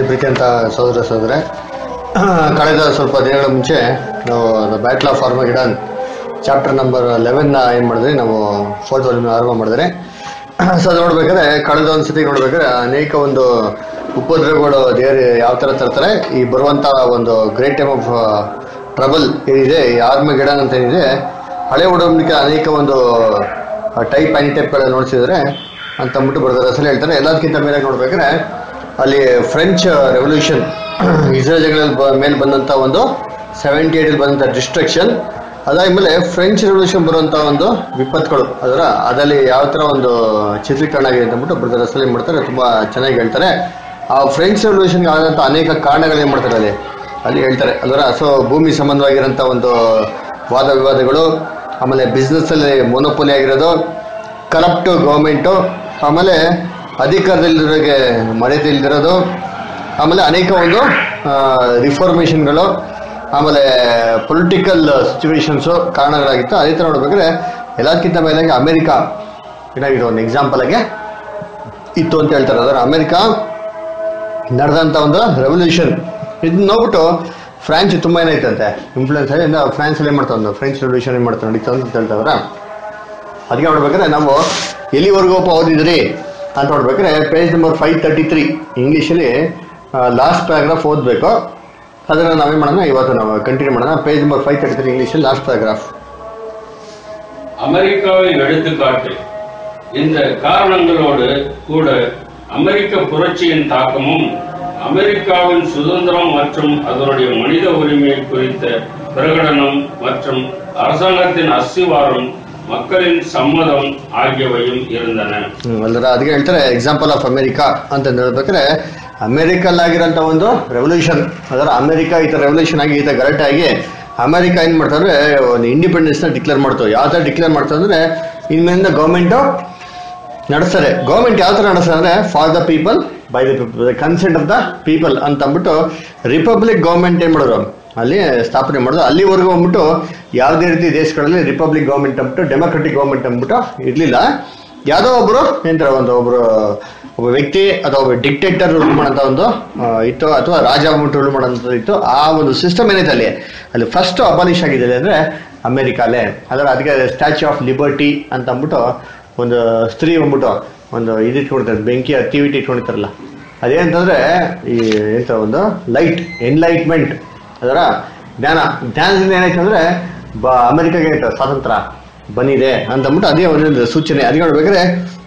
ಕ್ರಿಸ್ತನಲ್ಲಿ ಪ್ರೀತಿ ಅಂತ ಸಹೋದರ ಸಹೋದರ ಕಳೆದ ಸ್ವಲ್ಪ ದಿನಗಳ ಮುಂಚೆ ನಾವು battle of Armageddon chapter number ಲೆವೆನ್ನ ಏನು ಮಾಡಿದ್ರಿ ನಾವು ಫೋರ್ತ್ ವಾಲ್ಯೂಮ್ ಆರಂಭ ಮಾಡಿದ್ರೆ ಸೊ ಅದು ನೋಡ್ಬೇಕಾದ್ರೆ ಕಳೆದ ಒಂದು ಸತಿ ನೋಡ್ಬೇಕಾದ್ರೆ ಅನೇಕ ಒಂದು ಉಪದ್ರವಗಳು ದೇವರು ಯಾವ ಥರ ತರ್ತಾರೆ ಈ ಬರುವಂಥ ಒಂದು ಗ್ರೇಟ್ ಟೈಮ್ ಆಫ್ ಟ್ರಬಲ್ ಏನಿದೆ ಈ ಆರ್ಮಗಿಡನ್ ಅಂತ ಏನಿದೆ ಹಳೆ ಒಡಂಬಡಿಕೆ ಅನೇಕ ಒಂದು ಟೈಪ್ ಆ್ಯಂಟಿ ಟೈಪ್ಗಳಲ್ಲಿ ನೋಡ್ಸಿದ್ರೆ ಅಂತ ಅಂದ್ಬಿಟ್ಟು ಬರ್ತಾರೆ ಅಸಲು ಹೇಳ್ತಾರೆ ಎಲ್ಲದಕ್ಕಿಂತ ಮೇಲೆ ನೋಡ್ಬೇಕಾದ್ರೆ ಅಲ್ಲಿ ಫ್ರೆಂಚ್ ರೆವಲ್ಯೂಷನ್ ಇಸ್ರೇಲ್ ಜಗಳ ಮೇಲೆ ಬಂದಂಥ ಒಂದು ಸೆವೆಂಟಿ ಏಟಲ್ಲಿ ಬಂದಂಥ ಡಿಸ್ಟ್ರಕ್ಷನ್ ಅದಾದ್ಮೇಲೆ ಫ್ರೆಂಚ್ ರೆವಲ್ಯೂಷನ್ ಬರುವಂಥ ಒಂದು ವಿಪತ್ತುಗಳು ಅದರ ಅದರಲ್ಲಿ ಯಾವ ಥರ ಒಂದು ಚಿತ್ರೀಕರಣ ಆಗಿದೆ ಅಂತ ಅಂದ್ಬಿಟ್ಟು ಬ್ರದರ್ ಅಸಲು ಏನು ಮಾಡ್ತಾರೆ ತುಂಬ ಚೆನ್ನಾಗಿ ಹೇಳ್ತಾರೆ ಆ ಫ್ರೆಂಚ್ ರೆವಲ್ಯೂಷನ್ಗೆ ಆದಂಥ ಅನೇಕ ಕಾರಣಗಳು ಏನು ಮಾಡ್ತಾರೆ ಅಲ್ಲಿ ಅಲ್ಲಿ ಹೇಳ್ತಾರೆ ಅದರ ಸೊ ಭೂಮಿ ಸಂಬಂಧವಾಗಿರೋಂಥ ಒಂದು ವಾದ ವಿವಾದಗಳು ಆಮೇಲೆ ಬಿಸ್ನೆಸ್ಸಲ್ಲಿ ಮೊನೋಪೊಲಿ ಆಗಿರೋದು ಕರಪ್ಟ್ ಗೌರ್ಮೆಂಟು ಆಮೇಲೆ ಅಧಿಕಾರದಲ್ಲಿರೋರಿಗೆ ಮರ್ಯಾದೆ ಇಲ್ದಿರೋದು ಆಮೇಲೆ ಅನೇಕ ಒಂದು ರಿಫಾರ್ಮೇಷನ್ಗಳು ಆಮೇಲೆ ಪೊಲಿಟಿಕಲ್ ಸಿಚುವೇಶನ್ಸು ಕಾರಣಗಳಾಗಿತ್ತು ಅದೇ ಥರ ನೋಡ್ಬೇಕಾದ್ರೆ ಎಲ್ಲದಕ್ಕಿಂತ ಮೇಲೆ ಅಮೆರಿಕಾ ಏನಾಗಿದೆ ಒಂದು ಎಕ್ಸಾಂಪಲ್ ಆಗಿ ಇತ್ತು ಅಂತ ಹೇಳ್ತಾರೆ ಅದರ ಅಮೆರಿಕಾ ನಡೆದಂಥ ಒಂದು ರೆವಲ್ಯೂಷನ್ ಇದನ್ನ ನೋಡ್ಬಿಟ್ಟು ಫ್ರಾನ್ಸ್ ತುಂಬ ಏನಾಯ್ತಂತೆ ಇನ್ಫ್ಲೂಯೆನ್ಸ್ ಆಗಿ ಫ್ರಾನ್ಸ್ ಏನು ಮಾಡ್ತಾ ಒಂದು ಫ್ರೆಂಚ್ ರೆವಲ್ಯೂಷನ್ ಏನು ಮಾಡ್ತಾ ನಡೀತಾ ಅಂತ ಹೇಳ್ತಾವ್ರ ಅದಕ್ಕೆ ನೋಡ್ಬೇಕಾದ್ರೆ ನಾವು ಎಲ್ಲಿವರೆಗೂ ಓದಿದ್ರಿ ಅಂತ ನೋಡ್ಬೇಕಾದ್ರೆ page number five thirty three ಇಂಗ್ಲೀಷಲ್ಲಿ ಲಾಸ್ಟ್ ಪ್ಯಾರಾಗ್ರಾಫ್ ಓದಬೇಕು ಅದನ್ನು ನಾವೇನು ಮಾಡೋಣ ಇವತ್ತು ನಾವು ಕಂಟಿನ್ಯೂ ಮಾಡೋಣ page number five thirty three ಇಂಗ್ಲೀಷಲ್ಲಿ ಲಾಸ್ಟ್ ಪ್ಯಾರಾಗ್ರಾಫ್ அமெரிக்காவை எடுத்துக்காட்டு இந்த காரணங்களோடு கூட அமெரிக்க புரட்சியின் தாக்கமும் அமெரிக்காவின் சுதந்திரம் மற்றும் அதனுடைய மனித உரிமை குறித்த பிரகடனம் மற்றும் அரசாங்கத்தின் அஸ்திவாரம் மக்களின் சம்மதம் ஆகியவையும் இருந்தன ಅಲ್ಲರ ಅದಕ್ಕೆ ಹೇಳ್ತಾರೆ ಎಕ್ಸಾಂಪಲ್ ಆಫ್ ಅಮೆರಿಕಾ ಅಂತ ಹೇಳ್ಬೇಕಾದ್ರೆ ಅಮೆರಿಕಲ್ ಆಗಿರೋಂಥ ಒಂದು ರೆವಲ್ಯೂಷನ್ ಅದರ ಅಮೆರಿಕಾ ಈ ಥರ ರೆವಲ್ಯೂಷನ್ ಆಗಿ ಈ ಥರ ಗಲಾಟೆ ಆಗಿ ಅಮೆರಿಕ ಏನು ಮಾಡ್ತಾರೆ ಒಂದು ಇಂಡಿಪೆಂಡೆನ್ಸ್ನ ಡಿಕ್ಲೇರ್ ಮಾಡ್ತಾರೆ ಯಾವ ಥರ ಡಿಕ್ಲೇರ್ ಮಾಡ್ತಾರೆ ಅಂದರೆ ಇನ್ಮೇಲಿಂದ ಗೌರ್ಮೆಂಟು ನಡೆಸ್ತಾರೆ ಗೌರ್ಮೆಂಟ್ ಯಾವ ಥರ ನಡೆಸ್ತಾರೆ ಅಂದರೆ for the people by the people consent of the people ಅಂತ ಅಂದ್ಬಿಟ್ಟು ರಿಪಬ್ಲಿಕ್ ಗೌರ್ಮೆಂಟ್ ಏನು ಮಾಡೋರು ಅಲ್ಲಿ ಸ್ಥಾಪನೆ ಮಾಡೋದು ಅಲ್ಲಿವರೆಗೂ ಅಂದ್ಬಿಟ್ಟು ಯಾವುದೇ ರೀತಿ ದೇಶಗಳಲ್ಲಿ ರಿಪಬ್ಲಿಕ್ ಗೌರ್ಮೆಂಟ್ ಅಂದ್ಬಿಟ್ಟು ಡೆಮೊಕ್ರೆಟಿಕ್ ಗೌರ್ಮೆಂಟ್ ಅಂದ್ಬಿಟ್ಟು ಇರಲಿಲ್ಲ ಯಾವುದೋ ಒಬ್ಬರು ಏನಂತಾರೆ ಒಂದು ಒಬ್ಬರು ಒಬ್ಬ ವ್ಯಕ್ತಿ ಅಥವಾ ಒಬ್ಬ ಡಿಕ್ಟೇಟರ್ ರೂಲ್ ಮಾಡೋಂಥ ಒಂದು ಆ, ಇತ್ತು ಅಥವಾ ರಾಜ ಅಂದ್ಬಿಟ್ಟು ರೂಲ್ ಮಾಡೋಂಥದ್ದು ಇತ್ತು ಆ ಒಂದು ಸಿಸ್ಟಮ್ ಏನೈತೆ ಅಲ್ಲಿ ಅಲ್ಲಿ ಫಸ್ಟ್ ಅಬಾಲಿಷ್ ಆಗಿದೆ ಅಂದರೆ ಅಮೆರಿಕಾಲೇ ಅದರ ಅದಕ್ಕೆ ಸ್ಟ್ಯಾಚ್ಯೂ ಆಫ್ ಲಿಬರ್ಟಿ ಅಂತ ಅಂದ್ಬಿಟ್ಟು ಒಂದು ಸ್ತ್ರೀ ಬಂದ್ಬಿಟ್ಟು ಒಂದು ಇದು ಇಟ್ಕೊಂಡಿರ್ತಾರೆ ಬೆಂಕಿ ಅಕ್ಟಿವಿಟಿ ಇಟ್ಕೊಂಡಿರ್ತಾರಲ್ಲ ಅದೇಂತಂದ್ರೆ ಈ ಎಂತ ಒಂದು ಲೈಟ್ ಎನ್ಲೈಟ್ಮೆಂಟ್ ಅದರ ಜ್ಞಾನ ಜ್ಞಾನದಿಂದ ಏನಾಯ್ತು ಅಂದ್ರೆ ಬ ಅಮೆರಿಕಾಗೆ ಏನಾಯ್ತು ಸ್ವಾತಂತ್ರ್ಯ ಬಂದಿದೆ ಅಂತ ಅಂದ್ಬಿಟ್ಟು ಅದೇ ಒಂದು ಸೂಚನೆ ಅದಕ್ಕೆ ನೋಡ್ಬೇಕಾದ್ರೆ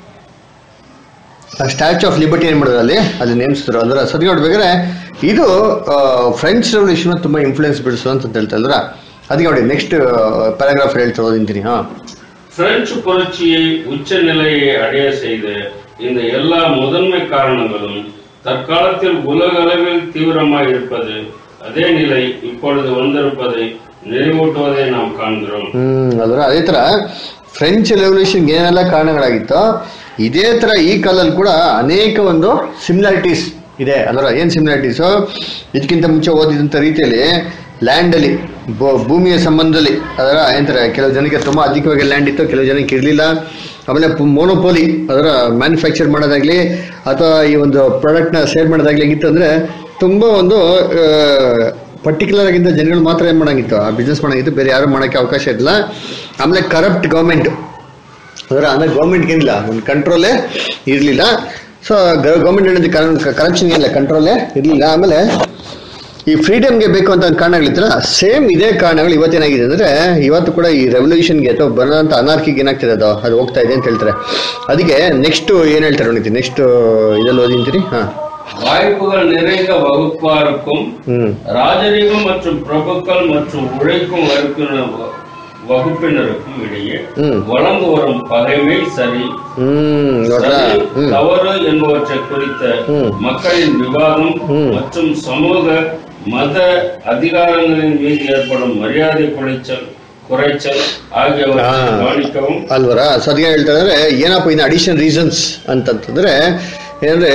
ಸ್ಟ್ಯಾಚ್ಯೂ ಆಫ್ ಲಿಬರ್ಟಿ ಏನು ಮಾಡಿದ್ರು ಅಲ್ಲಿ ಅಲ್ಲಿ ನೇಮಿಸಿದ್ರು ಅಂದ್ರೆ ಸದ್ಯ ನೋಡ್ಬೇಕಾದ್ರೆ ಇದು ಫ್ರೆಂಚ್ ರೆವಲ್ಯೂಷನ್ ತುಂಬಾ ಇನ್ಫ್ಲೂಯೆನ್ಸ್ ಬಿಡಿಸು ಅಂತ ಹೇಳ್ತಾ ಇದ್ರ ಅದಕ್ಕೆ ನೋಡಿ ನೆಕ್ಸ್ಟ್ ಪ್ಯಾರಾಗ್ರಾಫ್ ಹೇಳ್ತಾ ಓದಿಂತೀನಿ ಹಾ பிரெஞ்சு புரட்சியை உச்ச நிலையை அடைய செய்த இந்த எல்லா முதன்மை காரணங்களும் தற்காலத்தில் உலக அளவில் தீவிரமாய் இருப்பது அதே நிலை இப்பொழுது வந்திருப்பதை நினைவூட்டுவதை நாம் காண்கிறோம் ಹ್ಮ್ ಅದರ ಅದೇ ತರ ಫ್ರೆಂಚ್ ರೆವಲ್ಯೂಷನ್ ಏನೆಲ್ಲ ಕಾರಣಗಳಾಗಿತ್ತೋ ಇದೇ ತರ ಈ ಕಾಲದಲ್ಲಿ ಕೂಡ ಅನೇಕ ಒಂದು ಸಿಮಿಲಾರಿಟೀಸ್ ಇದೆ ಅದರ ಏನ್ ಸಿಮಿಲಾರಿಟೀಸು ಇದಕ್ಕಿಂತ ಮುಂಚೆ ಓದಿದಂಥ ರೀತಿಯಲ್ಲಿ ಲ್ಯಾಂಡ್ ಅಲ್ಲಿ ಭೂ- ಭೂಮಿಯ ಸಂಬಂಧದಲ್ಲಿ ಅದರ ಏನಂತಾರೆ ಕೆಲವು ಜನಕ್ಕೆ ತುಂಬಾ ಅಧಿಕವಾಗಿ ಲ್ಯಾಂಡ್ ಇತ್ತು ಕೆಲವು ಜನಕ್ಕೆ ಇರಲಿಲ್ಲ ಆಮೇಲೆ ಮೋನೋಪೋಲಿ ಅದರ ಮ್ಯಾನುಫ್ಯಾಕ್ಚರ್ ಮಾಡೋದಾಗ್ಲಿ ಅಥವಾ ಈ ಒಂದು ಪ್ರಾಡಕ್ಟ್ನ ಸೇಲ್ ಮಾಡೋದಾಗ್ಲಿ ಆಗಿತ್ತು ಅಂದ್ರೆ ತುಂಬಾ ಒಂದು ಪರ್ಟಿಕ್ಯುಲರ್ ಆಗಿದ್ದ ಜನಗಳು ಮಾತ್ರ ಏನು ಮಾಡಂಗಿತ್ತು ಆ ಬಿಸ್ನೆಸ್ ಮಾಡಂಗಿತ್ತು ಬೇರೆ ಯಾರು ಮಾಡೋಕ್ಕೆ ಅವಕಾಶ ಇರಲಿಲ್ಲ ಆಮೇಲೆ ಕರಪ್ಟ್ ಗೌರ್ಮೆಂಟ್ ಅದರ ಅಂದರೆ ಗೌರ್ಮೆಂಟ್ಗೆ ಏನಿಲ್ಲ ಒಂದು ಕಂಟ್ರೋಲೇ ಇರಲಿಲ್ಲ ಸೊ ಗೌರ್ಮೆಂಟ್ ಹೇಳಿದ ಕರಪ್ಷನ್ ಏನಿಲ್ಲ ಕಂಟ್ರೋಲೇ ಇರಲಿಲ್ಲ ಆಮೇಲೆ ಈ ಫ್ರೀಡಮ್ಗೆ ಬೇಕು ಅಂತ ಒಂದು ಕಾರಣಗಳಿತ್ತಲ್ಲ ಸೇಮ್ ಇದೇ ಕಾರಣಗಳು ಇವತ್ತೇನಾಗಿದೆ ಅಂದರೆ ಇವತ್ತು ಕೂಡ ಈ ರೆವಲ್ಯೂಷನ್ಗೆ ಅಥವಾ ಬರೋಂಥ ಅನಾರ್ಕಿಗೆ ಏನಾಗ್ತಿದೆ ಅದು ಅದು ಹೋಗ್ತಾ ಇದೆ ಅಂತ ಹೇಳ್ತಾರೆ ಅದಕ್ಕೆ ನೆಕ್ಸ್ಟ್ ಏನು ಹೇಳ್ತಾರೆ ನೋಡಿ ನೆಕ್ಸ್ಟ್ ಇದರಲ್ಲಿ ಓದಿಂತೀರಿ ಹಾಂ வாய்ப்புகள் நிறைந்த வகுப்பாருக்கும் ಹ್ಞೂ ராஜரீகம் மற்றும் பிரபுக்கள் மற்றும் உழைக்கும் வகுப்பினர் வகுப்பினருக்கும் இடையே ம். வளர்ந்து வரும் பகைமை சரி ಹ್ಮ್ ನೋಡ್ರಾ சரி, ಹ್ಮ್ தவறு என்பவற்றை குறித்த ம். மக்களின் விவாதம் ம். மற்றும் சமூக மத அதிகாரங்களின் மீது ஏற்படும் மரியாதை குறைச்சல் குறைச்சல் ஆகியவற்றை ஆ. கவனிக்கவும் ಅಲ್ವರ ಸದ್ಯ ಹೇಳ್ತಾ ಇದ್ರೆ ಏನಪ್ಪ ಇನ್ನು ಅಡಿಷನ್ ರೀಸನ್ಸ್ ಅಂತಂತಂದ್ರೆ ಏನಂದ್ರೆ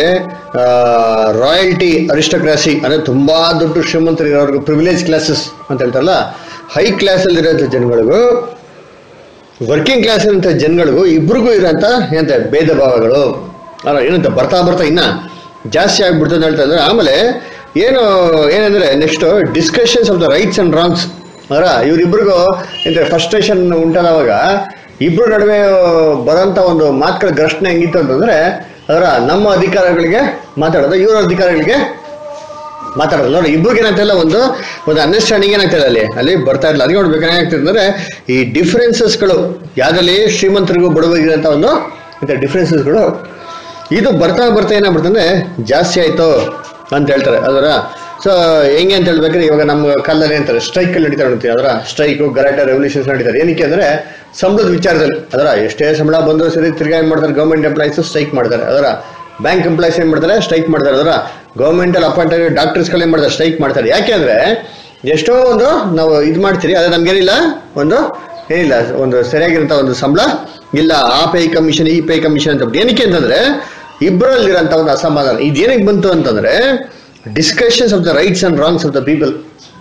ರಾಯಲ್ಟಿ ಅರಿಸ್ಟೋಕ್ರಾಸಿ ಅಂದ್ರೆ ತುಂಬಾ ದೊಡ್ಡ ಶ್ರೀಮಂತರಿರೋರ್ಗು ಪ್ರಿವಿಲೇಜ್ ಕ್ಲಾಸಸ್ ಅಂತ ಹೇಳ್ತಾರಲ್ಲ ಹೈ ಕ್ಲಾಸ್ ಅಲ್ಲಿ ಇರೋಂಥ ಜನಗಳಿಗೂ ವರ್ಕಿಂಗ್ ಕ್ಲಾಸ್ ಇರೋಂಥ ಜನಗಳಿಗೂ ಇಬ್ರಿಗೂ ಇರೋಂಥ ಏನಂತ ಭೇದ ಭಾವಗಳು ಅಲ್ಲ ಏನಂತ ಬರ್ತಾ ಬರ್ತಾ ಇನ್ನ ಜಾಸ್ತಿ ಆಗ್ಬಿಡ್ತು ಅಂತ ಹೇಳ್ತಾ ಇದ್ದಾರೆ ಆಮೇಲೆ ಏನು ಏನಂದ್ರೆ next discussions of the rights and wrongs ಅದರ ಇವರಿಬ್ರಿಗೂ ಎಂತ ಫ್ರಸ್ಟ್ರೇಷನ್ ಉಂಟಾದವಾಗ ಇಬ್ರು ನಡುವೆ ಬರೋಂಥ ಒಂದು ಮಾತುಗಳ ಘರ್ಷಣೆ ಹೆಂಗಿತ್ತು ಅಂತಂದ್ರೆ ಅದರ ನಮ್ಮ ಅಧಿಕಾರಗಳಿಗೆ ಮಾತಾಡೋದು ಇವರ ಅಧಿಕಾರಗಳಿಗೆ ಮಾತಾಡೋದು ನೋಡಿ ಇಬ್ರಿಗೆ ಏನಾಗ್ತಿಲ್ಲ ಒಂದು ಒಂದು ಅಂಡರ್ಸ್ಟ್ಯಾಂಡಿಂಗ್ ಏನಾಗ್ತಿಲ್ಲ ಅಲ್ಲಿ ಅಲ್ಲಿ ಬರ್ತಾ ಇಲ್ಲ ಅದಕ್ಕೆ ನೋಡ್ಬೇಕು ಏನಾಗ್ತದೆ ಅಂದ್ರೆ ಈ ಡಿಫ್ರೆನ್ಸಸ್ಗಳು ಯಾವ್ದ್ರಲ್ಲಿ ಶ್ರೀಮಂತರಿಗೂ ಬಡವರಿಗಿರಂತ ಒಂದು ಡಿಫ್ರೆನ್ಸಸ್ಗಳು ಇದು ಬರ್ತಾ ಬರ್ತಾ ಏನಾಗ್ಬಿಡ್ತಂದ್ರೆ ಜಾಸ್ತಿ ಆಯ್ತು ಅಂತ ಹೇಳ್ತಾರೆ ಅದರ ಸೊ ಹೆಂಗೆ ಅಂತ ಹೇಳ್ಬೇಕಾದ್ರೆ ಇವಾಗ ನಮ್ಮ ಕಾಲದಲ್ಲಿ ಅಂತಾರೆ ಸ್ಟ್ರೈಕ್ ನಡೀತಾರೆ ನೋಡ್ತೀವಿ ಅದರ ಸ್ಟ್ರೈಕು ಗಲಾಟೆ ರೆವಲ್ಯೂಷನ್ಸ್ ನಡೀತಾರೆ ಏನಕ್ಕೆ ಅಂದ್ರೆ ಸಂಬಳದ ವಿಚಾರದಲ್ಲಿ ಅದರ ಎಷ್ಟೇ ಸಂಬಳ ಬಂದರೂ ಸರಿ ತಿರ್ಗಾ ಏನ್ ಮಾಡ್ತಾರೆ ಗೌರ್ಮೆಂಟ್ ಎಂಪ್ಲಾಯೀಸ್ ಸ್ಟ್ರೈಕ್ ಮಾಡ್ತಾರೆ ಅದರ ಬ್ಯಾಂಕ್ ಎಂಪ್ಲಾಯೀಸ್ ಏನ್ ಮಾಡ್ತಾರೆ ಸ್ಟ್ರೈಕ್ ಮಾಡ್ತಾರೆ ಅದರ ಗೌರ್ಮೆಂಟ್ ಅಲ್ಲಿ ಅಪಾಯಿಂಟ್ ಆಗಿರೋ ಡಾಕ್ಟರ್ಸ್ಗಳು ಏನ್ ಮಾಡ್ತಾರೆ ಸ್ಟ್ರೈಕ್ ಮಾಡ್ತಾರೆ ಯಾಕೆ ಅಂದ್ರೆ ಎಷ್ಟೋ ಒಂದು ನಾವು ಇದು ಮಾಡ್ತೀರಿ ಅದೇ ನಮ್ಗೇನಿಲ್ಲ ಒಂದು ಏನಿಲ್ಲ ಒಂದು ಸರಿಯಾಗಿರಂತ ಒಂದು ಸಂಬಳ ಇಲ್ಲ ಆ ಪೇ ಕಮಿಷನ್ ಈ ಪೇ ಕಮಿಷನ್ ಅಂತ ಬಿಟ್ಟು. ಏನಕ್ಕೆ ಅಂತಂದ್ರೆ ಇಬ್ಬರಲ್ಲಿರೋಂಥ ಒಂದು ಅಸಮಾಧಾನ ಇದೇನಕ್ಕೆ ಬಂತು ಅಂತಂದ್ರೆ discussions of the rights and wrongs of the people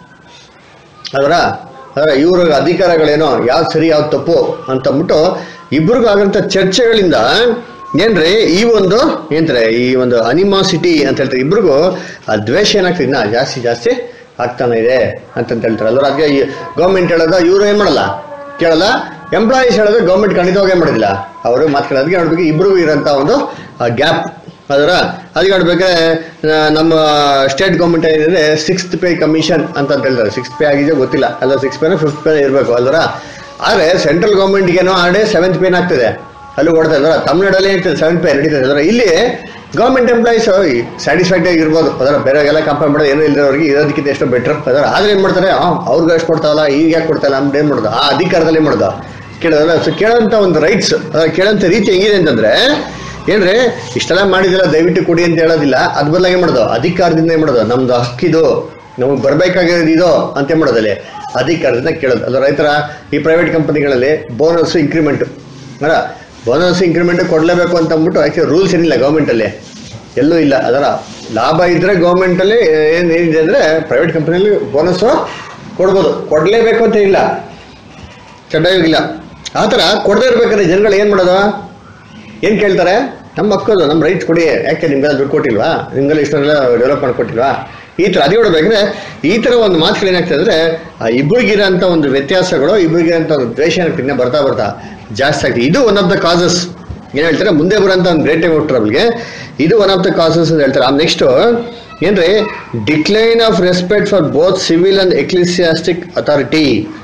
ಅದರ ಅದರ ಇವ್ರ ಅಧಿಕಾರಗಳೇನೋ ಯಾವ್ದು ಸರಿ ಯಾವ್ದು ತಪ್ಪು ಅಂತ ಅಂದ್ಬಿಟ್ಟು ಇಬ್ರಿಗೂ ಆಗಂತ ಚರ್ಚೆಗಳಿಂದ ಏನ್ರಿ ಈ ಒಂದು ಏನ್ತಾರೆ ಈ ಒಂದು ಅನಿಮಾಸಿಟಿ ಅಂತ ಹೇಳ್ತಾರೆ ಇಬ್ರಿಗೂ ಆ ದ್ವೇಷ ಏನಾಗ್ತದೆ ಇನ್ನ ಜಾಸ್ತಿ ಜಾಸ್ತಿ ಆಗ್ತಾನೆ ಇದೆ ಅಂತಂತ ಹೇಳ್ತಾರೆ ಅಲ್ವ ಅದಕ್ಕೆ ಗೌರ್ಮೆಂಟ್ ಹೇಳೋದು ಇವರು ಏನ್ ಮಾಡಲ್ಲ ಕೇಳಲ್ಲ ಎಂಪ್ಲಾಯೀಸ್ ಹೇಳೋದು ಗೌರ್ಮೆಂಟ್ ಖಂಡಿತವಾಗಿ ಏನ್ ಮಾಡೋದಿಲ್ಲ ಅವರು ಮಾತುಗಳು ಅದಕ್ಕೆ ನೋಡ್ಬೇಕು ಇಬ್ರಿಗೂ ಇರೋಂಥ ಒಂದು ಗ್ಯಾಪ್ ಅದರ ಅದಕ್ಕೆ ನೋಡ್ಬೇಕಾದ್ರೆ ಆ, ನಮ್ಮ ಸ್ಟೇಟ್ ಗೌರ್ಮೆಂಟ್ ಏನಿದೆ ಸಿಕ್ಸ್ತ್ ಪೇ ಕಮಿಷನ್ ಅಂತ ಅಂತ ಹೇಳ್ತಾರೆ ಸಿಕ್ಸ್ ಪೇ ಆಗಿದೆ ಗೊತ್ತಿಲ್ಲ ಅಲ್ಲ ಸಿಕ್ಸ್ ಪೇನ ಫಿಫ್ತ್ ಪೇ ಇರಬೇಕು ಅಲ್ವರ ಆದರೆ ಸೆಂಟ್ರಲ್ ಗೌರ್ಮೆಂಟ್ಗೇನೋ ಆಲ್ರೆಡಿ ಸೆವೆಂತ್ ಪೇನ್ ಆಗ್ತದೆ ಅಲ್ಲಿ ಓಡ್ತಾ ಇದ್ದಾರೆ ತಮಿಳ್ನಾಡಲ್ಲಿ ಏನಿರ್ತದೆ ಸೆವೆಂತ್ ಪೇ ನಡೀತದೆ ಅದರ ಇಲ್ಲಿ ಗೌರ್ಮೆಂಟ್ ಎಂಪ್ಲಾಯೀಸ್ ಸ್ಯಾಟಿಸ್ಫೈಡ್ ಆಗಿರ್ಬೋದು ಅದರ ಬೇರೆಗೆಲ್ಲ ಕಂಪೇರ್ ಮಾಡೋದು ಏನೂ ಇಲ್ಲದವ್ರಿಗೆ ಇರೋದಕ್ಕಿಂತ ಎಷ್ಟೋ ಬೆಟರ್ ಅದರ ಆದ್ರೆ ಏನು ಮಾಡ್ತಾರೆ ಆ, ಅವ್ರಿಗೆ ಎಷ್ಟು ಕೊಡ್ತಾವಲ್ಲ ಈಗ ಯಾಕೆ ಕೊಡ್ತಾಯಿಲ್ಲ ಅಂದ್ಬಿಟ್ಟು ಏನು ಮಾಡೋದು ಆ ಅಧಿಕಾರದಲ್ಲಿ ಏನು ಮಾಡೋದು ಕೇಳೋದಲ್ಲ ಸೊ ಕೇಳೋಂಥ ಒಂದು ರೈಟ್ಸ್ ಕೇಳೋಂಥ ರೀತಿ ಹೆಂಗಿದೆ ಅಂತಂದ್ರೆ ಏನ್ರಿ ಇಷ್ಟೆಲ್ಲ ಮಾಡಿದಿಲ್ಲ ದಯವಿಟ್ಟು ಕೊಡಿ ಅಂತ ಹೇಳೋದಿಲ್ಲ ಅದ್ ಬದಲಾಗಿ ಏನ್ ಮಾಡೋದು ಅಧಿಕಾರದಿಂದ ಏನ್ ಮಾಡೋದು ನಮ್ದು ಹಕ್ಕಿದು ನಮಗೆ ಬರ್ಬೇಕಾಗಿರೋದು ಇದು ಅಂತ ಏನ್ ಮಾಡೋದಲ್ಲಿ ಅಧಿಕಾರದಿಂದ ಕೇಳೋದು ಅದು ರೈತರ ಈ ಪ್ರೈವೇಟ್ ಕಂಪನಿಗಳಲ್ಲಿ ಬೋನಸ್ ಇಂಕ್ರಿಮೆಂಟ್ ಅಲ್ಲ ಬೋನಸ್ ಇಂಕ್ರಿಮೆಂಟ್ ಕೊಡ್ಲೇಬೇಕು ಅಂತ ಅಂದ್ಬಿಟ್ಟು ಆಕ್ಚುಲಿ ರೂಲ್ಸ್ ಏನಿಲ್ಲ ಗೌರ್ಮೆಂಟ್ ಅಲ್ಲಿ ಎಲ್ಲೂ ಇಲ್ಲ ಅದರ ಲಾಭ ಇದ್ರೆ ಗೌರ್ಮೆಂಟ್ ಅಲ್ಲಿ ಏನ್ ಏನಿದೆ ಅಂದ್ರೆ ಪ್ರೈವೇಟ್ ಕಂಪನಿಯಲ್ಲಿ ಬೋನಸ್ ಕೊಡ್ಬೋದು ಕೊಡ್ಲೇಬೇಕು ಅಂತ ಇಲ್ಲ ಚಡ್ಡಾಗಿಲ್ಲ ಆ ಥರ ಕೊಡದೇ ಇರ್ಬೇಕಾದ್ರೆ ಜನಗಳು ಏನು ಮಾಡೋದು ಏನು ಕೇಳ್ತಾರೆ ನಮ್ಮ ಮಕ್ಕಳು ನಮ್ಮ ರೈಟ್ ಕೊಡಿ ಯಾಕೆ ನಿಮ್ಗೆಲ್ಲ ದುಡ್ಡು ಕೊಟ್ಟಿಲ್ವಾ ನಿಮ್ಗೆಲ್ಲ ಇಷ್ಟೆಲ್ಲ ಡೆವಲಪ್ ಮಾಡ್ಕೊಟ್ಟಿಲ್ವಾ ಈ ಥರ ಅದೇ ನೋಡ್ಬೇಕಂದ್ರೆ ಈ ಥರ ಒಂದು ಮಾತುಗಳು ಏನಾಗ್ತದೆ ಅಂದರೆ ಆ ಇಬ್ಬರಿಗಿರೋಂಥ ಒಂದು ವ್ಯತ್ಯಾಸಗಳು ಇಬ್ಬರಿಗಿರೋಂಥ ಒಂದು ದ್ವೇಷ ಏನಾಗ್ತದೆ ಇನ್ನ ಬರ್ತಾ ಬರ್ತಾ ಜಾಸ್ತಿ ಆಗ್ತದೆ ಇದು ಒನ್ ಆಫ್ ದ ಕಾಸಸ್ ಏನು ಹೇಳ್ತಾರೆ ಮುಂದೆ ಬರೋಂಥ ಒಂದು ಗ್ರೇಟ್ ಟೈಮ್ ಟ್ರಬಲ್ಗೆ ಇದು ಒನ್ ಆಫ್ ದ ಕಾಸಸ್ ಅಂತ ಹೇಳ್ತಾರೆ ಆ ನೆಕ್ಸ್ಟು ಏನ್ರಿ decline of respect for both civil and ecclesiastic authority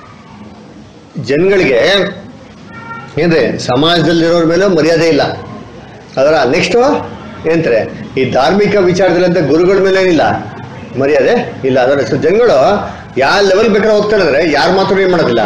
ಜನಗಳಿಗೆ ಏನ್ರಿ ಸಮಾಜದಲ್ಲಿರೋರ ಮೇಲೂ ಮರ್ಯಾದೆ ಇಲ್ಲ ಅದರ ನೆಕ್ಸ್ಟು ಏನಂತಾರೆ ಈ ಧಾರ್ಮಿಕ ವಿಚಾರದಲ್ಲಂತ ಗುರುಗಳ ಮೇಲೆ ಏನಿಲ್ಲ ಮರ್ಯಾದೆ ಇಲ್ಲ ಅದರ ಸೊ ಜನಗಳು ಯಾವ ಲೆವೆಲ್ ಬೇಕಾದ್ರೆ ಹೋಗ್ತಾರೆ ಅಂದ್ರೆ ಯಾರ ಮಾತ್ರ ಏನು ಮಾಡೋದಿಲ್ಲ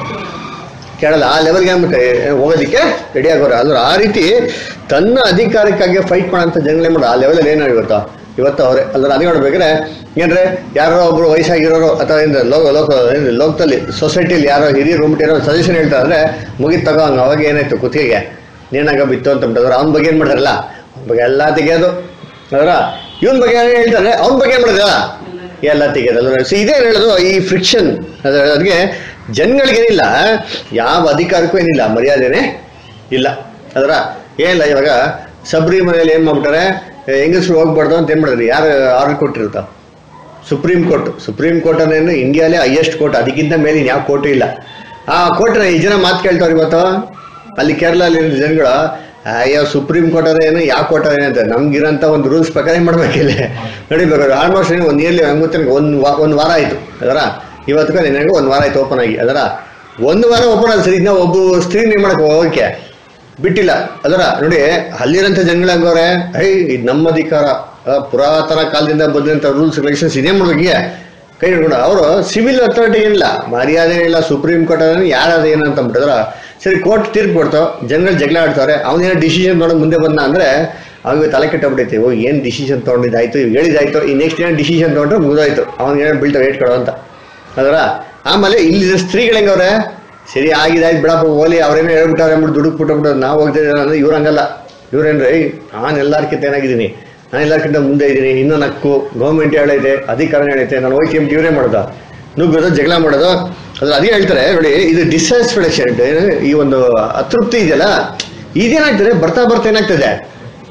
ಕೇಳಲ್ಲ ಆ ಲೆವೆಲ್ಗೆ ಏನ್ಬಿಟ್ರೆ ಹೋಗೋದಕ್ಕೆ ರೆಡಿ ಆಗೋರು ಅಂದ್ರೆ ಆ ರೀತಿ ತನ್ನ ಅಧಿಕಾರಕ್ಕಾಗಿ ಫೈಟ್ ಮಾಡೋಂಥ ಜನಗಳೇ ಮಾಡೋದು ಆ ಲೆವೆಲಲ್ಲಿ ಏನೋ ಇವತ್ತು ಇವತ್ತು ಅವರೇ ಅದ್ರ ಅದೇ ನೋಡ್ಬೇಕಾದ್ರೆ ಏನ್ರೆ ಯಾರೋ ಒಬ್ರು ವಯಸ್ಸಾಗಿರೋರು ಅಥವಾ ಏನು ಲೋಕ ಲೋಕ ಏನು ಲೋಕದಲ್ಲಿ ಸೊಸೈಟಿಲಿ ಯಾರೋ ಹಿರಿಯರು ಹೋಗ್ಬಿಟ್ಟಿರೋ ಸಜೆಷನ್ ಹೇಳ್ತಾರೆ ಅಂದ್ರೆ ಮುಗಿದ್ ತಗೋ ಹಂಗೆ ಅವಾಗ ಏನಾಯ್ತು ಕುತ್ತಿಗೆಗೆ ನೇಣಾಗ ಬಿತ್ತು ಅಂತ ಬಿಟ್ಟಿದ್ರು ಅವ್ನ ಬಗ್ಗೆ ಏನು ಮಾಡ್ತಾರಲ್ಲ ಅವ್ನ ಬಗ್ಗೆ ಎಲ್ಲ ತೆಗೆಯೋದು ಅದರ ಇವನ್ ಬಗ್ಗೆ ಏನ್ ಹೇಳ್ತಾರೆ ಅವ್ನ ಬಗ್ಗೆ ಏನು ಮಾಡೋದಿಲ್ಲ ಎಲ್ಲ ತೆಗೆಯೋದಲ್ಲ ಸೊ ಇದೇ ಹೇಳೋದು ಈ ಫ್ರಿಕ್ಷನ್ ಅದಕ್ಕೆ ಜನಗಳಿಗೇನಿಲ್ಲ ಯಾವ ಅಧಿಕಾರಕ್ಕೂ ಏನಿಲ್ಲ ಮರ್ಯಾದೆನೇ ಇಲ್ಲ ಅದರ ಏನಿಲ್ಲ ಇವಾಗ ಸಬ್ರಿ ಮನೆಯಲ್ಲಿ ಏನು ಮಾಡ್ಬಿಟ್ಟಾರೆ ಹೆಂಗಸರು ಹೋಗ್ಬಾರ್ದು ಅಂತ ಏನು ಮಾಡಿದ್ರಿ ಯಾರು ಆರ್ಡರ್ ಕೊಟ್ಟಿರುತ್ತ ಸುಪ್ರೀಂ ಕೋರ್ಟ್ ಸುಪ್ರೀಂ ಕೋರ್ಟ್ ಅನ್ನೇನು ಇಂಡಿಯಾಲೇ ಹೈಯೆಸ್ಟ್ ಕೋರ್ಟ್ ಅದಕ್ಕಿಂತ ಮೇಲೆ ಯಾವ ಕೋರ್ಟು ಇಲ್ಲ ಆ ಕೋರ್ಟ್ನ ಈ ಜನ ಮಾತು ಕೇಳ್ತಾವ್ರು ಇವತ್ತು ಅಲ್ಲಿ ಕೇರಳಲ್ಲಿ ಜನಗಳು ಅಯ್ಯೋ ಸುಪ್ರೀಂ ಕೋರ್ಟ್ ಅದ ಏನು ಯಾವ ಕೋರ್ಟ್ ಅದ ಅಂತ ನಮ್ಗಿರೋಂಥ ಒಂದು ರೂಲ್ಸ್ ಪ್ರಕಾರ ಏನು ಮಾಡ್ಬೇಕಿಲ್ಲ ನಡಿಬೇಕು ಆಲ್ಮೋಸ್ಟ್ ಏನು ಒಂದು ಇಯರ್ಲಿ ಗೊತ್ತಿನ ಒಂದು ವಾ ಒಂದು ವಾರ ಆಯಿತು ಅದರ ಇವತ್ತಿಗೆ ನಿನಗೆ ಒಂದು ವಾರ ಆಯ್ತು ಓಪನ್ ಆಗಿ ಅದರ ಒಂದು ವಾರ ಓಪನ್ ಆದ ಸರಿ ನಾವು ಒಬ್ಬ ಸ್ತ್ರೀ ನೀವು ಮಾಡಕ್ಕೆ ಹೋಗಕ್ಕೆ ಬಿಟ್ಟಿಲ್ಲ ಅದರ ನೋಡಿ ಅಲ್ಲಿರೋಂಥ ಜನಗಳು ಹಂಗವ್ರೆ ಐ ಇದು ನಮ್ಮ ಅಧಿಕಾರ ಆ, ಪುರಾತನ ಕಾಲದಿಂದ ಬಂದಂಥ ರೂಲ್ಸ್ ರೆಗ್ಯುಲೇಷನ್ಸ್ ಇದೇ ಮಾಡ್ಬೇಕಿಗೆ ಕೈ ಹಿಡ್ಕೊಂಡು ಅವರು ಸಿವಿಲ್ ಅಥಾರಿಟಿ ಏನಿಲ್ಲ ಮರ್ಯಾದೆ ಇಲ್ಲ ಸುಪ್ರೀಂ ಕೋರ್ಟ್ ಅದೇ ಯಾರದ ಏನು ಅಂತ ಅಂದ್ಬಿಟ್ಟಿದ್ರ ಸರಿ ಕೋರ್ಟ್ ತೀರ್ಪು ಕೊಡ್ತು ಜನಗಳು ಜಗಳ ಆಡ್ತಾರೆ ಅವನೇನೋ ಡಿಸಿಷನ್ ತೊಗೊಂಡು ಮುಂದೆ ಬಂದ ಅಂದ್ರೆ ಅವ್ನಿಗೆ ತಲೆ ಕೆಟ್ಟಬಿಟ್ಟೈತಿ ಓ ಏನು ಡಿಸಿಷನ್ ತೊಗೊಂಡಿದ್ದಾಯ್ತು ಇವ್ ಹೇಳಿದಾಯ್ತು ಈ ನೆಕ್ಸ್ಟ್ ಏನು ಡಿಸಿಷನ್ ತೊಗೊಂಡ್ರೆ ಮುಗಿದೋಯ್ತು ಅವ್ನಿಗೆ ಏನೋ ಬೀಳ್ತಾವೆ ಏಟ್ ಕೊಡೋ ಅಂತ ಅದರ ಆಮೇಲೆ ಇಲ್ಲಿ ಸ್ತ್ರೀಗಳು ಹೆಂಗವ್ರೆ ಸರಿ ಆಗಿದಾಯ್ತು ಬಿಡಪ್ಪ ಓಲಿ ಅವ್ರೇನೋ ಹೇಳ್ಬಿಟ್ಟಾರೆ ಅಂದ್ಬಿಟ್ಟು ದುಡುಕ್ ಬಿಟ್ಟು ನಾವು ಹೋಗ್ತಿದ್ದೀರ ಅಂದ್ರೆ ಇವ್ರು ಹಂಗಲ್ಲ ಇವ್ರೇನ್ರಿ ನಾನು ಎಲ್ಲಾರ್ಕಿಂತ ಏನಾಗಿದ್ದೀನಿ ನಾನು ಎಲ್ಲಾರ್ಕಿಂತ ಮುಂದೆ ಇದ್ದೀನಿ ಇನ್ನೂ ನಕ್ಕು ಗೌರ್ಮೆಂಟ್ ಹೇಳೈತೆ ಅಧಿಕಾರ ಹೇಳೈತೆ ನಾನು ಹೋಗಿ ಅಂತ ಇವರೇ ಮಾಡೋದು ನುಗ್ಗೋದು ಜಗಳ ಮಾಡೋದು ಅದ್ರ ಅದೇ ಹೇಳ್ತಾರೆ ನೋಡಿ ಇದು ಡಿಸ್ಸ್ಯಾಟಿಸ್ಫ್ಯಾಕ್ಷನ್ ಈ ಒಂದು ಅತೃಪ್ತಿ ಇದೆಯಲ್ಲ ಇದೇನಾಗ್ತದೆ ಬರ್ತಾ ಬರ್ತಾ ಏನಾಗ್ತದೆ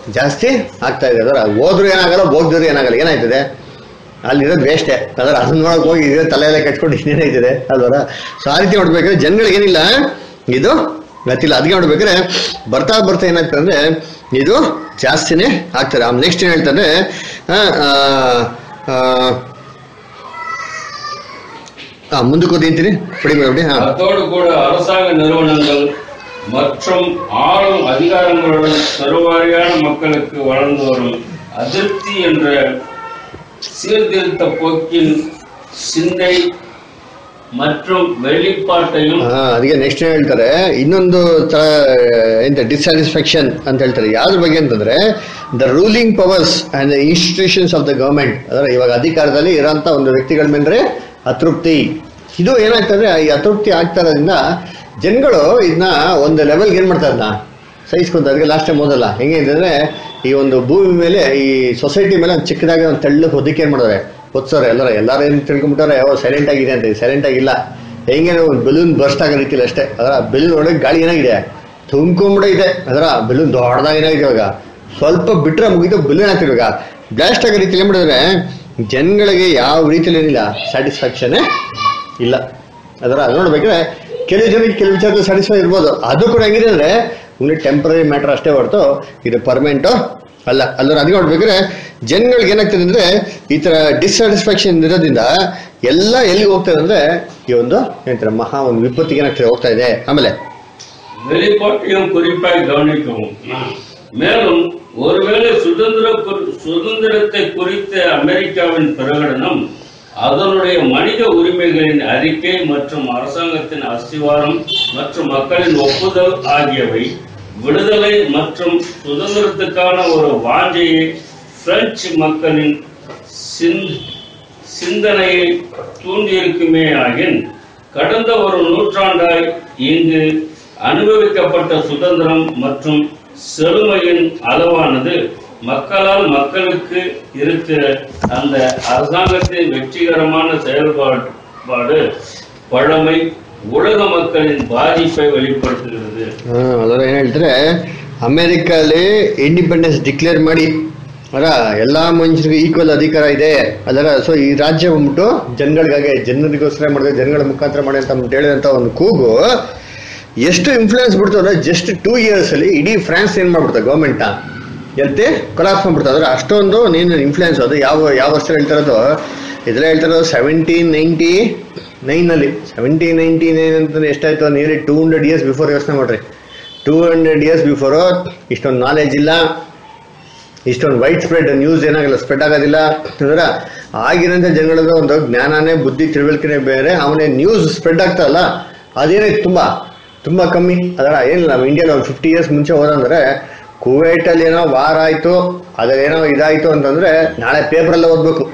ಜಾಸ್ತಿ ಆಗ್ತಾ ಇದೆ ಅದರ ಹೋದ್ರು ಏನಾಗಲ್ಲ ಹೋಗ್ದ್ರು ಏನಾಗಲ್ಲ ಏನಾಯ್ತದೆ ಅಲ್ಲಿರೋದು ವೇಸ್ಟೇ ಅದರ ಅದನ್ನ ನೋಡಕ್ ಹೋಗಿ ಇದೇ ತಲೆ ಎಲ್ಲ ಕಟ್ಕೊಂಡು ಇನ್ನೇನಾಯ್ತದೆ ಅಲ್ವರ ಸೊ ಆ ರೀತಿ ನೋಡ್ಬೇಕಾದ್ರೆ ಜನಗಳಿಗೆ ಏನಿಲ್ಲ ಇದು ಗೊತ್ತಿಲ್ಲ ಅದಕ್ಕೆ ನೋಡ್ಬೇಕಾದ್ರೆ ಬರ್ತಾ ಬರ್ತಾ ಏನಾಗ್ತದೆ ಅಂದ್ರೆ ಇದು ಜಾಸ್ತಿನೇ ಆಗ್ತದೆ ಆಮೇಲೆ ನೆಕ್ಸ್ಟ್ ಏನ್ ಹೇಳ್ತಾರೆ ಆ, ಆ, ಆ, ஆ ಮುಂದಕ್ಕೆ ஓதிந்திரி படிங்க அப்படி ஆ அத்தோடு கூட அரசாங்க நிறுவனங்கள் மற்றும் ஆளும் அதிகாரங்களுடன் பெருவாரியான மக்களுக்கு வளர்ந்து வரும் அதிருப்தி என்ற சீர்திருத்த போக்கின் சிந்தை மற்றும் வெளிப்பாட்டையும் ಆ, ಅದಕ್ಕೆ ನೆಕ್ಸ್ಟ್ ಏನ್ ಹೇಳ್ತಾರೆ ಇನ್ನೊಂದು ತರ ಎಂತ ಡಿಸ್ಸ್ಯಾಟಿಸ್ಫ್ಯಾಕ್ಷನ್ ಅಂತ ಹೇಳ್ತಾರೆ ಯಾವ್ದ್ರ ಬಗ್ಗೆ ಅಂತಂದ್ರೆ the ruling powers and the institutions of the government ಅದರ ಇವಾಗ ಅಧಿಕಾರದಲ್ಲಿ ಇರೋಂಥ ಒಂದು ವ್ಯಕ್ತಿಗಳ ಮೇಲೆ ಅತೃಪ್ತಿ ಇದು ಏನಾಗ್ತದೆ ಈ ಅತೃಪ್ತಿ ಆಗ್ತಾ ಇರೋದ್ರಿಂದ ಜನಗಳು ಇದನ್ನ ಒಂದು ಲೆವೆಲ್ಗೆ ಏನ್ ಮಾಡ್ತಾರೆ ಅದನ್ನ ಸಹಿಸ್ಕೊಂತ ಅದಕ್ಕೆ ಲಾಸ್ಟ್ ಟೈಮ್ ಓದಲ್ಲ ಹೆಂಗೆ ಅಂತಂದ್ರೆ ಈ ಒಂದು ಭೂಮಿ ಮೇಲೆ ಈ ಸೊಸೈಟಿ ಮೇಲೆ ಒಂದು ಚಿಕ್ಕದಾಗಿ ಒಂದು ತೆಳ್ಳು ಹೊದಿಕೆ ಏನ್ ಮಾಡಿದ್ರೆ ಹೊತ್ಸೋರೆ ಎಲ್ಲರ ಎಲ್ಲರೂ ಏನು ತಿಳ್ಕೊಂಬಿಟ್ಟಾರೆ ಯಾವ ಸೈಲೆಂಟ್ ಆಗಿದೆ ಅಂತ ಸೈಲೆಂಟ್ ಆಗಿಲ್ಲ ಹೆಂಗೆ ಒಂದು ಬೆಲೂನ್ ಬರ್ಸ್ಟ್ ಆಗೋ ರೀತಿಲಿ ಅಷ್ಟೇ ಅದರ ಬೆಲೂನ್ ಒಳಗೆ ಗಾಳಿ ಏನಾಗಿದೆ ತುಂಬ್ಕೊಂಬಿಡೈತೆ ಅದರ ಬೆಲೂನ್ ದೊಡ್ಡದಾಗ ಏನಾಗಿದೆ ಇವಾಗ ಸ್ವಲ್ಪ ಬಿಟ್ರೆ ಮುಗಿದು ಬೆಲೂನ್ ಆಗ್ತಿದೆ ಇವಾಗ ಬ್ಲಾಸ್ಟ್ ಆಗೋ ರೀತಿಲಿ ಏನ್ ಮಾಡಿದ್ರೆ ಜನಗಳಿಗೆ ಯಾವ ರೀತಿಲಿ ಏನಿಲ್ಲ ಸ್ಯಾಟಿಸ್ಫ್ಯಾಕ್ಷನ್ ಇಲ್ಲ ಅದರ ಅದು ನೋಡ್ಬೇಕಾದ್ರೆ ಕೆಲವು ಜನಕ್ಕೆ ಕೆಲವು ವಿಚಾರದ ಸ್ಯಾಟಿಸ್ಫೈ ಇರ್ಬೋದು ಅದು ಕೂಡ ಹೆಂಗಿದೆ ಅಂದ್ರೆ ಓನ್ಲಿ ಟೆಂಪರರಿ ಮ್ಯಾಟರ್ ಅಷ್ಟೇ ಹೊರತು ಇದು ಪರ್ಮನೆಂಟು ಅಲ್ಲ ಅಲ್ಲರ ಅದಕ್ಕೆ ನೋಡ್ಬೇಕಾದ್ರೆ ಜನಗಳಿಗೆ ಏನಾಗ್ತದೆ ಅಂದ್ರೆ ಈ ತರ ಡಿಸ್ಸ್ಯಾಟಿಸ್ಫ್ಯಾಕ್ಷನ್ ಇರೋದ್ರಿಂದ ಎಲ್ಲ ಎಲ್ಲಿಗೆ ಹೋಗ್ತದೆ ಅಂದ್ರೆ ಈ ಒಂದು ಏನಂತಾರೆ ಮಹಾ ಒಂದು ವಿಪತ್ತಿಗೆ ಏನಾಗ್ತದೆ ಹೋಗ್ತಾ ಇದೆ ಆಮೇಲೆ வெளிப்பாட்டையும் குறிப்பாய் கவனிக்கவும் மேலும் ஒருவேளை சுதந்திர குறி- சுதந்திரத்தை குறித்த அமெரிக்காவின் பிரகடனம் அதனுடைய மனித உரிமைகளின் அறிக்கை மற்றும் அரசாங்கத்தின் அஸ்திவாரம் மற்றும் மக்களின் ஒப்புதல் ஆகியவை விடுதலை மற்றும் சுதந்திரத்துக்கான ஒரு வாஞ்சையை பிரெஞ்சு மக்களின் சிந்- சிந்தனையை தூண்டியிருக்குமே ஆகின் கடந்த ஒரு நூற்றாண்டாய் இங்கு அனுபவிக்கப்பட்ட சுதந்திரம் மற்றும் செழுமையின் அளவானது மக்களால் மக்களுக்கு இருக்கிற அந்த அரசாங்கத்தின் வெற்றிகரமான செயல்பாடு பழமை உலக மக்களின் பாதிப்பை வெளிப்படுத்துகிறது ಆ, ಅದರ ಏನ್ ಹೇಳ್ತಾರೆ ಅಮೆರಿಕಲ್ಲಿ ಇಂಡಿಪೆಂಡೆನ್ಸ್ ಡಿಕ್ಲೇರ್ ಮಾಡಿ ಅಲ್ಲ ಎಲ್ಲಾ ಮನುಷ್ಯರಿಗೂ ಈಕ್ವಲ್ ಅಧಿಕಾರ ಇದೆ ಅದರ ಸೊ ಈ ರಾಜ್ಯ ಬಂದ್ಬಿಟ್ಟು ಜನಗಳಿಗಾಗಿ ಜನರಿಗೋಸ್ಕರ ಮಾಡಿದ್ರೆ ಜನಗಳ ಮುಖಾಂತರ ಮಾಡಿ ಅಂತ ಅಂದ್ಬಿಟ್ಟು ಹೇಳಿದಂತ ಒಂದು ಕೂಗು ಎಷ್ಟು ಇನ್ಫ್ಲೂಯೆನ್ಸ್ ಬಿಡ್ತು ಅಂದ್ರೆ ಜಸ್ಟ್ ಟೂ ಇಯರ್ಸ್ ಅಲ್ಲಿ ಇಡೀ ಫ್ರಾನ್ಸ್ ಏನ್ ಮಾಡ್ಬಿಡ್ತಾರೆ ಗೌರ್ಮೆಂಟ್ ಎಲ್ತೆ ಕೊಲಾಪ್ಸ್ ಮಾಡ್ಬಿಡ್ತಾರೆ ಅಂದ್ರೆ ಅಷ್ಟೊಂದು ನೀನು ಇನ್ಫ್ಲೂಯೆನ್ಸ್ ಅದು ಯಾವ ಯಾವ ವರ್ಷ ಹೇಳ್ತಿರೋದು ಇದ್ರಲ್ಲಿ ಹೇಳ್ತಿರೋದು ಸೆವೆಂಟೀನ್ ನೈಂಟಿ ನೈನಲ್ಲಿ ಸೆವೆಂಟೀನ್ ನೈಂಟಿ ನೈನ್ ಅಂತಂದ್ರೆ ಎಷ್ಟಾಯ್ತು nearly two hundred years before ಯೋಚನೆ ಮಾಡ್ರಿ ಟೂ ಹಂಡ್ರೆಡ್ ಇಯರ್ಸ್ ಬಿಫೋರು ಇಷ್ಟೊಂದು ನಾಲೆಜ್ ಇಲ್ಲ ಇಷ್ಟೊಂದು ವೈಟ್ ಸ್ಪ್ರೆಡ್ ನ್ಯೂಸ್ ಏನಾಗಲ್ಲ ಸ್ಪ್ರೆಡ್ ಆಗೋದಿಲ್ಲ ಅಂದ್ರೆ ಆಗಿರೋಂಥ ಜನಗಳದ ಒಂದು ಜ್ಞಾನನೇ ಬುದ್ಧಿ ತಿಳುವಳಿಕೆನೇ ಬೇರೆ ಅವನೇ ನ್ಯೂಸ್ ಸ್ಪ್ರೆಡ್ ಆಗ್ತಾವಲ್ಲ ಅದೇನೈತೆ ತುಂಬಾ ತುಂಬಾ ಕಮ್ಮಿ ಅದರ ಏನಿಲ್ಲ ನಾವು ಇಂಡಿಯಾದಲ್ಲಿ ಒಂದು ಫಿಫ್ಟಿ ಇಯರ್ಸ್ ಮುಂಚೆ ಹೋದಂದ್ರೆ ಕುವೈಟಲ್ಲಿ ಏನೋ ವಾರ ಆಯ್ತು ಅದೇನೋ ಇದಾಯ್ತು ಅಂತಂದ್ರೆ ನಾಳೆ ಪೇಪರಲ್ಲೇ ಓದ್ಬೇಕು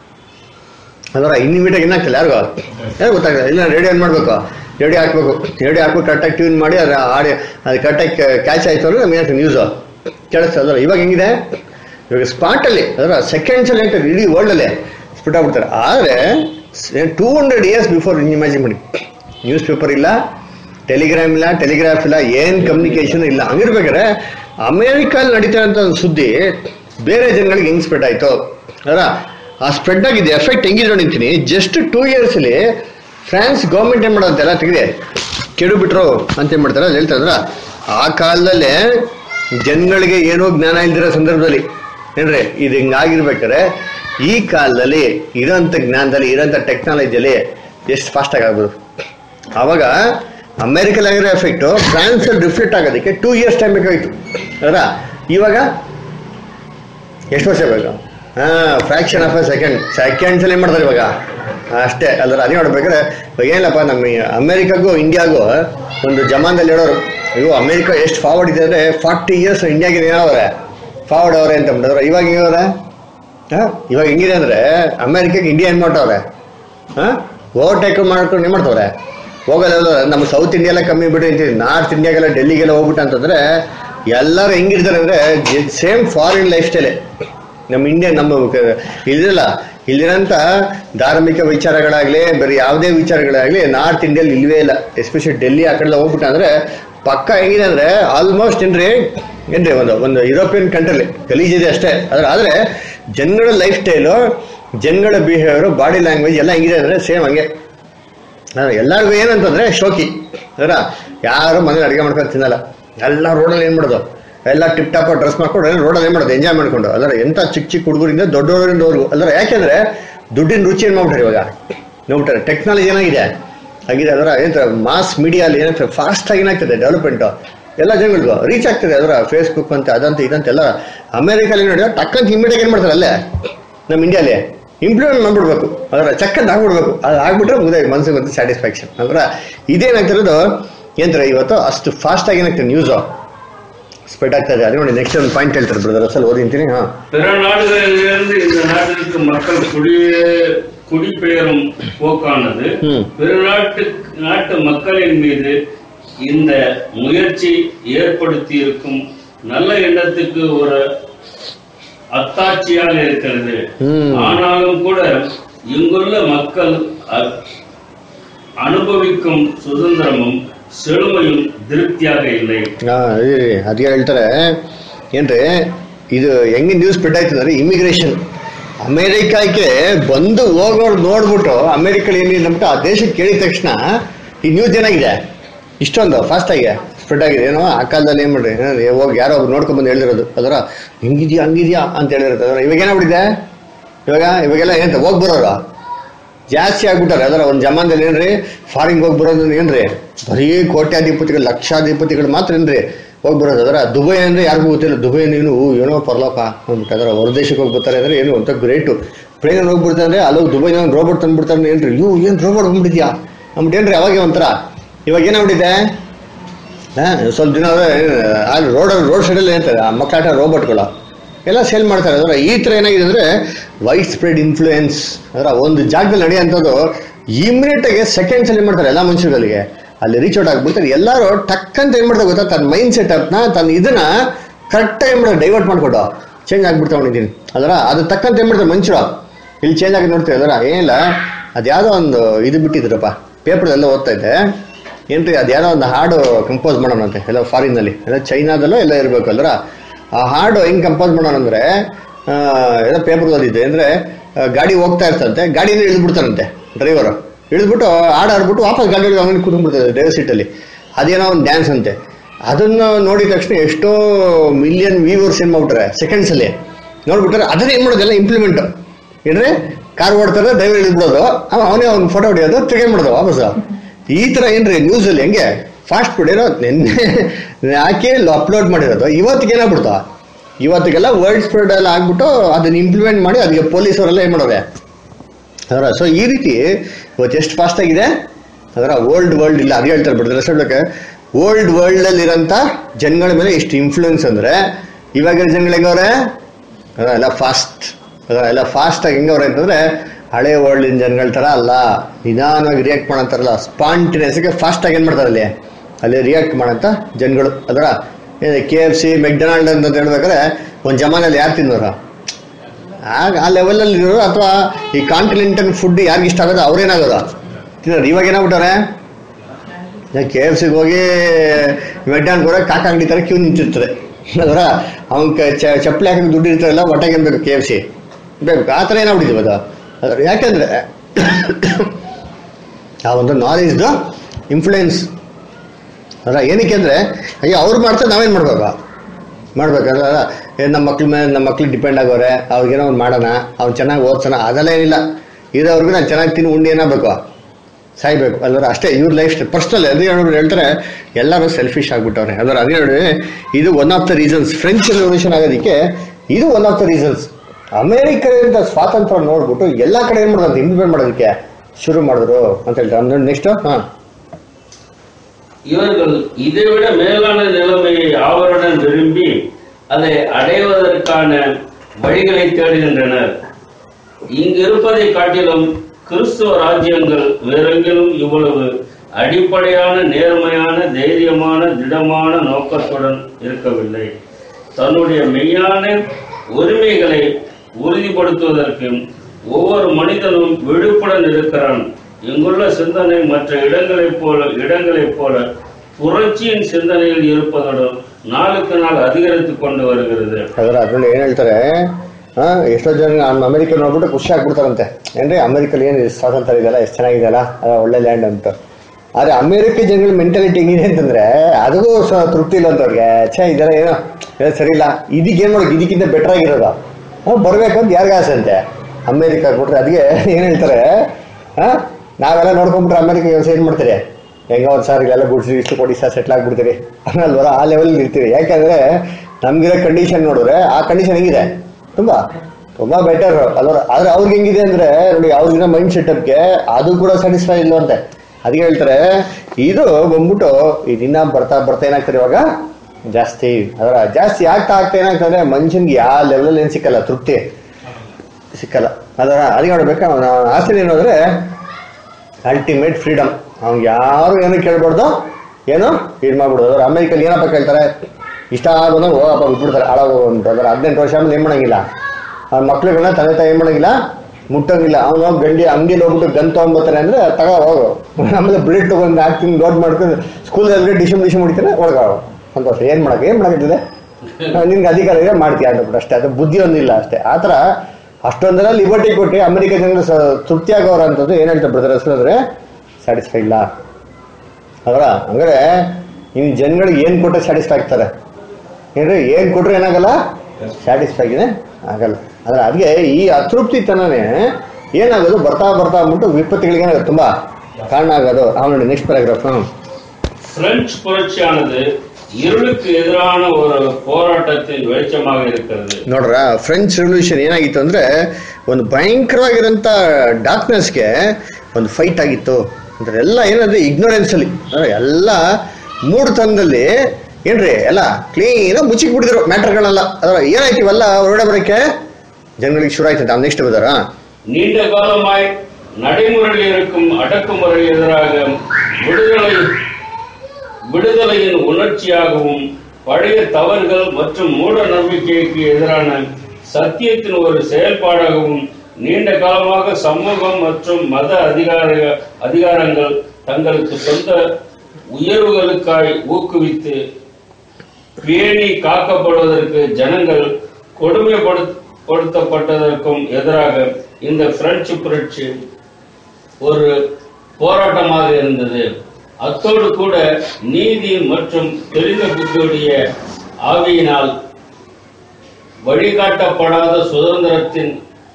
ಅದರ ಇನ್ವಿಟಾಗಿ ಏನಾಗ್ತಿಲ್ಲ ಯಾರಿಗೋ ಯಾರು ಗೊತ್ತಾಗಲ್ಲ ಇಲ್ಲ ರೇಡಿಯೋ ಏನು ಮಾಡಬೇಕು ರೇಡಿಯೋ ಹಾಕ್ಬೇಕು ರೇಡಿಯೋ ಹಾಕ್ಬಿಟ್ಟು ಕರೆಕ್ಟಾಗಿ ಟ್ಯೂನ್ ಮಾಡಿ ಅದರ ಆಡಿಯೋ ಅದು ಕರೆಕ್ಟಾಗಿ ಕ್ಯಾಚ್ ಆಯ್ತು ಅಂದ್ರೆ ನಮ್ಗೆ ಏನಾಗ್ತದೆ ನ್ಯೂಸು ಕೇಳಿಸ್ತದೆ ಅದರ ಇವಾಗ ಹೆಂಗಿದೆ ಇವಾಗ ಸ್ಪಾಟಲ್ಲಿ ಅದರ ಸೆಕೆಂಡ್ಸಲ್ಲಿ ಹೇಳ್ತಾರೆ ಇಡೀ ವರ್ಲ್ಡಲ್ಲೇ ಸ್ಪಿಟ್ ಆಗ್ಬಿಡ್ತಾರೆ ಆದರೆ two hundred years before imagine ಮಾಡಿ ನ್ಯೂಸ್ ಪೇಪರ್ ಇಲ್ಲ ಟೆಲಿಗ್ರಾಮ್ ಇಲ್ಲ ಟೆಲಿಗ್ರಾಫ್ ಇಲ್ಲ ಏನು ಕಮ್ಯುನಿಕೇಶನ್ ಇಲ್ಲ ಹಂಗಿರ್ಬೇಕಾದ್ರೆ ಅಮೇರಿಕಲ್ಲಿ ನಡೀತಾ ಇರೋಂಥ ಒಂದು ಸುದ್ದಿ ಬೇರೆ ಜನಗಳಿಗೆ ಹೆಂಗ್ ಸ್ಪ್ರೆಡ್ ಆಯ್ತು ಅದರ ಆ ಸ್ಪ್ರೆಡ್ ಆಗಿದೆ ಎಫೆಕ್ಟ್ ಹೆಂಗಿದೆ ನೋಡಿಂತೀನಿ ಜಸ್ಟ್ ಟೂ ಇಯರ್ಸಲ್ಲಿ ಫ್ರಾನ್ಸ್ ಗೌರ್ಮೆಂಟ್ ಏನು ಮಾಡೋದು ಎಲ್ಲ ತೆಗೆದೆ ಕೆಡು ಬಿಟ್ರು ಅಂತ ಏನ್ ಮಾಡ್ತಾರೆ ಅದು ಹೇಳ್ತಾ ಇದ್ರ ಆ ಕಾಲದಲ್ಲೇ ಜನಗಳಿಗೆ ಏನೋ ಜ್ಞಾನ ಇಲ್ದಿರೋ ಸಂದರ್ಭದಲ್ಲಿ ಏನ್ರಿ ಇದು ಹಿಂಗಾಗಿರ್ಬೇಕಾದ್ರೆ ಈ ಕಾಲದಲ್ಲಿ ಇರೋಂಥ ಜ್ಞಾನದಲ್ಲಿ ಇರೋಂಥ ಟೆಕ್ನಾಲಜಿಯಲ್ಲಿ ಎಷ್ಟು ಫಾಸ್ಟ್ ಆಗ್ಬೋದು ಆವಾಗ ಅಮೆರಿಕಲ್ ಆಗಿರೋ ಎಫೆಕ್ಟು ಫ್ರಾನ್ಸ್ ಅಲ್ಲಿ ರಿಫ್ಲೆಕ್ಟ್ ಆಗೋದಕ್ಕೆ ಟೂ ಇಯರ್ಸ್ ಟೈಮ್ ಬೇಕಾಗಿತ್ತು ಅದರ ಇವಾಗ ಎಷ್ಟು ವರ್ಷ ಬೇಕು ಹಾ fraction of a second seconds ಅಲ್ಲಿ ಮಾಡ್ತಾರೆ ಇವಾಗ ಅಷ್ಟೇ ಅಲ್ಲರ ಅದೇ ನೋಡ್ಬೇಕಾದ್ರೆ ಇವಾಗ ಏನಿಲ್ಲಪ್ಪ ನಮ್ಮ ಈ ಅಮೆರಿಕಾಗೂ ಇಂಡಿಯಾಗೂ ಒಂದು ಜಮಾನದಲ್ಲಿ ಹೇಳೋರು ಅಯ್ಯೋ ಅಮೆರಿಕ ಎಷ್ಟು ಫಾರ್ವರ್ಡ್ ಇದೆ ಅಂದ್ರೆ ಫಾರ್ಟಿ ಇಯರ್ಸ್ ಇಂಡಿಯಾಗೆ ಏನವ್ರೆ ಫಾರ್ವರ್ಡ್ ಅವ್ರೆ ಅಂತ ಬಿಟ್ಟಿದ್ರೆ ಇವಾಗ ಹೆಂಗವ್ರೆ ಹಾ ಇವಾಗ ಹೆಂಗಿದೆ ಅಂದ್ರೆ ಅಮೆರಿಕಕ್ಕೆ ಇಂಡಿಯಾ ಏನ್ ಮಾಡ್ತಾವ್ರೆ ಹಾ ಓವರ್ಟೇಕ್ ಮಾಡ್ಕೊಂಡು ಏನ್ ಮಾಡ್ತಾವ್ರೆ ಹೋಗೋದಲ್ಲ ನಮ್ಮ ಸೌತ್ ಇಂಡಿಯಾ ಎಲ್ಲ ಕಮ್ಮಿ ಬಿಟ್ಟು ಅಂತೀವಿ ನಾರ್ತ್ ಇಂಡಿಯಾಗೆಲ್ಲ ಡೆಲ್ಲಿಗೆಲ್ಲ ಹೋಗ್ಬಿಟ್ಟು ಅಂತಂದ್ರೆ ಎಲ್ಲರೂ ಹೆಂಗಿರ್ತಾರೆ ಅಂದ್ರೆ ಸೇಮ್ ಫಾರಿನ್ ಲೈಫ್ ಸ್ಟೈಲೇ ನಮ್ಮ ಇಂಡಿಯಾ ನಮ್ಮ ಕ- ಇಲ್ಲಿರಲ್ಲ ಇಲ್ಲಿರಂತ ಧಾರ್ಮಿಕ ವಿಚಾರಗಳಾಗ್ಲಿ ಬೇರೆ ಯಾವುದೇ ವಿಚಾರಗಳಾಗ್ಲಿ ನಾರ್ತ್ ಇಂಡಿಯಲ್ಲಿ ಇಲ್ವೇ ಇಲ್ಲ ಎಸ್ಪೆಷಲಿ ಡೆಲ್ಲಿ ಆ ಕಡೆ ಹೋಗ್ಬಿಟ್ಟು ಅಂದ್ರೆ ಪಕ್ಕ ಹೆಂಗಿದೆ ಅಂದ್ರೆ ಆಲ್ಮೋಸ್ಟ್ ಏನ್ರಿ ಏನ್ರಿ ಒಂದು ಒಂದು ಯುರೋಪಿಯನ್ ಕಂಟ್ರಿಲಿ ಗಲೀಜಿದೆ ಅಷ್ಟೇ ಅದ್ರ ಆದ್ರೆ ಜನಗಳ ಲೈಫ್ ಸ್ಟೈಲು ಜನಗಳ ಬಿಹೇವಿಯರ್ ಬಾಡಿ ಲ್ಯಾಂಗ್ವೇಜ್ ಎಲ್ಲ ಹೆಂಗಿದೆ ಅಂದ್ರೆ ಸೇಮ್ ಹಂಗೆ ಆ, ಎಲ್ಲರಿಗೂ ಏನಂತಂದ್ರೆ ಶೋಕಿ ಅದರ ಯಾರು ಮನೇಲಿ ಅಡುಗೆ ಮಾಡ್ಕೊಂಡು ತಿನ್ನಲ್ಲ ಎಲ್ಲ ರೋಡಲ್ಲಿ ಏನು ಮಾಡೋದು ಎಲ್ಲ ಟಿಪ್ ಟಾಪ್ ಡ್ರೆಸ್ ಮಾಡ್ಕೊಂಡು ರೋಡಲ್ಲಿ ಏನು ಮಾಡೋದು ಎಂಜಾಯ್ ಮಾಡ್ಕೊಂಡು ಅದರ ಎಂಥ ಚಿಕ್ಕ ಚಿಕ್ಕ ಹುಡುಗರಿಂದ ದೊಡ್ಡವರಿಂದವರೆಗೂ ಅಲ್ಲರ ಯಾಕೆಂದ್ರೆ ದುಡ್ಡಿನ ರುಚಿ ಏನು ಮಾಡ್ಬಿಟ್ಟಾರೆ ಇವಾಗ ನೋಡ್ಬಿಟ್ಟಾರೆ ಟೆಕ್ನಾಲಜಿ ಏನಾಗಿದೆ ಆಗಿದೆ ಅದರ ಏನಂತಾರೆ ಮಾಸ್ ಮೀಡಿಯಲ್ಲಿ ಏನಂತಾರೆ ಫಾಸ್ಟ್ ಆಗಿ ಏನಾಗ್ತದೆ ಡೆವಲಪ್ಮೆಂಟು ಎಲ್ಲ ಜನಗಳಿಗೂ ರೀಚ್ ಆಗ್ತದೆ ಅದರ ಫೇಸ್ಬುಕ್ ಅಂತ ಅದಂತ ಇದಂತ ಎಲ್ಲ ಅಮೇರಿಕಲ್ಲಿ ನೋಡಿ ಟಕ್ಕಂತ ಇಮಿಡಿಯೇಟ್ ಏನು ಮಾಡ್ತಾರೆ ಅಲ್ಲೇ ನಮ್ಮ ಇಂಡಿಯಾಲಿ ಇಂಪ್ಲಿಮೆಂಟ್ ಮಾಡ್ಬಿಡ್ಬೇಕು ಅದರ ಚಕ್ಕಂತ ಆಗ್ಬಿಡ್ಬೇಕು ಅದು ಆಗ್ಬಿಟ್ರೆ ಮುಗಿದ ಮನಸ್ಸಿಗೆ ಒಂದು ಸ್ಯಾಟಿಸ್ಫ್ಯಾಕ್ಷನ್ ಅಂದ್ರೆ ಇದೇನಾಗ್ತಿರೋದು ಏನಂತಾರೆ ಇವತ್ತು ಅಷ್ಟು ಫಾಸ್ಟ್ ಆಗಿ ಏನಾಗ್ತದೆ ನ್ಯೂಸು ಸ್ಪ್ರೆಡ್ ಆಗ್ತಾ ಇದೆ ಅದೇ ನೋಡಿ ನೆಕ್ಸ್ಟ್ ಒಂದು ಪಾಯಿಂಟ್ ಹೇಳ್ತಾರೆ ಬ್ರದರ್ ಅಸಲ್ ಓದಿಂತೀನಿ ಹಾಂ பிற நாடுகளிலிருந்து இந்த நாட்டிற்கு மக்கள் குடியே குடிபெயரும் போக்கானது ம். பிற நாட்டு நாட்டு மக்களின் மீது இந்த முயற்சி ஏற்படுத்தி இருக்கும் நல்ல எண்ணத்துக்கு ஒரு அத்தாட்சியாக இருக்கிறது ம். ஆனாலும் கூட இங்குள்ள மக்கள் அ- அனுபவிக்கும் சுதந்திரமும் செழுமையும் திருப்தியாக இல்லை ಅದಕ್ಕೆ ಹೇಳ್ತಾರೆ ಏನ್ರಿ ಇದು ಹೆಂಗೆ ನ್ಯೂಸ್ ಸ್ಪ್ರೆಡ್ ಆಯ್ತದೆ ಅಂದ್ರೆ ಇಮಿಗ್ರೇಷನ್ ಅಮೇರಿಕಾಕ್ಕೆ ಬಂದು ಹೋಗೋರು ನೋಡ್ಬಿಟ್ಟು ಅಮೇರಿಕಲ್ಲಿ ಏನಿದೆ ಅಂದ್ಬಿಟ್ಟು ಆ ದೇಶಕ್ಕೆ ಕೇಳಿದ ತಕ್ಷಣ ಈ ನ್ಯೂಸ್ ಏನಾಗಿದೆ ಇಷ್ಟೊಂದು ಫಾಸ್ಟ್ ಆಗಿ ಸ್ಪ್ರೆಡ್ ಆಗಿದೆ ಏನೋ ಆ ಕಾಲದಲ್ಲಿ ಏನು ಮಾಡ್ರಿ ಏನಾದ್ರು ಹೋಗಿ ಯಾರೋ ಒಬ್ರು ನೋಡ್ಕೊಂಡ್ ಬಂದು ಹೇಳಿರೋದು ಅದರ ಹಿಂಗಿದ್ಯಾ ಹಂಗಿದ್ಯಾ ಅಂತ ಹೇಳಿರೋದು ಅದರ ಇವಾಗ ಏನಾಗ್ಬಿಟ್ಟಿದೆ ಇವಾಗ ಇವಾಗೆಲ್ಲ ಏನಂತ ಹೋಗಿ ಬರೋರು ಜಾಸ್ತಿ ಆಗ್ಬಿಟ್ಟಾರೆ ಅದರ ಒಂದು ಜಮಾನದಲ್ಲಿ ಏನ್ರಿ ಫಾರಿನ್ ಹೋಗಿ ಬರೋದು ಏನ್ರಿ ಬರೀ ಕೋಟ್ಯಾಧಿಪತಿಗಳು ಲಕ್ಷಾಧಿಪತಿಗಳು ಮಾತ್ರ ಏನ್ರಿ ಹೋಗಿ ಬರೋದು ಅದರ ದುಬೈ ಅಂದ್ರೆ ಯಾರಿಗೂ ಗೊತ್ತಿಲ್ಲ ದುಬೈ ನೀನು ಊ, ಏನೋ ಪರ್ಲೋಕ ಅಂದ್ಬಿಟ್ಟು ಅದರ ಹೊರದೇಶಕ್ಕೆ ಹೋಗಿ ಬರ್ತಾರೆ ಅಂದ್ರೆ ಏನು ಅಂತ ಗ್ರೇಟು ಟ್ರೈನಲ್ಲಿ ಹೋಗ್ಬಿಡ್ತಾರೆ ಅಂದ್ರೆ ಅಲ್ಲಿ ದುಬೈನ ರೋಬೋಟ್ ತಂದ್ಬಿಡ್ತಾರೆ ಏನ್ರಿ ಇವು ಏನು ರೋಬೋಟ್ ಬಂದ್ಬಿಟ್ಟಿದ್ಯಾ ಅಂದ್ಬಿಟ್ಟು ಏನ್ರಿ ಅವಾಗೆ ಒಂಥರ ಇವಾಗ ಏನಾಗ್ಬಿಟ್ಟಿದೆ ಹಾ, ಸ್ವಲ್ಪ ದಿನ ಅಲ್ಲಿ ರೋಡ್ ರೋಡ್ ಸೈಡಲ್ಲಿ ಏನಂತಾರೆ ಆ ಮಕ್ಕಳಾಟ ರೋಬೋಟ್ಗಳು ಎಲ್ಲ ಸೇಲ್ ಮಾಡ್ತಾರೆ ಅದರ ಈ ಥರ ಏನಾಗಿದೆ ಅಂದರೆ ವೈಡ್ ಸ್ಪ್ರೆಡ್ ಇನ್ಫ್ಲೂಯೆನ್ಸ್ ಅದರ ಒಂದು ಜಾಗದಲ್ಲಿ ನಡೆಯುವಂಥದ್ದು ಇಮಿಡಿಯೇಟ್ ಆಗಿ ಸೆಕೆಂಡ್ಸ್ ಅಲ್ಲಿ ಮಾಡ್ತಾರೆ ಎಲ್ಲ ಮನುಷ್ಯರುಗಳಿಗೆ ಅಲ್ಲಿ ರೀಚ್ ಔಟ್ ಆಗ್ಬಿಡ್ತಾರೆ ಎಲ್ಲರೂ ಟಕ್ ಅಂತ ಏನು ಮಾಡ್ತಾರೆ ಗೊತ್ತಾ ತನ್ನ ಮೈಂಡ್ ಸೆಟಪ್ನ ತನ್ನ ಇದನ್ನ ಕರೆಕ್ಟಾಗಿ ಏನು ಮಾಡ್ತಾರೆ ಡೈವರ್ಟ್ ಮಾಡ್ಕೊಡು ಚೇಂಜ್ ಆಗ್ಬಿಡ್ತಾ ಹೊಂದಿದ್ದೀನಿ ಅದರ ಅದು ತಕ್ಕಂತ ಏನು ಮಾಡ್ತಾರೆ ಮನುಷ್ಯರು ಇಲ್ಲಿ ಚೇಂಜ್ ಆಗಿ ನೋಡ್ತೀವಿ ಅದರ ಏನಿಲ್ಲ ಅದ್ಯಾವುದೋ ಒಂದು ಇದು ಬಿಟ್ಟಿದ್ರಪ್ಪ ಪೇಪರ್ದೆಲ್ಲ ಓದ್ತಾ ಇದ್ದೆ ಏನ್ರಿ ಅದ್ಯಾವುದೋ ಒಂದು ಹಾಡು ಕಂಪೋಸ್ ಮಾಡೋಣಂತೆ ಎಲ್ಲ ಫಾರಿನ್ನಲ್ಲಿ ಎಲ್ಲ ಚೈನಾದಲ್ಲೋ ಎಲ್ಲ ಇರಬೇಕು ಅಲ್ರ ಆ ಹಾಡು ಹೆಂಗ್ ಕಂಪೋಸ್ ಮಾಡೋಣ ಅಂದ್ರೆ ಆ, ಎಲ್ಲ ಪೇಪರ್ ಓದಿದ್ದೆ ಅಂದ್ರೆ ಆ, ಗಾಡಿ ಹೋಗ್ತಾ ಇರ್ತಂತೆ ಗಾಡಿಯಿಂದ ಇಳಿದ್ಬಿಡ್ತಾನಂತೆ ಡ್ರೈವರು ಇಳಿದ್ಬಿಟ್ಟು ಹಾಡು ಆಡ್ಬಿಟ್ಟು ವಾಪಸ್ ಗಾಡಿ ಹಂಗೆ ಕೂತ್ಬಿಡ್ತದೆ ಡ್ರೈವರ್ ಸೀಟಲ್ಲಿ ಅದೇನೋ ಒಂದು ಡ್ಯಾನ್ಸ್ ಅಂತೆ ಅದನ್ನ ನೋಡಿದ ತಕ್ಷಣ ಎಷ್ಟೋ ಮಿಲಿಯನ್ ವ್ಯೂವರ್ಸ್ ಏನ್ ಮಾಡ್ಬಿಟ್ರೆ ಸೆಕೆಂಡ್ಸ್ ಅಲ್ಲಿ ನೋಡ್ಬಿಟ್ರೆ ಅದನ್ನ ಏನ್ ಮಾಡೋದೆಲ್ಲ ಇಂಪ್ಲಿಮೆಂಟ್ ಏನ್ರಿ ಕಾರ್ ಓಡ್ತಾರೆ ಡ್ರೈವರ್ ಇಳಿದ್ಬಿಡೋದು ಅವ ಅವನೇ ಅವ್ನ ಫೋಟೋ ಹೊಡಿಯೋದು ತಿರ್ಗಿ ಮಾಡೋದು ವಾಪಸ್ ಈ ತರ ಏನ್ರಿ ನ್ಯೂಸ್ ಅಲ್ಲಿ ಹೆಂಗೆ ಫಾಸ್ಟ್ ಫುಡ್ ಏನೋ ನಿನ್ನೆ ಹಾಕಿ ಅಪ್ಲೋಡ್ ಮಾಡಿರೋದು ಇವತ್ತಿಗೆ ಏನಾಗ್ಬಿಡ್ತಾವ ಇವತ್ತಿಗೆಲ್ಲ ವರ್ಲ್ಡ್ ಸ್ಪ್ರೆಡ್ ಎಲ್ಲ ಆಗ್ಬಿಟ್ಟು ಅದನ್ನ ಇಂಪ್ಲಿಮೆಂಟ್ ಮಾಡಿ ಅದಕ್ಕೆ ಪೊಲೀಸವರೆಲ್ಲ ಏನ್ ಮಾಡೋದೆ ಅದರ ಸೊ ಈ ರೀತಿ ಇವತ್ತು ಎಷ್ಟು ಫಾಸ್ಟ್ ಆಗಿದೆ ಅದರ ಓಲ್ಡ್ ವರ್ಲ್ಡ್ ಇಲ್ಲ ಅದು ಹೇಳ್ತಾರೆ ಬಿಡ್ತಾರೆ ಹೇಳಕ್ಕೆ ಓಲ್ಡ್ ವರ್ಲ್ಡ್ ಅಲ್ಲಿ ಇರೋಂಥ ಜನಗಳ ಮೇಲೆ ಎಷ್ಟು ಇನ್ಫ್ಲೂಯೆನ್ಸ್ ಅಂದ್ರೆ ಇವಾಗಿನ ಜನಗಳು ಹೆಂಗವ್ರೆ ಅದ ಎಲ್ಲ ಫಾಸ್ಟ್ ಅದ ಎಲ್ಲ ಫಾಸ್ಟ್ ಆಗಿ ಹೆಂಗವ್ರೆ ಅಂತಂದ್ರೆ ಹಳೆ ವರ್ಲ್ಡ್ ಜನಗಳ ತರ ಅಲ್ಲ ನಿಧಾನವಾಗಿ ರಿಯಾಕ್ಟ್ ಮಾಡಂತಾರಲ್ಲ ಸ್ಪಾಂಟಿನಿಯಸ್ಗೆ ಫಾಸ್ಟ್ ಆಗಿ ಏನ್ ಮಾಡ್ತಾರೆ ಅಲ್ಲಿ ಅಲ್ಲಿ ರಿಯಾಕ್ಟ್ ಮಾಡಂತ ಜನಗಳು ಅದರ ಕೆ ಎಫ್ ಸಿ ಮೆಕ್ಡೊನಾಲ್ಡ್ ಅಂತ ಹೇಳ್ಬೇಕಾದ್ರೆ ಒಂದು ಜಮಾನಲ್ಲಿ ಯಾರು ತಿನ್ನೋರು ಆಗ ಆ ಲೆವೆಲಲ್ಲಿ ಇರೋರು ಅಥವಾ ಈ ಕಾಂಟಿನೆಂಟಲ್ ಫುಡ್ ಯಾರಿಗೆ ಇಷ್ಟ ಆಗೋದು ಅವ್ರೇನಾಗೋದು ತಿನ್ನೋರು ಇವಾಗ ಏನಾಗ್ಬಿಟ್ಟಾರೆ ಕೆ ಎಫ್ ಸಿಗೆ ಹೋಗಿ ಮೆಡ್ಡಾನ್ ಕೂಡ ಕಾಕ ಅಂಗಡಿ ಥರ ಕ್ಯೂ ನಿಂತಿರ್ತದೆ ಅದರ ಅವ್ನ ಚಪ್ಪಲಿ ಹಾಕಿ ದುಡ್ಡು ಇರ್ತಾರಲ್ಲ ಹೊಟ್ಟೆಗೆ ಬೇಕು ಕೆ ಎಫ್ ಸಿ ಬೇಕು ಆ ಥರ ಏನಾಗ್ಬಿಟ್ಟಿದೆ ಅದು ಅದ್ರ ಯಾಕೆಂದ್ರೆ ಆ ಒಂದು ನಾಲೆಜ್ದು ಇನ್ಫ್ಲೂಯೆನ್ಸ್ ಅಲ್ಲ ಏನಕ್ಕೆ ಅಂದರೆ ಅಯ್ಯೋ ಅವ್ರು ಮಾಡ್ತಾರೆ ನಾವೇನು ಮಾಡ್ಬೇಕು ಮಾಡ್ಬೇಕಲ್ಲ ಏ ನಮ್ಮ ಮಕ್ಳ ಮೇಲೆ ನಮ್ಮ ಮಕ್ಳಿಗೆ ಡಿಪೆಂಡ್ ಆಗೋರೆ ಅವ್ರಿಗೇನೋ ಒಂದು ಮಾಡೋಣ ಅವ್ನು ಚೆನ್ನಾಗಿ ಓದ್ಸೋಣ ಅದೆಲ್ಲ ಏನಿಲ್ಲ ಇರೋರ್ಗು ನಾನು ಚೆನ್ನಾಗಿ ತಿನ್ನು ಉಂಡು ಏನಾಗಬೇಕು ಸಾಯ್ಬೇಕು ಅಲ್ವರ ಅಷ್ಟೇ ಇವ್ರ ಲೈಫ್ ಸ್ಟೈಲ್ ಪರ್ಸ್ನಲ್ ಅದೇ ಹೇಳೋರು ಹೇಳ್ತಾರೆ ಎಲ್ಲರೂ ಸೆಲ್ಫಿಶ್ ಆಗ್ಬಿಟ್ಟವ್ರೆ ಅಲ್ವರ ಅದೇ ನೋಡಿ ಇದು one of the reasons French revolution ಆಗೋದಕ್ಕೆ ಇದು ಒನ್ ಆಫ್ ದ ರೀಸನ್ಸ್ ಅಮೇರಿಕದಿಂದ ಸ್ವಾತಂತ್ರ್ಯ ನೋಡ್ಬಿಟ್ಟು ಎಲ್ಲ ಕಡೆ ಏನು ಮಾಡೋದು ಇಂಪ್ಲಿಮೆಂಟ್ ಮಾಡೋದಕ್ಕೆ ಶುರು ಮಾಡಿದ್ರು ಅಂತ ಹೇಳ್ತಾರೆ ನೆಕ್ಸ್ಟ್ ಹಾಂ இவர்கள் இதைவிட மேலான நிலைமையை ஆவருடன் விரும்பி அதை அடைவதற்கான வழிகளை தேடுகின்றனர் இங்கு இருப்பதை காட்டிலும் கிறிஸ்துவ ராஜ்யங்கள் வேறெங்கிலும் இவ்வளவு அடிப்படையான நேர்மையான தைரியமான திடமான நோக்கத்துடன் இருக்கவில்லை தன்னுடைய மெய்யான உரிமைகளை உறுதிப்படுத்துவதற்கு ஒவ்வொரு மனிதனும் விழிப்புடன் இருக்கிறான் இங்குள்ள சிந்தனை மற்ற இடங்களைப் போல இடங்களைப் போல புரட்சியின் சிந்தனையில் இருப்பதுடன் நாளுக்கு நாள் அதிகரித்து கொண்டு வருகிறது ಅದರ ಅದ್ರಲ್ಲಿ ಏನ್ ಹೇಳ್ತಾರೆ ಹಾ ಎಷ್ಟೋ ಜನ ನಮ್ಮ ಅಮೆರಿಕ ನೋಡ್ಬಿಟ್ಟು ಖುಷಿ ಆಗ್ಬಿಡ್ತಾರಂತೆ ಏನ್ರಿ ಅಮೆರಿಕಲ್ಲಿ ಏನು ಸ್ವಾತಂತ್ರ್ಯ ಇದೆಯಲ್ಲ ಎಷ್ಟು ಚೆನ್ನಾಗಿದೆಯಲ್ಲ ಅದ ಒಳ್ಳೆ ಲ್ಯಾಂಡ್ ಅಂತ ಆದ್ರೆ ಅಮೆರಿಕ ಜನಗಳ ಮೆಂಟಾಲಿಟಿ ಹೆಂಗಿದೆ ಅಂತಂದ್ರೆ ಅದಕ್ಕೂ ಸ ತೃಪ್ತಿ ಇಲ್ಲ ಅಂತ ಅವ್ರಿಗೆ ಛೇ ಇದೆಲ್ಲ ಏನೋ ಇದು ಸರಿ ಇಲ್ಲ ಇದಕ್ಕೆ ಏನ್ ಮಾಡೋದು ಇದಕ್ಕಿಂತ ಬೆಟರ್ ಆಗಿರೋದು ಹ್ಮ್, ಬರ್ಬೇಕು ಅಂತ ಯಾರಿಗ ಆಸೆ ಅಂತೆ ಅಮೆರಿಕ ಕೊಟ್ರೆ ಅದಕ್ಕೆ ಏನ್ ಹೇಳ್ತಾರೆ ಹಾ ನಾವೆಲ್ಲ ನೋಡ್ಕೊಂಡ್ಬಿಟ್ರೆ ಅಮೆರಿಕ ವ್ಯವಸಾಯ ಏನ್ ಮಾಡ್ತೀರಿ ಹೆಂಗ ಒಂದ್ ಸಾರ್ ಇಲ್ಲೆಲ್ಲ ಗುಡ್ಸಿ ಇಷ್ಟು ಕೊಡಿ ಸರ್ ಸೆಟ್ಲ್ ಆಗ್ಬಿಡ್ತೀರಿ ಅನ್ನಲ್ವರ ಆ ಲೆವೆಲ್ ಇರ್ತೀರಿ ಯಾಕಂದ್ರೆ ನಮ್ಗಿರೋ ಕಂಡೀಷನ್ ನೋಡಿದ್ರೆ ಆ ಕಂಡೀಷನ್ ಹೆಂಗಿದೆ ತುಂಬಾ ತುಂಬಾ ಬೆಟರ್ ಅಲ್ವರ ಆದ್ರೆ ಅವ್ರಿಗೆ ಹೆಂಗಿದೆ ಅಂದ್ರೆ ನೋಡಿ ಅವ್ರಿಗಿನ ಮೈಂಡ್ ಸೆಟಪ್ಗೆ ಅದು ಕೂಡ ಸ್ಯಾಟಿಸ್ಫೈ ಇಲ್ಲ ಅಂತೆ ಅದಕ್ಕೆ ಹೇಳ್ತಾರೆ ಇದು ಬಂದ್ಬಿಟ್ಟು ಈ ದಿನ ಬರ್ತಾ ಬರ್ತಾ ಏನಾಗ್ತಾರೆ ಇವಾಗ ಜಾಸ್ತಿ ಅದರ ಜಾಸ್ತಿ ಆಗ್ತಾ ಆಗ್ತಾ ಏನಾಗ್ತದೆ ಮನುಷ್ಯನ್ಗೆ ಯಾವ ಲೆವೆಲಲ್ಲಿ ಏನು ಸಿಕ್ಕಲ್ಲ ತೃಪ್ತಿ ಸಿಕ್ಕಲ್ಲ ಅದರ ಅದಕ್ಕೆ ನೋಡ್ಬೇಕು ಅವನ ಆಸೆ ಏನು ಅಂದ್ರೆ ಅಲ್ಟಿಮೇಟ್ ಫ್ರೀಡಮ್ ಅವ್ನಿಗೆ ಯಾರು ಏನು ಕೇಳ್ಬಾರ್ದು ಏನು ಇದು ಮಾಡ್ಬಿಡೋದು ಅವ್ರು ಅಮೆರಿಕಲ್ಲಿ ಏನಪ್ಪ ಕೇಳ್ತಾರೆ ಇಷ್ಟ ಆಗೋದು ಹೋಗಪ್ಪ ಬಿಟ್ಬಿಡ್ತಾರೆ ಹಾಳಾಗೋ ಅಂತ ಅದ್ರ ಹದಿನೆಂಟು ವರ್ಷ ಆದ್ಮೇಲೆ ಏನು ಮಾಡಂಗಿಲ್ಲ ಅವ್ನ ಮಕ್ಳುಗಳನ್ನ ತಂದೆ ತಾಯಿ ಏನು ಮಾಡಂಗಿಲ್ಲ ಮುಟ್ಟಂಗಿಲ್ಲ ಅವನು ಗಂಡಿ ಅಂಗಡಿಲಿ ಹೋಗ್ಬಿಟ್ಟು ಗನ್ ತೊಗೊಂಬರ್ತಾನೆ ಅಂದ್ರೆ ತಗೋ ಹೋಗು ಆಮೇಲೆ ಬ್ಲೇಡ್ ತಗೊಂಡು ಹಾಕ್ತೀನಿ ಲೋಡ್ ಮಾಡ್ಕೊಂಡು ಸ್ಕೂಲಲ್ಲಿ ಡಿಶಮ್ ಡಿಶಮ್ ಹೊಡಿತಾನೆ ಒಳಗ ಸಂತೋಷ ಏನು ಮಾಡಕ್ಕೆ ಏನು ಮಾಡಕ್ಕಿದೆ ನಿನ್ಗೆ ಅಧಿಕಾರ ಇದೆ ಮಾಡ್ತೀಯ ಅಂತ ಅಷ್ಟೇ ಅದು ಬುದ್ಧಿ ಒಂದಿಲ್ಲ ಅಷ್ಟೇ ಆ ಥರ ಅಷ್ಟೊಂದರ ಲಿಬರ್ಟಿ ಕೊಟ್ಟು ಅಮೆರಿಕ ಜನರು ಸ ತೃಪ್ತಿ ಆಗೋರ ಅಂತದ್ದು ಏನು ಹೇಳ್ತಾರೆ ಬ್ರದರ್ ಹೆಸರು ಅಂದ್ರೆ ಸ್ಯಾಟಿಸ್ಫೈ ಇಲ್ಲ ಅವರ ಹಂಗಾರೆ ಇನ್ನು ಜನಗಳಿಗೆ ಏನು ಕೊಟ್ಟರೆ ಸ್ಯಾಟಿಸ್ಫೈ ಆಗ್ತಾರೆ ಏನ್ರಿ ಏನು ಕೊಟ್ರೆ ಏನಾಗಲ್ಲ ಸ್ಯಾಟಿಸ್ಫೈಗೆ ಆಗಲ್ಲ ಅಂದ್ರೆ ಅದಕ್ಕೆ ಈ ಅತೃಪ್ತಿತನನೇ ಏನಾಗೋದು ಬರ್ತಾ ಬರ್ತಾ ಅಂದ್ಬಿಟ್ಟು ವಿಪತ್ತುಗಳಿಗೆ ಏನಾಗುತ್ತೆ ತುಂಬಾ ಕಾರಣ ಆಗೋದು ಅವ್ನು ನೋಡಿ ನೆಕ್ಸ್ಟ್ ಪ್ಯಾರಾಗ್ರಾಫ್ பிரெஞ்சு புரட்சியானது இருளுக்கு எதிரான ஒரு போராட்டத்தின் வெளிச்சமாக இருக்கிறது ನೋಡ್ರ ಫ್ರೆಂಚ್ ರೆವಲ್ಯೂಷನ್ ಏನಾಗಿತ್ತು ಅಂದ್ರೆ ಒಂದು ಭಯಂಕರವಾಗಿರೋಂಥ ಡಾರ್ಕ್ನೆಸ್ಗೆ ಒಂದು ಫೈಟ್ ಆಗಿತ್ತು ಅಂದ್ರೆ ಎಲ್ಲ ಏನಂದ್ರೆ ignorance ಅಲ್ಲಿ ಅಂದ್ರೆ ಎಲ್ಲ ಮೂಢತನದಲ್ಲಿ ಏನ್ರಿ ಎಲ್ಲ ಕ್ಲೀನ್ ಮುಚ್ಚಿಕ್ ಬಿಡಿದ್ರು ಮ್ಯಾಟರ್ಗಳೆಲ್ಲ ಅದರ ಏನಾಯ್ತು ಇವೆಲ್ಲ ಹೊರಗಡೆ ಬರೋಕ್ಕೆ ಜನಗಳಿಗೆ ಶುರು ಆಯ್ತು ನೆಕ್ಸ್ಟ್ ಬದಾರ நீண்ட காலமாய் நடைமுறையில் இருக்கும் அடக்குமுறைக்கு எதிராக விடுதலை விடுதலையின் உணர்ச்சியாகவும் பழைய தவறுகள் மற்றும் மூட நம்பிக்கைக்கு எதிரான சத்தியத்தின் ஒரு செயல்பாடாகவும் நீண்ட காலமாக சமூகம் மற்றும் மத அதிகார அதிகாரங்கள் தங்களுக்கு சொந்த உயர்வுகளுக்காய் ஊக்குவித்து பேணி காக்கப்படுவதற்கு ஜனங்கள் கொடுமைப்படுத்தப்பட்டதற்கும் எதிராக இந்த பிரெஞ்சு புரட்சி ஒரு போராட்டமாக இருந்தது அத்தோடு கூட நீதி மற்றும் தெரிந்த புத்தியுடைய ஆவியினால் வழிகாட்டப்படாத சுதந்திரத்தின்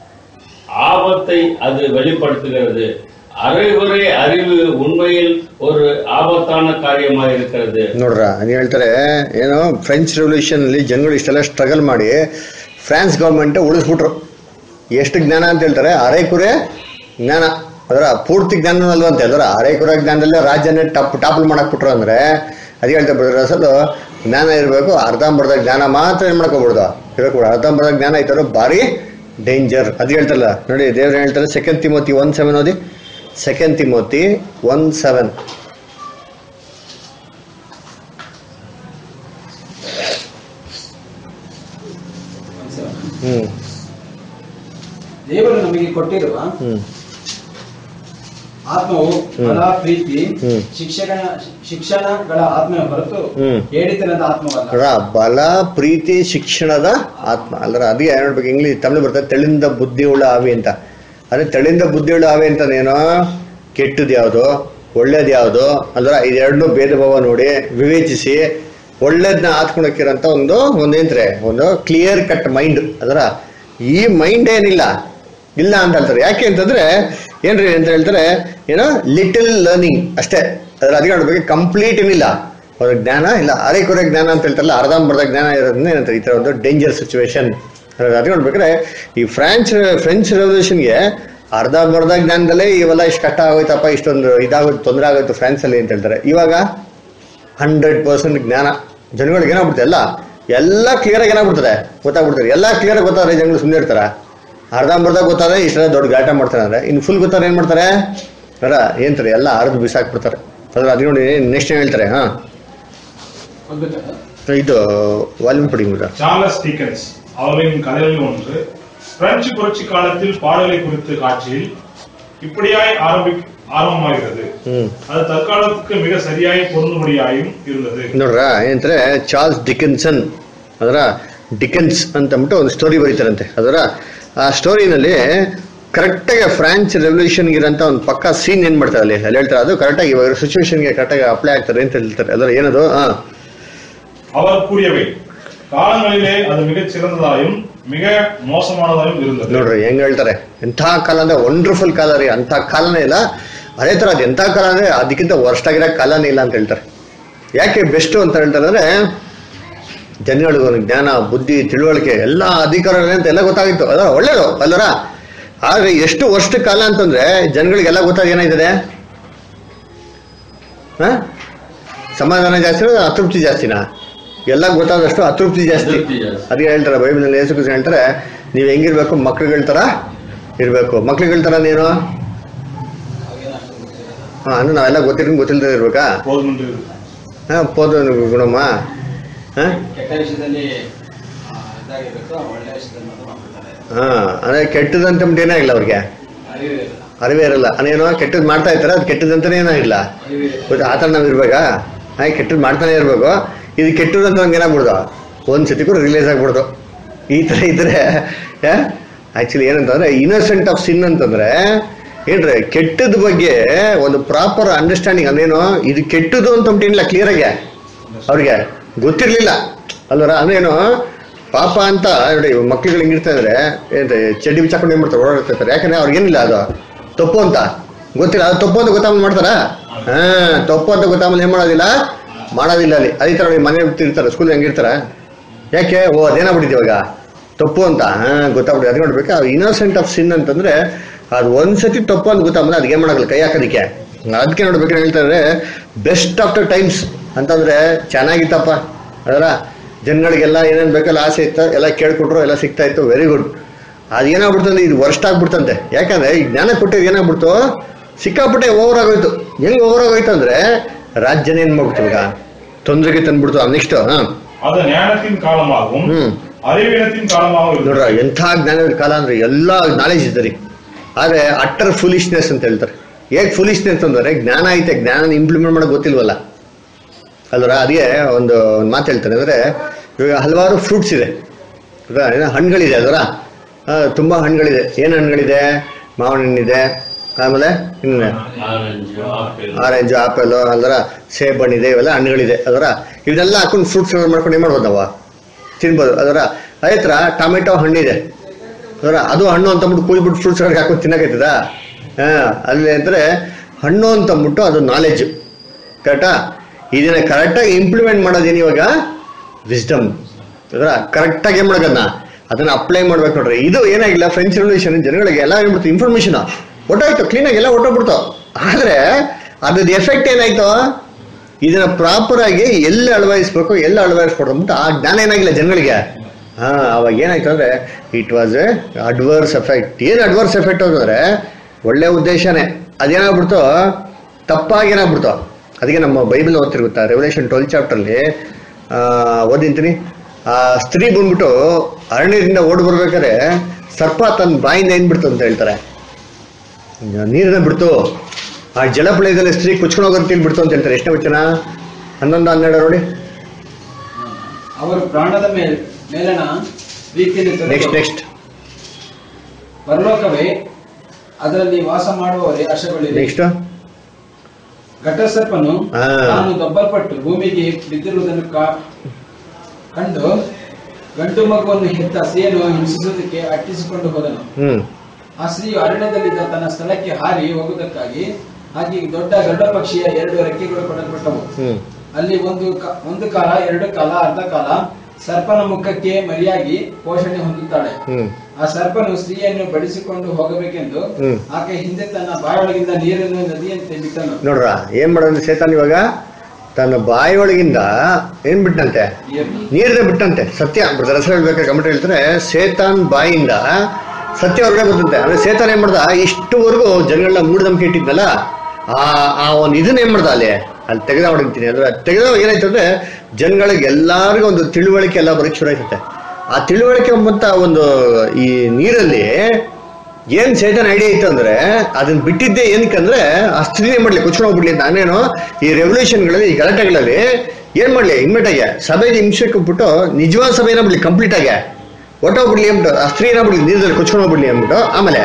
ஆபத்தை அது வெளிப்படுத்துகிறது அரைகுறை அறிவு உண்மையில் ஒரு ஆபத்தான காரியமாக இருக்கிறது ನೋಡ್ರ ಅದು ಹೇಳ್ತಾರೆ ಏನು ಫ್ರೆಂಚ್ ರೆವಲ್ಯೂಷನ್ ಅಲ್ಲಿ ಜನಗಳು ಇಷ್ಟೆಲ್ಲ ಸ್ಟ್ರಗಲ್ ಮಾಡಿ ಫ್ರಾನ್ಸ್ ಗೌರ್ಮೆಂಟ್ ಉಳಿಸ್ಬಿಟ್ರು ಎಷ್ಟು ಜ್ಞಾನ ಅಂತ ಹೇಳ್ತಾರೆ ಅರೆಕುರೆ ಜ್ಞಾನ ಅದರ ಪೂರ್ತಿ ಜ್ಞಾನ ಅಲ್ವಂತೆ ಅದರ ಅರೆಕುರೆ ಜ್ಞಾನದಲ್ಲೇ ರಾಜ್ಯನೇ ಟಪ್ ಟಾಪಲ್ ಮಾಡಕ್ ಬಿಟ್ರು ಅಂದ್ರೆ ಅದು ಹೇಳ್ತಾರೆ ಬ್ರದರ್ ಅಸಲು ಜ್ಞಾನ ಇರಬೇಕು ಅರ್ಧಂಬರ್ಧ ಜ್ಞಾನ ಮಾತ್ರ ಏನು ಮಾಡ್ಕೋಬಿಡ್ದು ಇರಬೇಕು ಅರ್ಧಂಬರ್ಧ ಜ್ಞಾನ ಐತಾರೋ ಭಾರಿ ಡೇಂಜರ್ ಅದು ಹೇಳ್ತಾರಲ್ಲ ನೋಡಿ ದೇವ್ರು ಹೇಳ್ತಾರೆ ಸೆಕೆಂಡ್ ತಿಮೋತಿ ಒನ್ ಸೆವೆನ್ ಓದಿ second Timothy one seven hmm ದೇವರು ನಮಗೆ ಕೊಟ್ಟಿರುವ ಹ್ಮ್ ಆತ್ಮವು ಬಲ ಪ್ರೀತಿ ಹ್ಮ್. ಶಿಕ್ಷಣ ಶಿಕ್ಷಣಗಳ ಆತ್ಮ ಹೊರತು ಹ್ಮ್. ಹೇಳಿತನದ ಆತ್ಮವಲ್ಲ ಅಲ್ಲ ಬಲ ಪ್ರೀತಿ ಶಿಕ್ಷಣದ ಆತ್ಮ ಅಲ್ಲರ ಅದಕ್ಕೆ ಹೇಳ್ಬೇಕು ಇಂಗ್ಲಿಷ್ ತಮಿಳು ಬರ್ತದೆ ತೆಳಿಂದ ಬುದ್ಧಿಯುಳ್ಳ ಆವಿ ಅಂತ ಅದೇ ತೆಳಿಂದ ಬುದ್ಧಿಯುಳ್ಳ ಆವಿ ಅಂತಾನೇನೋ ಕೆಟ್ಟದ್ದು ಯಾವುದು ಒಳ್ಳೇದು ಯಾವುದು ಅಲ್ಲರ ಇದೆರಡನ್ನೂ ಭೇದ ಭಾವ ನೋಡಿ ವಿವೇಚಿಸಿ ಒಳ್ಳೇದನ್ನ ಹಾತ್ಕೊಳಕ್ಕಿರೋಂಥ ಒಂದು ಒಂದೇಂದ್ರೆ ಒಂದು ಕ್ಲಿಯರ್ ಕಟ್ ಮೈಂಡ್ ಅದರ ಈ ಮೈಂಡ್ ಏನಿಲ್ಲ ಇಲ್ಲ ಅಂತ ಹೇಳ್ತಾರೆ ಯಾಕೆ ಅಂತಂದ್ರೆ ಏನ್ರಿ ಅಂತ ಹೇಳ್ತಾರೆ ಏನೋ ಲಿಟಲ್ ಲರ್ನಿಂಗ್ ಅಷ್ಟೇ ಅದ್ರ ಅದಕ್ಕೆ ನೋಡ್ಬೇಕು ಕಂಪ್ಲೀಟ್ ಏನಿಲ್ಲ ಅವ್ರ ಜ್ಞಾನ ಇಲ್ಲ ಅರೆಕೊರೆ ಜ್ಞಾನ ಅಂತ ಹೇಳ್ತಾರಲ್ಲ ಅರ್ಧಂಬರ್ಧ ಜ್ಞಾನ ಇರೋದನ್ನ ಏನಂತಾರೆ ಈ ಥರ ಒಂದು ಡೇಂಜರ್ ಸಿಚುವೇಶನ್ ಅದಕ್ಕೆ ನೋಡ್ಬೇಕಾದ್ರೆ ಈ ಫ್ರಾನ್ಸ್ ಫ್ರೆಂಚ್ ರೆವಲ್ಯೂಷನ್ಗೆ ಅರ್ಧಂಬರ್ಧ ಜ್ಞಾನದಲ್ಲೇ ಇವೆಲ್ಲ ಇಷ್ಟು ಕಷ್ಟ ಆಗೋಯ್ತಪ್ಪ ಇಷ್ಟೊಂದು ಇದಾಗೋಯ್ತು ತೊಂದರೆ ಆಗೋಯ್ತು ಫ್ರಾನ್ಸಲ್ಲಿ ಅಂತ ಹೇಳ್ತಾರೆ ಇವಾಗ ಹಂಡ್ರೆಡ್ ಪರ್ಸೆಂಟ್ ಜ್ಞಾನ ಜನಗಳಿಗೆ ಏನಾಗ್ಬಿಡುತ್ತೆ ಎಲ್ಲ ಎಲ್ಲ ಕ್ಲಿಯರ್ ಆಗಿ ಏನಾಗ್ಬಿಡ್ತದೆ ಗೊತ್ತಾಗ್ಬಿಡ್ತಾರೆ ಎಲ್ಲ ಕ್ಲಿಯರ್ ಗೊತ್ತಾದ್ರೆ ಜನಗಳು ಸುಮ್ಮನೆ ಇರ್ತಾರ ಅರ್ಧಂಬರ್ಧ ಗೊತ್ತಾದ್ರೆ ಇಷ್ಟೆಲ್ಲ ದೊಡ್ಡ ಗಾಟ ಮಾಡ್ತಾರೆ ಅಂದ್ರೆ ಇನ್ನು ಫುಲ್ ಗೊತ್ತಾದ್ರೆ ಏನ್ ಮಾಡ್ತಾರೆ ಅಲ್ಲ ಏನ್ತಾರೆ ಎಲ್ಲ ಅರ್ಧ ಬಿಸಾಕ್ಬಿಡ್ತಾರೆ ಅದ್ರ ಅದು ನೋಡಿ ನೆಕ್ಸ್ಟ್ ಏನ್ ಹೇಳ್ತಾರೆ ಹಾ ಇದು ವಾಲ್ಯೂಮ್ ಪಡಿಂಗ್ சார்லஸ் டிக்கன்ஸ் அவரின் கதைகளில் ஒன்று பிரெஞ்சு புரட்சி காலத்தில் பாடலை குறித்த காட்சியில் இப்படியாய் ஆரம்பி ஆரம்பமாகிறது ಹ್ಮ್ அது தற்காலத்துக்கு மிக சரியாய் பொருந்தும்படியாயும் இருந்தது ನೋಡ್ರ ಏನಂದ್ರೆ ಚಾರ್ಲ್ಸ್ ಡಿಕಿನ್ಸನ್ ಅದರ ಡಿಕೆನ್ಸ್ ಅಂತ ಅಂದ್ಬಿಟ್ಟು ಒಂದು ಸ್ಟೋರಿ ಬರೀತಾರಂತೆ ಅದರ ಆ ಸ್ಟೋರಿನಲ್ಲಿ ಕರೆಕ್ಟಾಗಿ ಫ್ರಾನ್ಸ್ ರೆವಲ್ಯೂಷನ್ಗೆ ಇರೋಂಥ ಒಂದು ಪಕ್ಕ ಸೀನ್ ಏನು ಮಾಡ್ತಾರೆ ಅಲ್ಲಿ ಅಲ್ಲಿ ಹೇಳ್ತಾರೆ ಅದು ಕರೆಕ್ಟಾಗಿ ಇವಾಗ ಸಿಚುವೇಶನ್ಗೆ ಕರೆಕ್ಟಾಗಿ ಅಪ್ಲೈ ಆಗ್ತಾರೆ ಅಂತ ಹೇಳ್ತಾರೆ ಅದರ ಏನದು ಹಾಂ அவர் கூறியவை காலங்களிலே அது மிகச் சிறந்ததாயும் மிக மோசமானதாயும் இருந்தது ನೋಡ್ರಿ ಹೆಂಗ್ ಹೇಳ್ತಾರೆ ಎಂಥ ಕಾಲ ಅಂದ್ರೆ ವಂಡರ್ಫುಲ್ ಕಾಲ ರೀ ಅಂಥ ಕಾಲನೇ ಇಲ್ಲ ಅದೇ ಥರ ಅದು ಎಂಥ ಕಾಲ ಅಂದ್ರೆ ಅದಕ್ಕಿಂತ ವರ್ಸ್ಟ್ ಆಗಿರೋ ಕಾಲನೇ ಇಲ್ಲ ಅಂತ ಹೇಳ್ತಾರೆ ಯಾಕೆ ಬೆಸ್ಟ್ ಅಂತ ಹೇಳ್ತಾರೆ ಅಂದ್ರೆ ಜನಗಳಿಗೆ ಒಂದು ಜ್ಞಾನ ಬುದ್ಧಿ ತಿಳುವಳಿಕೆ ಎಲ್ಲ ಅಧಿಕಾರಗಳು ಅಂತ ಎಲ್ಲ ಗೊತ್ತಾಗಿತ್ತು ಅದ ಒಳ್ಳೇದು ಅಲ್ಲರ ಆದ್ರೆ ಎಷ್ಟು ವರ್ಷ ಕಾಲ ಅಂತಂದ್ರೆ ಜನಗಳಿಗೆಲ್ಲ ಗೊತ್ತಾಗ ಏನಾಯ್ತದೆ ಹ? ಸಮಾಧಾನ ಜಾಸ್ತಿ ಅತೃಪ್ತಿ ಜಾಸ್ತಿನಾ ಎಲ್ಲ ಗೊತ್ತಾದಷ್ಟು ಅತೃಪ್ತಿ ಜಾಸ್ತಿ ಅತೃಪ್ತಿ ಜಾಸ್ತಿ. ಅದಕ್ಕೆ ಹೇಳ್ತಾರೆ ಬೈಬಲ್ನಲ್ಲಿ ಯೇಸು ಕ್ರಿಸ್ತ ಹೇಳ್ತಾರೆ ನೀವು ಹೆಂಗಿರ್ಬೇಕು ಮಕ್ಳುಗಳ ತರ ಇರ್ಬೇಕು ಮಕ್ಳುಗಳ ತರ ನೀನು ಹಾ ಅಂದ್ರೆ ನಾವೆಲ್ಲ ಗೊತ್ತಿರ್ಕೊಂಡು ಗೊತ್ತಿಲ್ಲದೆ ಇರ್ಬೇಕಾ போதும் என்று ಹಾ ಪೋದ ಗುಣಮ್ಮ ಹಾ ಕೆಟ್ಟ ವಿಷಯದಲ್ಲಿ ಆ, ಇದಾಗಿರ್ಬೇಕು ಒಳ್ಳೆ ವಿಷಯದಲ್ಲಿ ಮಾತ್ರ ಮಾಡ್ಕೊಳ್ತಾರೆ ಹಾ ಅಂದ್ರೆ ಕೆಟ್ಟದಂತ ಏನೇ ಇಲ್ಲ ಅವ್ರಿಗೆ ಅರಿವು ಇರಲ್ಲ. ಅರಿವೇ ಇರಲ್ಲ ಅದೇನೋ ಕೆಟ್ಟದ್ ಮಾಡ್ತಾ ಇರ್ತಾರೆ ಅದು ಕೆಟ್ಟದಂತಾನೆ ಏನಾಗಿಲ್ಲ ಅರಿವು ಇರಲ್ಲ. ಗೊತ್ತಾ ಆ ಥರ ನಾವು ಇರ್ಬೇಕಾ ಹಾಗೆ ಕೆಟ್ಟದ್ದು ಮಾಡ್ತಾನೆ ಇರ್ಬೇಕು ಇದು ಕೆಟ್ಟದ್ದು ಅಂತ ನಮ್ಗೆ ಏನಾಗ್ಬಿಡ್ದು ಒಂದು ಸತಿ ಕೂಡ ರಿಲೀಸ್ ಆಗ್ಬಿಡ್ದು ಈ ಥರ ಇದ್ರೆ ಆ್ಯಕ್ಚುಲಿ ಏನಂತಂದ್ರೆ ಇನ್ನೋಸೆಂಟ್ ಆಫ್ ಸಿನ್ ಅಂತಂದ್ರೆ ಏನ್ರಿ ಕೆಟ್ಟದ ಬಗ್ಗೆ ಒಂದು ಪ್ರಾಪರ್ ಅಂಡರ್ಸ್ಟ್ಯಾಂಡಿಂಗ್ ಅಂದ್ರೇನು ಇದು ಕೆಟ್ಟದು ಅಂತ ಉಂಟಿಲ್ಲ ಕ್ಲಿಯರಾಗಿ ಅವ್ರಿಗೆ ಗೊತ್ತಿರ್ಲಿಲ್ಲ ಅಲ್ವರ ಅಂದ್ರೇನು ಪಾಪ ಅಂತ ನೋಡಿ ಮಕ್ಳುಗಳು ಹೆಂಗಿರ್ತಾ ಇದ್ರೆ ಏನ್ರಿ ಚಡ್ಡಿ ಬಿಚ್ಚಾಕೊಂಡು ಏನ್ ಮಾಡ್ತಾರೆ ಓಡಾಡ್ತಿರ್ತಾರೆ ಯಾಕಂದ್ರೆ ಅವ್ರಿಗೇನಿಲ್ಲ ಅದು ತಪ್ಪು ಅಂತ ಗೊತ್ತಿಲ್ಲ ಅದು ತಪ್ಪು ಅಂತ ಗೊತ್ತಾಮೇಲೆ ಮಾಡ್ತಾರ ಹಾ ತಪ್ಪು ಅಂತ ಗೊತ್ತಾಮೇಲೆ ಏನ್ ಮಾಡೋದಿಲ್ಲ ಮಾಡೋದಿಲ್ಲ ಅಲ್ಲಿ ಅದೇ ತರ ನೋಡಿ ಮನೆ ಇರ್ತಾರೆ ಸ್ಕೂಲ್ ಹೆಂಗಿರ್ತಾರ ಯಾಕೆ ಓ ಅದೇನಾಗ್ಬಿಟ್ಟಿದೆ ಇವಾಗ ತಪ್ಪು ಅಂತ ಹಾ ಗೊತ್ತಾಗ್ಬಿಟ್ಟು ಅದೇ ನೋಡ್ಬೇಕು ಇನ್ನೋಸೆಂಟ್ ಆಫ್ ಸಿನ್ ಅಂತಂದ್ರೆ ಅದು ಒಂದ್ಸತಿ ತಪ್ಪು ಅಂತ ಗೊತ್ತಾಗ್ಮೇಲೆ ಅದಕ್ಕೆ ಏನ್ ಮಾಡಲ್ಲ ಕೈ ಹಾಕೋದಕ್ಕೆ ಅದಕ್ಕೆ ನೋಡ್ಬೇಕು ಹೇಳ್ತಾರೆ ಬೆಸ್ಟ್ ಆಫ್ಟರ್ ಟೈಮ್ಸ್ ಅಂತಂದ್ರೆ ಚೆನ್ನಾಗಿತ್ತಪ್ಪ ಅದರ ಜನಗಳಿಗೆಲ್ಲ ಏನೇನು ಬೇಕಲ್ಲ ಆಸೆ ಇತ್ತು ಎಲ್ಲ ಕೇಳ್ಕೊಟ್ರು ಎಲ್ಲ ಸಿಗ್ತಾ ಇತ್ತು ವೆರಿ ಗುಡ್ ಅದೇನಾಗ್ಬಿಡ್ತು ಅಂದ್ರೆ ಇದು ವರ್ಸ್ಟ್ ಆಗ್ಬಿಡ್ತಂತೆ ಯಾಕಂದ್ರೆ ಈ ಜ್ಞಾನ ಕೊಟ್ಟಿದ್ದು ಏನಾಗ್ಬಿಡ್ತು ಸಿಕ್ಕಾಪಟ್ಟೆ ಓವರ್ ಆಗೋಯ್ತು ಹೆಂಗ್ ಓವರ್ ಆಗೋಯ್ತು ಅಂದ್ರೆ ರಾಜ್ಯನೇ ಏನ್ ಮಾಡ್ಬಿಡ್ತು ಇವಾಗ ತೊಂದರೆಗೆ ತಂದ್ಬಿಡ್ತು ನೆಕ್ಸ್ಟ್ ಹಾ அது ஞானத்தின் காலமாகவும் ಹ್ಮ್ அறிவீனத்தின் காலமாகவும் இருந்தது ನೋಡ್ರ ಎಂಥ ಜ್ಞಾನದ ಕಾಲ ಅಂದ್ರೆ ಎಲ್ಲ ನಾಲೆಜ್ ಇದ್ದರಿ ಆದ್ರೆ ಅಟ್ಟರ್ ಫುಲಿಶ್ನೆಸ್ ಅಂತ ಹೇಳ್ತಾರೆ ಹೇಗ್ ಫುಲಿಶ್ನೆಸ್ ಅಂದ್ರೆ ಜ್ಞಾನ ಐತೆ ಜ್ಞಾನ ಇಂಪ್ಲಿಮೆಂಟ್ ಮಾಡೋಕೆ ಗೊತ್ತಿಲ್ವಲ್ಲ ಅಲ್ವರ ಅದೇ ಒಂದು ಒಂದು ಮಾತು ಹೇಳ್ತಾರೆ ಅಂದ್ರೆ ಇವಾಗ ಹಲವಾರು ಫ್ರೂಟ್ಸ್ ಇದೆ ಹೌದಾ? ಏನೋ ಹಣ್ಣುಗಳಿದೆ ಅದರ ತುಂಬಾ ಹಣ್ಣುಗಳಿದೆ ಏನು ಹಣ್ಣುಗಳಿದೆ ಮಾವಿನ ಹಣ್ಣಿದೆ ಆಮೇಲೆ ಇನ್ನು ಆರೆಂಜ್ ಆಪಲ್ ಆರೆಂಜ್ ಆಪಲ್ ಅದರ ಸೇಬ್ ಹಣ್ಣಿದೆ ಇವೆಲ್ಲ ಹಣ್ಣುಗಳಿದೆ ಅದರ ಇವನ್ನೆಲ್ಲ ಹಾಕೊಂಡು ಫ್ರೂಟ್ಸ್ ಮಾಡ್ಕೊಂಡು ಏನು ಮಾಡ್ಬೋದು ನಾವು ತಿನ್ಬೋದು ಅದರ ಅದೇ ಥರ ಟೊಮೆಟೊ ಹಣ್ಣಿದೆ ಅದರ ಅದು ಹಣ್ಣು ಅಂತ ಅಂದ್ಬಿಟ್ಟು ಕೂಯ್ಬಿಟ್ಟು ಫ್ರೂಟ್ಸ್ ಹಾಕೊಂಡು ತಿನ್ನಕೈತದ ಹಾಂ ಅಲ್ಲಿ ಅಂದರೆ ಹಣ್ಣು ಅಂತ ಅಂದ್ಬಿಟ್ಟು ಅದು ನಾಲೆಜ್ ಕರೆಕ್ಟಾ ಇದನ್ನ ಕರೆಕ್ಟಾಗಿ ಇಂಪ್ಲಿಮೆಂಟ್ ಮಾಡೋದೇನು ಇವಾಗ ವಿಸ್ಡಮ್ ಅದರ ಕರೆಕ್ಟಾಗಿ ಏನು ಮಾಡೋದನ್ನ ಅದನ್ನ ಅಪ್ಲೈ ಮಾಡ್ಬೇಕು ನೋಡ್ರಿ ಇದು ಏನಾಗಿಲ್ಲ ಫ್ರೆಂಚ್ ರೆವಲ್ಯೂಷನ್ ಜನಗಳಿಗೆ ಎಲ್ಲ ಏನ್ಬಿಡ್ತು ಇನ್ಫಾರ್ಮೇಶನ್ ಒಟ್ಟಾಯ್ತು ಕ್ಲೀನಾಗಿ ಎಲ್ಲ ಒಟ್ಟೋಗ್ಬಿಡ್ತು ಆದ್ರೆ ಅದ್ರದ್ದು ಎಫೆಕ್ಟ್ ಏನಾಯ್ತು ಇದನ್ನ ಪ್ರಾಪರ್ ಆಗಿ ಎಲ್ಲಿ ಅಳವಡಿಸ್ಬೇಕು ಎಲ್ಲಿ ಅಳವಡಿಸ್ಕೊಡ್ದು ಅಂತ ಆ ಜ್ಞಾನ ಏನಾಗಿಲ್ಲ ಜನಗಳಿಗೆ ಹಾ ಅವಾಗ ಏನಾಯ್ತು ಅಂದ್ರೆ it was a adverse effect ಏನ್ ಅಡ್ವರ್ಸ್ ಎಫೆಕ್ಟ್ ಅಂತಂದ್ರೆ ಒಳ್ಳೆ ಉದ್ದೇಶನೇ ಅದೇನಾಗ್ಬಿಡ್ತು ತಪ್ಪಾಗಿ ಏನಾಗ್ಬಿಡ್ತು ಅದಕ್ಕೆ ನಮ್ಮ ಬೈಬಲ್ ಓದ್ತಿರ್ ರೆವಲ್ಯೂಷನ್ ಟ್ವೆಲ್ ಚಾಪ್ಟರ್ಲಿ ಓದಿಂತೀನಿ ಆ ಸ್ತ್ರೀ ಬಂದ್ಬಿಟ್ಟು ಅರಣ್ಯದಿಂದ ಓಡ್ ಬರ್ಬೇಕಾದ್ರೆ ಸರ್ಪ ತನ್ನ ಬಾಯಿಂದ ಏನ್ ಬಿಡ್ತು ಅಂತ ಹೇಳ್ತಾರೆ ನೀರನ್ನ ಬಿಡ್ತು ಆ ಜಲಪ್ರಳಯದಲ್ಲಿ ಸ್ತ್ರೀ ಕುಚ್ಕೊಂಡು ಹೋಗೋದು ಬಿಡ್ತು ಅಂತ ಹೇಳ್ತಾರೆ ಎಷ್ಟನೇ ವಚನ ಹನ್ನೊಂದು ಹನ್ನೆರಡು ನೋಡಿ ಅವರು ಪ್ರಾಣದ ಮೇಲ್ ಮೇಲಣ ಪ್ರೀತಿಯಲ್ಲಿ ತೊರೆದು ನೆಕ್ಸ್ಟ್ ನೆಕ್ಸ್ಟ್ ಪರಲೋಕವೇ ಅದರಲ್ಲಿ ವಾಸ ಮಾಡುವವರೇ ಹರ್ಷಗೊಳ್ಳಿರಿ ನೆಕ್ಸ್ಟ್ ಘಟಸರ್ಪನು ಆ. ತಾನು ದಬ್ಬಲ್ಪಟ್ಟು ಭೂಮಿಗೆ ಬಿದ್ದಿರುವುದನ್ನು ಕಾ- ಕಂಡು ಗಂಡು ಮಗುವನ್ನು ಹೆತ್ತ ಸ್ತ್ರೀಯನ್ನು ಹಿಂಸಿಸುವುದಕ್ಕೆ ಅಟ್ಟಿಸಿಕೊಂಡು ಹೋದನು ಹ್ಮ್ ಆ ಸ್ತ್ರೀಯು ಅರಣ್ಯದಲ್ಲಿದ್ದ ತನ್ನ ಸ್ಥಳಕ್ಕೆ ಹಾರಿ ಹೋಗುವುದಕ್ಕಾಗಿ ಹಾಗೆ ದೊಡ್ಡ ಗರುಡ ಪಕ್ಷಿಯ ಎರಡು ರೆಕ್ಕೆಗಳು ಕೊಡಲ್ಪಟ್ಟವು ಹ್ಮ್ ಅಲ್ಲಿ ಒಂದು ಕ- ಒಂದು ಕಾಲ ಎರಡು ಕಾಲ ಅರ್ಧ ಕಾಲ ಸರ್ಪನ ಮುಖಕ್ಕೆ ಮರಿಯಾಗಿ ಪೋಷಣೆ ಹೊಂದುತ್ತಾಳೆ ಹ್ಮ್ ಆ ಸರ್ಪನು ಸ್ತ್ರೀಯನ್ನು ಬಡಿಸಿಕೊಂಡು ಹೋಗಬೇಕೆಂದು ಹ್ಮ್. ಆಕೆ ಹಿಂದೆ ತನ್ನ ಬಾಯೊಳಗಿಂದ ನೀರನ್ನು ನದಿಯಂತೆ ಬಿಟ್ಟನು ನೋಡ್ರ ಏನ್ ಮಾಡೋದು ಸೇತಾನ್ ಇವಾಗ ತನ್ನ ಬಾಯಿಯೊಳಗಿಂದ ಏನ್ ಬಿಟ್ಟಂತೆ ನೀರನ್ನು ನೀರನ್ನ ಬಿಟ್ಟಂತೆ ಸತ್ಯ ಹೆಸರು ಹೇಳ್ಬೇಕಾದ್ರೆ ಗಮನ ಹೇಳ್ತಾರೆ ಸೇತಾನ್ ಬಾಯಿಂದ ಸತ್ಯ ಹೊರಗಡೆ ಬರ್ತಂತೆ ಅಂದ್ರೆ ಸೇತಾನ್ ಏನ್ ಮಾಡ್ದ ಇಷ್ಟುವರೆಗೂ ಜನಗಳನ್ನ ಮೂಢನಂಬಿಕೆ ಇಟ್ಟಿದ್ನಲ್ಲ ಆ ಆ ಒಂದು ಇದನ್ನ ಏನ್ ಮಾಡ್ದ ಅಲ್ಲಿ ಅಲ್ಲಿ ತೆಗೆದ ಹೊಡಿತೀನಿ ಅಂದ್ರೆ ತೆಗೆದ ಏನಾಯ್ತು ಅಂದ್ರೆ ಜನಗಳಿಗೆ ಎಲ್ಲಾರ್ಗೂ ಒಂದು ತಿಳುವಳಿಕೆ ಎಲ್ಲ ಬರೋಕ್ ಶುರು ಆಯ್ತಂತೆ ಆ ತಿಳುವಳಿಕೆ ಎಂಬಂತ ಒಂದು ಈ ನೀರಲ್ಲಿ ಏನ್ ಚೇತನ ಐಡಿಯಾ ಇತ್ತು ಅಂದ್ರೆ ಅದನ್ನ ಬಿಟ್ಟಿದ್ದೆ ಏನಕ್ಕಂದ್ರೆ ಆ ಸ್ತ್ರೀನೇ ಮಾಡ್ಲಿ ಕುಚ್ಕೊಂಡೋಗ್ಬಿಡ್ಲಿ ಅಂತ ನಾನೇನು ಈ ರೆವಲ್ಯೂಷನ್ಗಳಲ್ಲಿ ಈ ಗಲಾಟೆಗಳಲ್ಲಿ ಏನ್ ಮಾಡ್ಲಿ ಇಮ್ಮಿಡಿಯೇಟ್ ಆಗಿ ಸಭೆಗೆ ಹಿಂಸೆ ಕೊಟ್ಬಿಟ್ಟು ನಿಜವಾದ ಸಭೆ ಏನಾಗ್ಬಿಡ್ಲಿ ಕಂಪ್ಲೀಟ್ ಆಗಿ ಹೊಟ್ಟೋಗ್ಬಿಡ್ಲಿ ಅಂದ್ಬಿಟ್ಟು ಆ ಸ್ತ್ರೀ ಏನಾಗ್ಬಿಡ್ಲಿ ನೀರಲ್ಲಿ ಕುಚ್ಕೊಂಡು ಹೋಗ್ಬಿಡ್ಲಿ ಅಂದ್ಬಿಟ್ಟು ಆಮೇಲೆ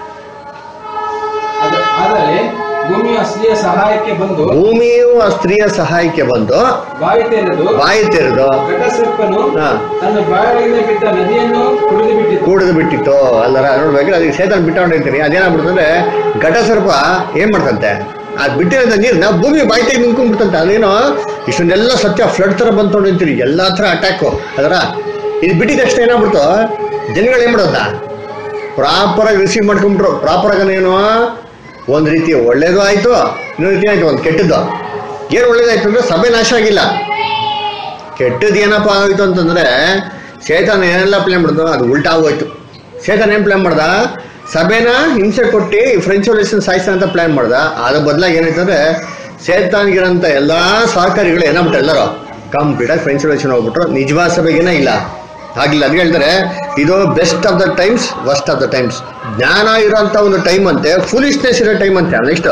ಅದ- ಆದರೆ ಭೂಮಿಯ ಸ್ತ್ರೀಯ ಸಹಾಯಕ್ಕೆ ಬಂದು ಭೂಮಿಯು ಆ ಸ್ತ್ರೀಯ ಸಹಾಯಕ್ಕೆ ಬಂದು ಬಾಯಿ ತೆರೆದು ಬಾಯಿ ತೆರೆದು ಘಟಸರ್ಪನು ಹಾ. ತನ್ನ ಬಾಯಿಯಿಂದ ಬಿಟ್ಟ ನದಿಯನ್ನು ಕುಡಿದು ಬಿಟ್ಟಿತು ಕೂಡಿದು ಬಿಟ್ಟಿತ್ತು ಅಲ್ಲರ ನೋಡ್ಬೇಕಾದ್ರೆ ಅದಕ್ಕೆ ಸೇತನ ಬಿಟ್ಟಕೊಂಡಿರ್ತೀನಿ ಅದೇನಾಗ್ಬಿಡ್ತು ಅಂದ್ರೆ ಘಟ ಸರ್ಪ ಏನ್ ಮಾಡ್ತಂತೆ ಅದ್ ಬಿಟ್ಟಿರೋದ ನೀರ್ನ ಭೂಮಿ ಬಾಯಿ ತೆಗೆದು ನಿಂತ್ಕೊಂಡ್ಬಿಡ್ತಂತೆ ಅದೇನೋ ಇಷ್ಟೊಂದೆಲ್ಲ ಸತ್ಯ ಫ್ಲಡ್ ತರ ಬಂದ್ಕೊಂಡು ನಿಂತೀರಿ ಎಲ್ಲಾ ತರ ಅಟ್ಯಾಕು ಅದರ ಇದು ಬಿಟ್ಟಿದ ತಕ್ಷಣ ಏನಾಗ್ಬಿಡ್ತು ಜನಗಳು ಏನ್ ಮಾಡೋದ ಪ್ರಾಪರ್ ಆಗಿ ರಿಸೀವ್ ಮಾಡ್ಕೊಂಡ್ಬಿಟ್ರು ಪ್ರಾಪರ್ ಆಗಿ ಏನು ಒಂದ್ ರೀತಿ ಒಳ್ಳೇದು ಆಯ್ತು ಇನ್ನೊಂದು ರೀತಿ ಆಯ್ತು ಒಂದು ಕೆಟ್ಟದ್ದು ಏನ್ ಒಳ್ಳೇದಾಯ್ತು ಅಂದ್ರೆ ಸಭೆ ನಾಶ ಆಗಿಲ್ಲ ಕೆಟ್ಟದ್ದು ಏನಪ್ಪ ಆಗೋಯ್ತು ಅಂತಂದ್ರೆ ಸೇತನ ಏನೆಲ್ಲ ಪ್ಲಾನ್ ಮಾಡಿದ್ರು ಅದು ಉಲ್ಟಾ ಆಗೋಯ್ತು ಸೇತನ ಏನ್ ಪ್ಲಾನ್ ಮಾಡ್ದ ಸಭೆನ ಹಿಂಸೆ ಕೊಟ್ಟು ಫ್ರೆಂಚ್ ರೆವಲ್ಯೂಷನ್ ಸಾಯಿಸ ಅಂತ ಪ್ಲಾನ್ ಮಾಡ್ದ ಅದ್ರ ಬದಲಾಗಿ ಏನಾಯ್ತು ಅಂದ್ರೆ ಸೇತಾನ್ಗಿರಂತ ಎಲ್ಲಾ ಸಹಕಾರಿಗಳು ಏನಾಗ್ಬಿಟ್ಟು ಎಲ್ಲರೂ ಕಂಪ್ಲೀಟ್ ಆಗಿ ಫ್ರೆಂಚ್ ರೆವಲ್ಯೂಷನ್ ಹೋಗ್ಬಿಟ್ರು ನಿಜವಾದ ಸಭೆಗೇನ ಇಲ್ಲ ಆಗಿಲ್ಲ ಅದು ಹೇಳ್ತಾರೆ ಇದು best of the times worst of the times ಜ್ಞಾನ ಇರೋಂಥ ಒಂದು ಟೈಮ್ ಅಂತೆ ಫುಲಿಶ್ನೆಸ್ ಇರೋ ಟೈಮ್ ಅಂತೆ ನೆಕ್ಸ್ಟ್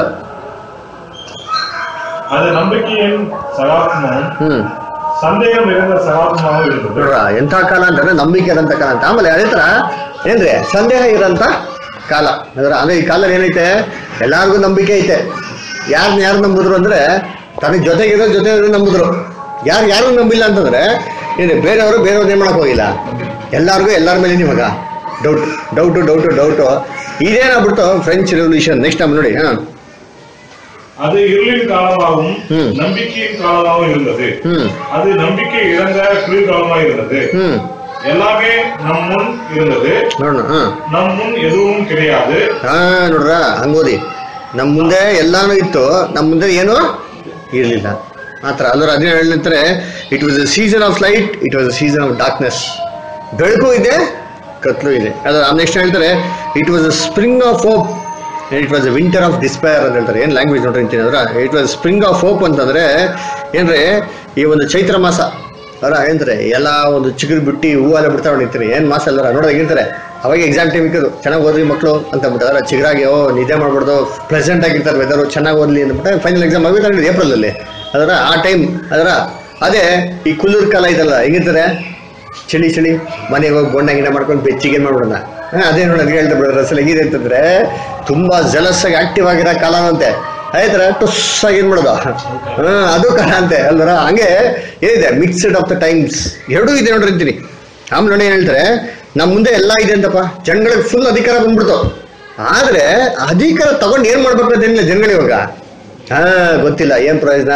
அது நம்பிக்கையின் சகாத்மமும் ಹ್ಮ್ சந்தேகம் நிறைந்த சகாத்மாவும் இருந்தது ನೋಡ್ರ ಎಂಥ ಕಾಲ ಅಂತಂದ್ರೆ ನಂಬಿಕೆ ಇರೋಂಥ ಕಾಲ ಅಂತ ಆಮೇಲೆ ಅದೇ ತರ ಏನ್ರಿ ಸಂದೇಹ ಇರೋಂಥ ಕಾಲ ಅಂದ್ರೆ ಅಂದ್ರೆ ಈ ಕಾಲದಲ್ಲಿ ಏನೈತೆ ಎಲ್ಲಾರ್ಗು ನಂಬಿಕೆ ಐತೆ ಯಾರನ್ನ ಯಾರು ನಂಬಿದ್ರು ಅಂದ್ರೆ ತನಗೆ ಜೊತೆಗಿರೋ ಜೊತೆ ನಂಬಿದ್ರು ಯಾರು ಯಾರು ನಂಬಿಲ್ಲ ಅಂತಂದ್ರೆ ಏನು ಬೇರೆಯವರು ಬೇರೆಯವ್ರು ಏನ್ ಮಾಡಕ್ ಹೋಗಿಲ್ಲ ಎಲ್ಲಾರ್ಗು ಎಲ್ಲಾರ ಮೇಲೆ ನಿಮಗ ಡೌಟ್ ಡೌಟು ಡೌಟು ಡೌಟು ಇದೇನಾಗ್ಬಿಡ್ತು ಫ್ರೆಂಚ್ ರೆವಲ್ಯೂಷನ್ ನೆಕ್ಸ್ಟ್ ಟೈಮ್ ನೋಡಿ ಹಾ அது இருளின் காலமாகவும் ம். நம்பிக்கையின் காலமாகவும் இருந்தது ಹ್ಮ್ அது நம்பிக்கை இழந்த குளிர்காலமாக இருந்தது ಹ್ಮ್ எல்லாமே நம் முன் இருந்தது ನೋಡೋಣ ಹಾ நம் முன் எதுவும் கிடையாது ಹಾ ನೋಡ್ರ ಹಂಗೋದಿ ನಮ್ಮ ಮುಂದೆ ಎಲ್ಲಾನು ಇತ್ತು ನಮ್ಮ ಮುಂದೆ ಏನು ಇರಲಿಲ್ಲ ಮಾತ್ರ ಅಲ್ಲರ ಅದೇ ಹೇಳಿದ್ರೆ it was a season of light it was a season of darkness ಬೆಳಕು ಇದೆ ಕತ್ಲು ಇದೆ ಅದ್ರ ನೆಕ್ಸ್ಟ್ ಹೇಳ್ತಾರೆ it was a spring of hope it was a winter of despair ಅಂತ ಹೇಳ್ತಾರೆ ಏನು ಲ್ಯಾಂಗ್ವೇಜ್ ನೋಡ್ರಿ ಅಂತೀನಿ ಅಂದ್ರೆ it was spring of hope ಅಂತಂದ್ರೆ ಏನ್ರಿ ಈ ಒಂದು ಚೈತ್ರ ಮಾಸ ಅಲ್ಲ ಏನಂತಾರೆ ಎಲ್ಲ ಒಂದು ಚಿಗುರು ಬಿಟ್ಟು ಹೂವೆಲ್ಲ ಬಿಡ್ತಾ ಹೊಡಿತೀನಿ ಏನ್ ಮಾಸ ಅಲ್ಲರ ನೋಡೋದು ಹೇಗಿರ್ತಾರೆ ಅವಾಗ ಎಕ್ಸಾಮ್ ಟೈಮ್ ಇಕ್ಕದು ಚೆನ್ನಾಗಿ ಓದ್ರಿ ಮಕ್ಕಳು ಅಂತ ಅಂದ್ಬಿಟ್ಟು ಚಿಗುರಾಗಿ ಓ ನಿದ್ದೆ ಮಾಡ್ಬಿಡ್ದು ಪ್ರೆಸೆಂಟ್ ಆಗಿರ್ತಾರೆ ವೆದರು ಚೆನ್ನಾಗಿ ಓದ್ಲಿ ಅಂದ್ಬಿಟ್ಟು ಫೈನಲ್ ಎಕ್ಸಾಮ್ ಆಗಬೇಕು ಏಪ್ರಿಲ್ ಅಲ್ಲಿ ಅದರ ಆ ಟೈಮ್ ಅದರ ಅದೇ ಈ ಕುಲ್ಲೂರ್ ಕಾಲ ಇದಲ್ಲ ಹೆಂಗಿರ್ತಾರೆ ಚಳಿ ಚಳಿ ಮನೆಗೆ ಹೋಗಿ ಬೊಣ್ಣ ಗಿಣ್ಣ ಮಾಡ್ಕೊಂಡು ಬೆಚ್ಚಿಗೆ ಮಾಡ್ಬಿಡೋಣ ಹಾ ಅದೇ ನೋಡಿ ಅದ್ಗೆ ಹೇಳ್ತಾ ಬಿಡೋದು ಅಸಲು ಹೇಗಿದೆ ಅಂತಂದ್ರೆ ತುಂಬಾ ಜಲಸ್ ಆಗಿ ಆಕ್ಟಿವ್ ಆಗಿರೋ ಕಾಲ ಅಂತೆ ಆಯ್ತರ ಟುಸ್ ಆಗಿ ಏನ್ ಮಾಡೋದು ಹಾ ಅದು ಕಾಲ ಅಂತೆ ಅಲ್ವರ ಹಂಗೆ ಏನಿದೆ ಮಿಕ್ಸ್ಡ್ ಆಫ್ ದ ಟೈಮ್ಸ್ ಎರಡೂ ಇದೆ ನೋಡ್ರಿ ಅಂತೀನಿ ಆಮೇಲೆ ನೋಡಿ ಏನ್ ಹೇಳ್ತಾರೆ ನಮ್ಮ ಮುಂದೆ ಎಲ್ಲ ಇದೆ ಅಂತಪ್ಪ ಜನಗಳಿಗೆ ಫುಲ್ ಅಧಿಕಾರ ಬಂದ್ಬಿಡ್ತು ಆದ್ರೆ ಅಧಿಕಾರ ತಗೊಂಡು ಏನ್ ಮಾಡ್ಬೇಕು ಅಂತೇನಿಲ್ಲ ಜನಗಳಿಗೆ ಇವಾಗ ಹಾ ಗೊತ್ತಿಲ್ಲ ಏನ್ ಪ್ರಯೋಜನ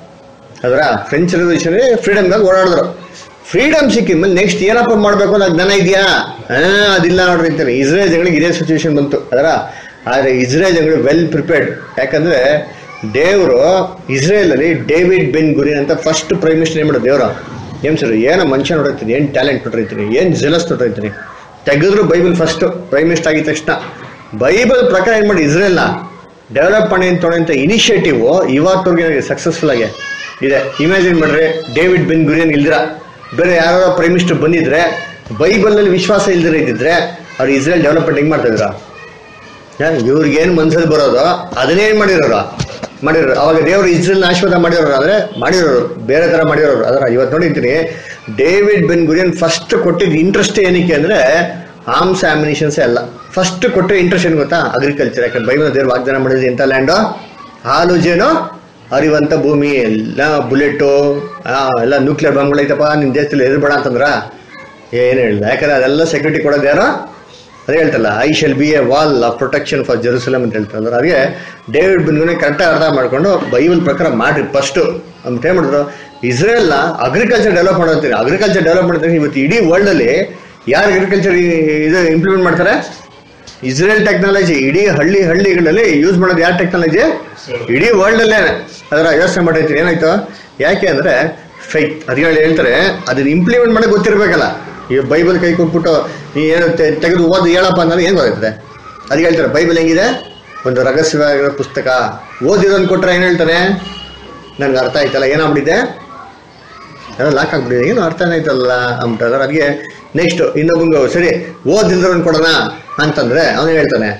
ಅದರ ಫ್ರೆಂಚ್ ರೆವಲ್ಯೂಷನ್ ಫ್ರೀಡಮ್ಗಾಗಿ ಓಡಾಡಿದ್ರು ಫ್ರೀಡಮ್ ಸಿಕ್ಕಿದ್ಮೇಲೆ ನೆಕ್ಸ್ಟ್ ಏನಪ್ಪ ಮಾಡ್ಬೇಕು ಅನ್ನೋ ಜ್ಞಾನ ಇದೆಯಾ ಹಾ ಅದಿಲ್ಲ ನೋಡ್ರಿ ಅಂತಾರೆ ಇಸ್ರೇಲ್ ಜನಗಳಿಗೆ ಇದೇ ಸಿಚುವೇಶನ್ ಬಂತು ಅದರ ಆದ್ರೆ ಇಸ್ರೇಲ್ ಜನಗಳು ವೆಲ್ ಪ್ರಿಪೇರ್ಡ್ ಯಾಕಂದ್ರೆ ದೇವರು ಇಸ್ರೇಲ್ ಅಲ್ಲಿ ಡೇವಿಡ್ ಬೆನ್ ಗುರಿನ್ ಅಂತ ಫಸ್ಟ್ ಪ್ರೈಮ್ ಮಿನಿಸ್ಟರ್ ಏನ್ ಮಾಡೋದು ದೇವರು ಏನ್ ಸರ್ ಏನೋ ಮನುಷ್ಯ ನೋಡಿರ್ತೀನಿ ಏನ್ ಟ್ಯಾಲೆಂಟ್ ನೋಡಿರ್ತೀನಿ ಏನ್ ಜೆಲಸ್ ನೋಡಿರ್ತೀನಿ ತೆಗೆದ್ರು ಬೈಬಲ್ ಫಸ್ಟ್ ಪ್ರೈಮ್ ಮಿನಿಸ್ಟರ್ ಆಗಿದ ತಕ್ಷಣ ಬೈಬಲ್ ಪ್ರಕಾರ ಏನ್ ಮಾಡಿ ಇಸ್ರೇಲ್ನ ಡೆವಲಪ್ ಮಾಡಿ ಅಂತ ತೊಗೊಂಡಂತ ಇನಿಷಿಯೇಟಿವ್ ಇವತ್ತವ್ರಿಗೆ ಸಕ್ಸಸ್ಫುಲ್ ಆಗಿ ಇದೆ ಇಮ್ಯಾಜಿನ್ ಮಾಡ್ರಿ ಡೇವಿಡ್ ಬಿನ್ ಗುರಿಯನ್ ಇಲ್ದಿರ ಬೇರೆ ಯಾರೋ ಪ್ರೈಮ್ ಮಿನಿಸ್ಟರ್ ಬಂದಿದ್ರೆ ಬೈಬಲ್ ನಲ್ಲಿ ವಿಶ್ವಾಸ ಇಲ್ದಿರ ಇದ್ದಿದ್ರೆ ಅವ್ರು ಇಸ್ರೇಲ್ ಡೆವಲಪ್ಮೆಂಟ್ ಹೆಂಗ್ ಮಾಡ್ತಾ ಇದ್ರ ಇವ್ರಿಗೇನ್ ಮನ್ಸಲ್ಲಿ ಬರೋದು ಅದನ್ನೇ ಏನ್ ಮಾಡಿರೋರು ಮಾಡಿರೋರು ಅವಾಗ ದೇವರು ಇಸ್ರೇಲ್ ಆಶೀರ್ವಾದ ಮಾಡಿರೋರು ಅಂದ್ರೆ ಮಾಡಿರೋರು ಬೇರೆ ತರ ಮಾಡಿರೋರು ಅದರ ಇವತ್ತು ನೋಡಿರ್ತೀನಿ ಡೇವಿಡ್ ಬೆನ್ ಗುರಿಯನ್ ಫಸ್ಟ್ ಕೊಟ್ಟಿದ್ದ ಇಂಟ್ರೆಸ್ಟ್ ಏನಕ್ಕೆ ಅಂದ್ರೆ ಆರ್ಮ್ಸ್ ಆಮಿನೇಷನ್ಸ್ ಎಲ್ಲ ಫಸ್ಟ್ ಕೊಟ್ಟರೆ ಇಂಟ್ರೆಸ್ಟ್ ಏನು ಗೊತ್ತಾ ಅಗ್ರಿಕಲ್ಚರ್ ಯಾಕಂದ್ರೆ ಬೈಬಲ್ ದೇವ್ರು ವಾಗ್ದಾನ ಮಾಡಿದ್ರೆ ಎಂತ ಲ್ಯಾಂಡು ಹಾಲು ಜೇನು ಅರಿವಂತ ಭೂಮಿ ಎಲ್ಲ ಬುಲೆಟು ಎಲ್ಲ ನ್ಯೂಕ್ಲಿಯರ್ ಬಾಂಬ್ಗಳು ಐತಪ್ಪ ನಿನ್ನ ದೇಶದಲ್ಲಿ ಎದುರುಬೇಡ ಅಂತಂದ್ರ ಏನು ಹೇಳಿಲ್ಲ ಯಾಕಂದ್ರೆ ಅದೆಲ್ಲ ಸೆಕ್ಯೂರಿಟಿ ಕೊಡೋದು ಯಾರು ಅದೇ ಹೇಳ್ತಲ್ಲ I shall be a wall of protection for Jerusalem ಅಂತ ಹೇಳ್ತಾರೆ ಅಂದ್ರೆ ಅದಕ್ಕೆ ಡೇವಿಡ್ ಬಿನ್ಗುನೆ ಕರೆಕ್ಟಾಗಿ ಅರ್ಥ ಮಾಡ್ಕೊಂಡು ಬೈಬಲ್ ಪ್ರಕಾರ ಮಾಡ್ರಿ ಫಸ್ಟು ಅಂತ ಏನ್ ಮಾಡಿದ್ರು ಇಸ್ರೇಲ್ನ ಅಗ್ರಿಕಲ್ಚರ್ ಡೆವಲಪ್ ಮಾಡೋಂತೀನಿ ಅಗ್ರಿಕಲ್ಚರ್ ಡೆವಲಪ್ ಮಾಡ್ತಾರೆ ಇವತ್ತು ಇಡೀ ವರ್ಲ್ಡ್ ಅಲ್ಲಿ ಯಾರು ಅಗ್ರಿಕಲ್ಚರ್ ಇದು ಇಂಪ್ಲಿಮೆಂಟ್ ಮಾಡ್ತಾರೆ ಇಸ್ರೇಲ್ ಟೆಕ್ನಾಲಜಿ ಇಡೀ ಹಳ್ಳಿ ಹಳ್ಳಿಗಳಲ್ಲಿ ಯೂಸ್ ಮಾಡೋದು ಯಾರು ಟೆಕ್ನಾಲಜಿ ಇಡೀ ವರ್ಲ್ಡ್ ಅಲ್ಲೇ ಅದರ ಯೋಚನೆ ಮಾಡಿರ್ತೀನಿ ಏನಾಯ್ತು ಯಾಕೆ ಅಂದ್ರೆ ಫೈಟ್ ಅದು ಹೇಳಿ ಹೇಳ್ತಾರೆ ಅದನ್ನ ಇಂಪ್ಲಿಮೆಂಟ್ ಮಾಡಕ್ ಗೊತ್ತಿರ್ಬೇಕಲ್ಲ ಈ ಬೈಬಲ್ ಕೈ ಕೊಟ್ಬಿಟ್ಟು ನೀ ಏನು ತೆ- ತೆಗೆದು ಓದು ಹೇಳಪ್ಪ ಅಂದ್ರೆ ಏನು ಗೊತ್ತಾಯ್ತದೆ ಅದಕ್ಕೆ ಹೇಳ್ತಾರೆ ಬೈಬಲ್ ಹೆಂಗಿದೆ ಒಂದು ರಹಸ್ಯವಾಗಿರೋ ಪುಸ್ತಕ ಓದಿರೋನ್ ಕೊಟ್ರೆ ಏನ್ ಹೇಳ್ತಾರೆ ನನ್ಗೆ ಅರ್ಥ ಆಯ್ತಲ್ಲ ಏನಾಗ್ಬಿಟ್ಟಿದೆ ಎಲ್ಲ ಲಾಕ್ ಆಗ್ಬಿಟ್ಟಿದೆ ಏನು ಅರ್ಥನೇ ಆಯ್ತಲ್ಲ ಅಂತಾರೆ ಅದಕ್ಕೆ ನೆಕ್ಸ್ಟ್ ಇನ್ನೊಬ್ಬಂಗೆ ಸರಿ ಓದಿಲ್ದ್ರನ್ ಕೊಡೋಣ ಅಂತಂದ್ರೆ ಅವನು ಹೇಳ್ತಾನೆ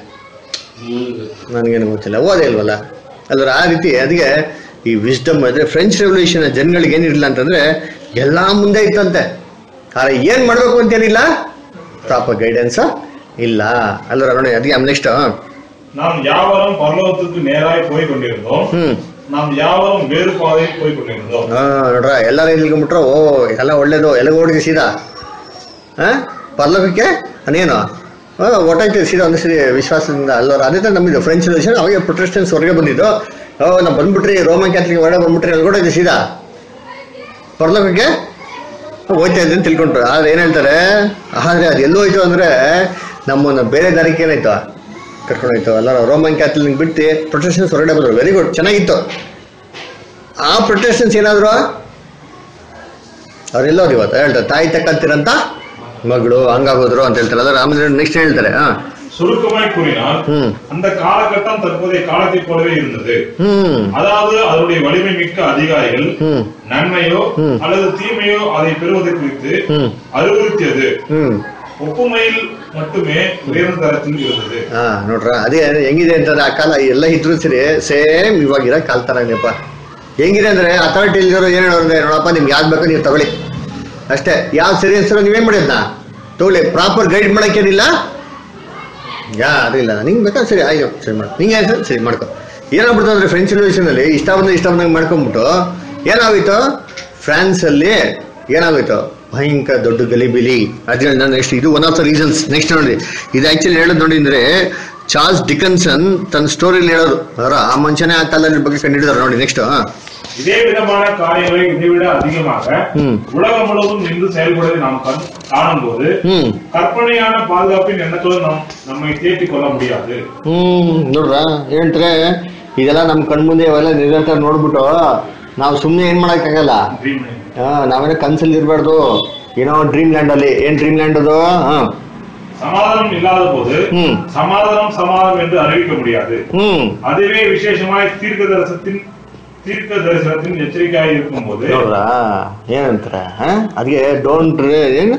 ನನಗೇನು ಗೊತ್ತಿಲ್ಲ ಓದೇ ಇಲ್ವಲ್ಲ ಅದ್ರ ಆ ರೀತಿ ಅದಕ್ಕೆ ಈ ವಿಸ್ಡಮ್ ಅಂದ್ರೆ ಫ್ರೆಂಚ್ ರೆವಲ್ಯೂಷನ್ ಜನಗಳಿಗೆ ಏನಿರಲಿಲ್ಲ ಅಂತಂದ್ರೆ ಎಲ್ಲಾ ಮುಂದೆ ಇತ್ತಂತೆ ಆದ್ರೆ ಏನ್ ಮಾಡ್ಬೇಕು ಅಂತೇನಿಲ್ಲ ಪ್ರಾಪರ್ ಗೈಡೆನ್ಸ್ ಇಲ್ಲ ಅಲ್ವರ ನೋಡಿ ಅದಕ್ಕೆ ನೆಕ್ಸ್ಟ್ நாம் யாவரும் பரலோகத்துக்கு நேராய் போய் கொண்டிருந்தோம் ಹ್ಮ್ நாம் யாவரும் வேறு பாதையில் போய் கொண்டிருந்தோம் ಹಾ ನೋಡ್ರ ಎಲ್ಲಾರು ನಿಲ್ಕೊಂಡ್ಬಿಟ್ರು ಓ ಎಲ್ಲ ಒಳ್ಳೇದು ಎಲ್ಲ ಓಡಿಗೆ ಸೀದಾ ಹಾ ಪರ್ಲೋಕಕ್ಕೆ ಅನೇನು ಒಟ್ಟಾಗ್ತದೆ ಸೀದಾ ಒಂದು ಸರಿ ವಿಶ್ವಾಸದಿಂದ ಅಲ್ವರ ಅದೇ ತರ ನಮ್ಮಿದು ಫ್ರೆಂಚ್ ರೆವಲ್ಯೂಷನ್ ಅವಾಗ ಪ್ರೊಟೆಸ್ಟೆನ್ಸ್ ಹೊರಗೆ ಬಂದಿದ್ದು ಓ ನಾವು ಬಂದ್ಬಿಟ್ರಿ ರೋಮನ್ ಕ್ಯಾಥಲಿಕ್ ಒಳಗೆ ಬಂದ್ಬಿಟ್ರಿ ಅಲ್ಲಿ ಕೂಡ ಸೀದಾ ಪರಲೋಕಕ್ಕೆ ಹೋಯ್ತಾ ಇದ್ದೀನಿ ತಿಳ್ಕೊಂಡ್ರು ಆದ್ರೆ ಏನ್ ಹೇಳ್ತಾರೆ ಆದ್ರೆ ಅದು ಎಲ್ಲೋ ಹೋಯ್ತು ಅಂದ್ರೆ ನಮ್ಮನ್ನ ಬೇರೆ ದಾರಿಗೆ ಏನಾಯ್ತು ಕರ್ಕೊಂಡು ಹೋಯ್ತು ಅಲ್ಲ ರೋಮನ್ ಕ್ಯಾಥಲಿಕ್ ಬಿಟ್ಟು ಪ್ರೊಟೆಸ್ಟೆನ್ಸ್ ಹೊರಗಡೆ ಬಂದ್ರು ವೆರಿ ಗುಡ್ ಚೆನ್ನಾಗಿತ್ತು ಆ ಪ್ರೊಟೆಸ್ಟೆನ್ಸ್ ಏನಾದ್ರು ಅವ್ರೆಲ್ಲೋರು ಇವತ್ತು ಹೇಳ್ತಾರೆ ತಾಯಿ ತಕ್ಕಂತಿರಂತ ಮಗಳು ಹಂಗಾಗೋದ್ರು ಅಂತ ಹೇಳ್ತಾರೆ ಅದ್ರ ಆಮೇಲೆ ನೆಕ್ಸ್ಟ್ ಹೇಳ್ತಾರೆ ಹಾ சுருக்கமாய் கூறினால் ಹ್ಮ್ அந்த காலகட்டம் தற்போதைய காலத்தை போலவே இருந்தது ಹ್ಮ್ அதாவது அதனுடைய வலிமை மிக்க அதிகாரிகள் ಹ್ಮ್ நன்மையோ ம். அல்லது தீமையோ அதை பெறுவது குறித்து ಹ್ಮ್ அறிவுறுத்தியது ಹ್ಮ್ ஒப்புமையில் மட்டுமே உயர்ந்த தரத்தில் இருந்தது ಹಾ ನೋಡ್ರ ಅದೇ ಹೆಂಗಿದೆ ಅಂತಂದ್ರೆ ಆ ಕಾಲ ಎಲ್ಲ ಇದ್ರು ಸರಿ ಸೇಮ್ ಇವಾಗಿರೋ ಕಾಲ್ ತರನೇಪ್ಪ ಹೆಂಗಿದೆ ಅಂದ್ರೆ ಅಥಾರಿಟಿ ಇಲ್ದಿರೋ ಏನ್ ಹೇಳೋರು ಅಂದ್ರೆ ನೋಡಪ್ಪ ನಿಮ್ಗೆ ಯಾವ್ದು ಬೇಕೋ ನೀವು ತಗೊಳ್ಳಿ ಅಷ್ಟೇ ಯಾವ್ದು ಸರಿ ಅನ್ಸರೋ ನೀವೇನ್ ಮಾಡಿದ್ನ ತಗೊಳ್ಳಿ ಪ್ರಾಪರ್ ಗೈಡ್ ಮಾಡಕ್ಕೇನಿಲ್ಲ ಯಾರು ಇಲ್ಲ ನಿಂಗೆ ಬೇಕಾದ್ರೆ ಸರಿ ಆಯ್ತು ಸರಿ ಮಾಡು ನಿಂಗೆ ಆಯ್ತು ಸರಿ ಮಾಡ್ಕೊ ಏನಾಗ್ಬಿಡ್ತು ಅಂದ್ರೆ ಫ್ರೆಂಚ್ ರಿವಲ್ಯೂಷನಲ್ಲಿ ಇಷ್ಟ ಬಂದ ಇಷ್ಟ ಬಂದಂಗೆ ಮಾಡ್ಕೊಂಬಿಟ್ಟು ಏನಾಗೋಯ್ತು ಫ್ರಾನ್ಸ್ ಅಲ್ಲಿ ಏನಾಗೋಯ್ತು ಭಯಂಕರ ದೊಡ್ಡ ಗಲಿಬಿಲಿ ಅದ್ರಲ್ಲಿ ನಾನು ನೆಕ್ಸ್ಟ್ ಇದು one of the reasons next ನೋಡಿ ಇದು ಆಕ್ಚುಲಿ ಹೇಳೋದು ನೋಡಿ ಅಂದ್ರೆ ಚಾರ್ಲ್ಸ್ ಡಿಕನ್ಸನ್ ತನ್ನ ಸ್ಟೋರಿಲಿ ಹೇಳೋದು ಅವರ ಆ ಮನುಷ್ಯನೇ ಆ ಕಾಲದಲ್ಲಿ ಬಗ್ಗೆ ಕಂಡಿಡಿದಾರೆ ನೋಡಿ ನೆಕ್ಸ್ಟ್ இதே விதமான காரியங்களை இதைவிட அதிகமாக ம். உலகம் முழுவதும் நின்று செயல்படுவதை நாம் கண்- காணும்போது ಹ್ಮ್ கற்பனையான பாதுகாப்பின் எண்ணத்தோடு நாம் நம்மை தேற்றிக் கொள்ள முடியாது ಹ್ಮ್ ನೋಡ್ರ ಹೇಳ್ತಾರೆ ಇದೆಲ್ಲ ನಮ್ ಕಣ್ಮುಂದೆ ಅವೆಲ್ಲ ನಿರಂತರ ನೋಡ್ಬಿಟ್ಟು ನಾವು ಸುಮ್ಮನೆ ಏನ್ ಮಾಡಕ್ಕಾಗಲ್ಲ Dream. ಹಾ ನಾವೇನೋ ಕನ್ಸಲ್ಲಿ ಇರ್ಬಾರ್ದು ಏನೋ ಡ್ರೀಮ್ ಲ್ಯಾಂಡ್ ಅಲ್ಲಿ ಏನ್ ಡ್ರೀಮ್ ಲ್ಯಾಂಡ್ ಅದು ಹಾ சமாதானம் இல்லாத போது ம். சமாதானம் சமாதானம் என்று அறிவிக்க முடியாது ಹ್ಮ್ அதுவே விசேஷமாய் தீர்க்க தரிசனத்தின் தீர்க்க தரிசனத்தின் எச்சரிக்கையாக இருக்கும் போது ನೋಡ್ರಾ ಏನಂತಾರೆ ಅದಕ್ಕೆ ಡೋಂಟ್ ಏನ್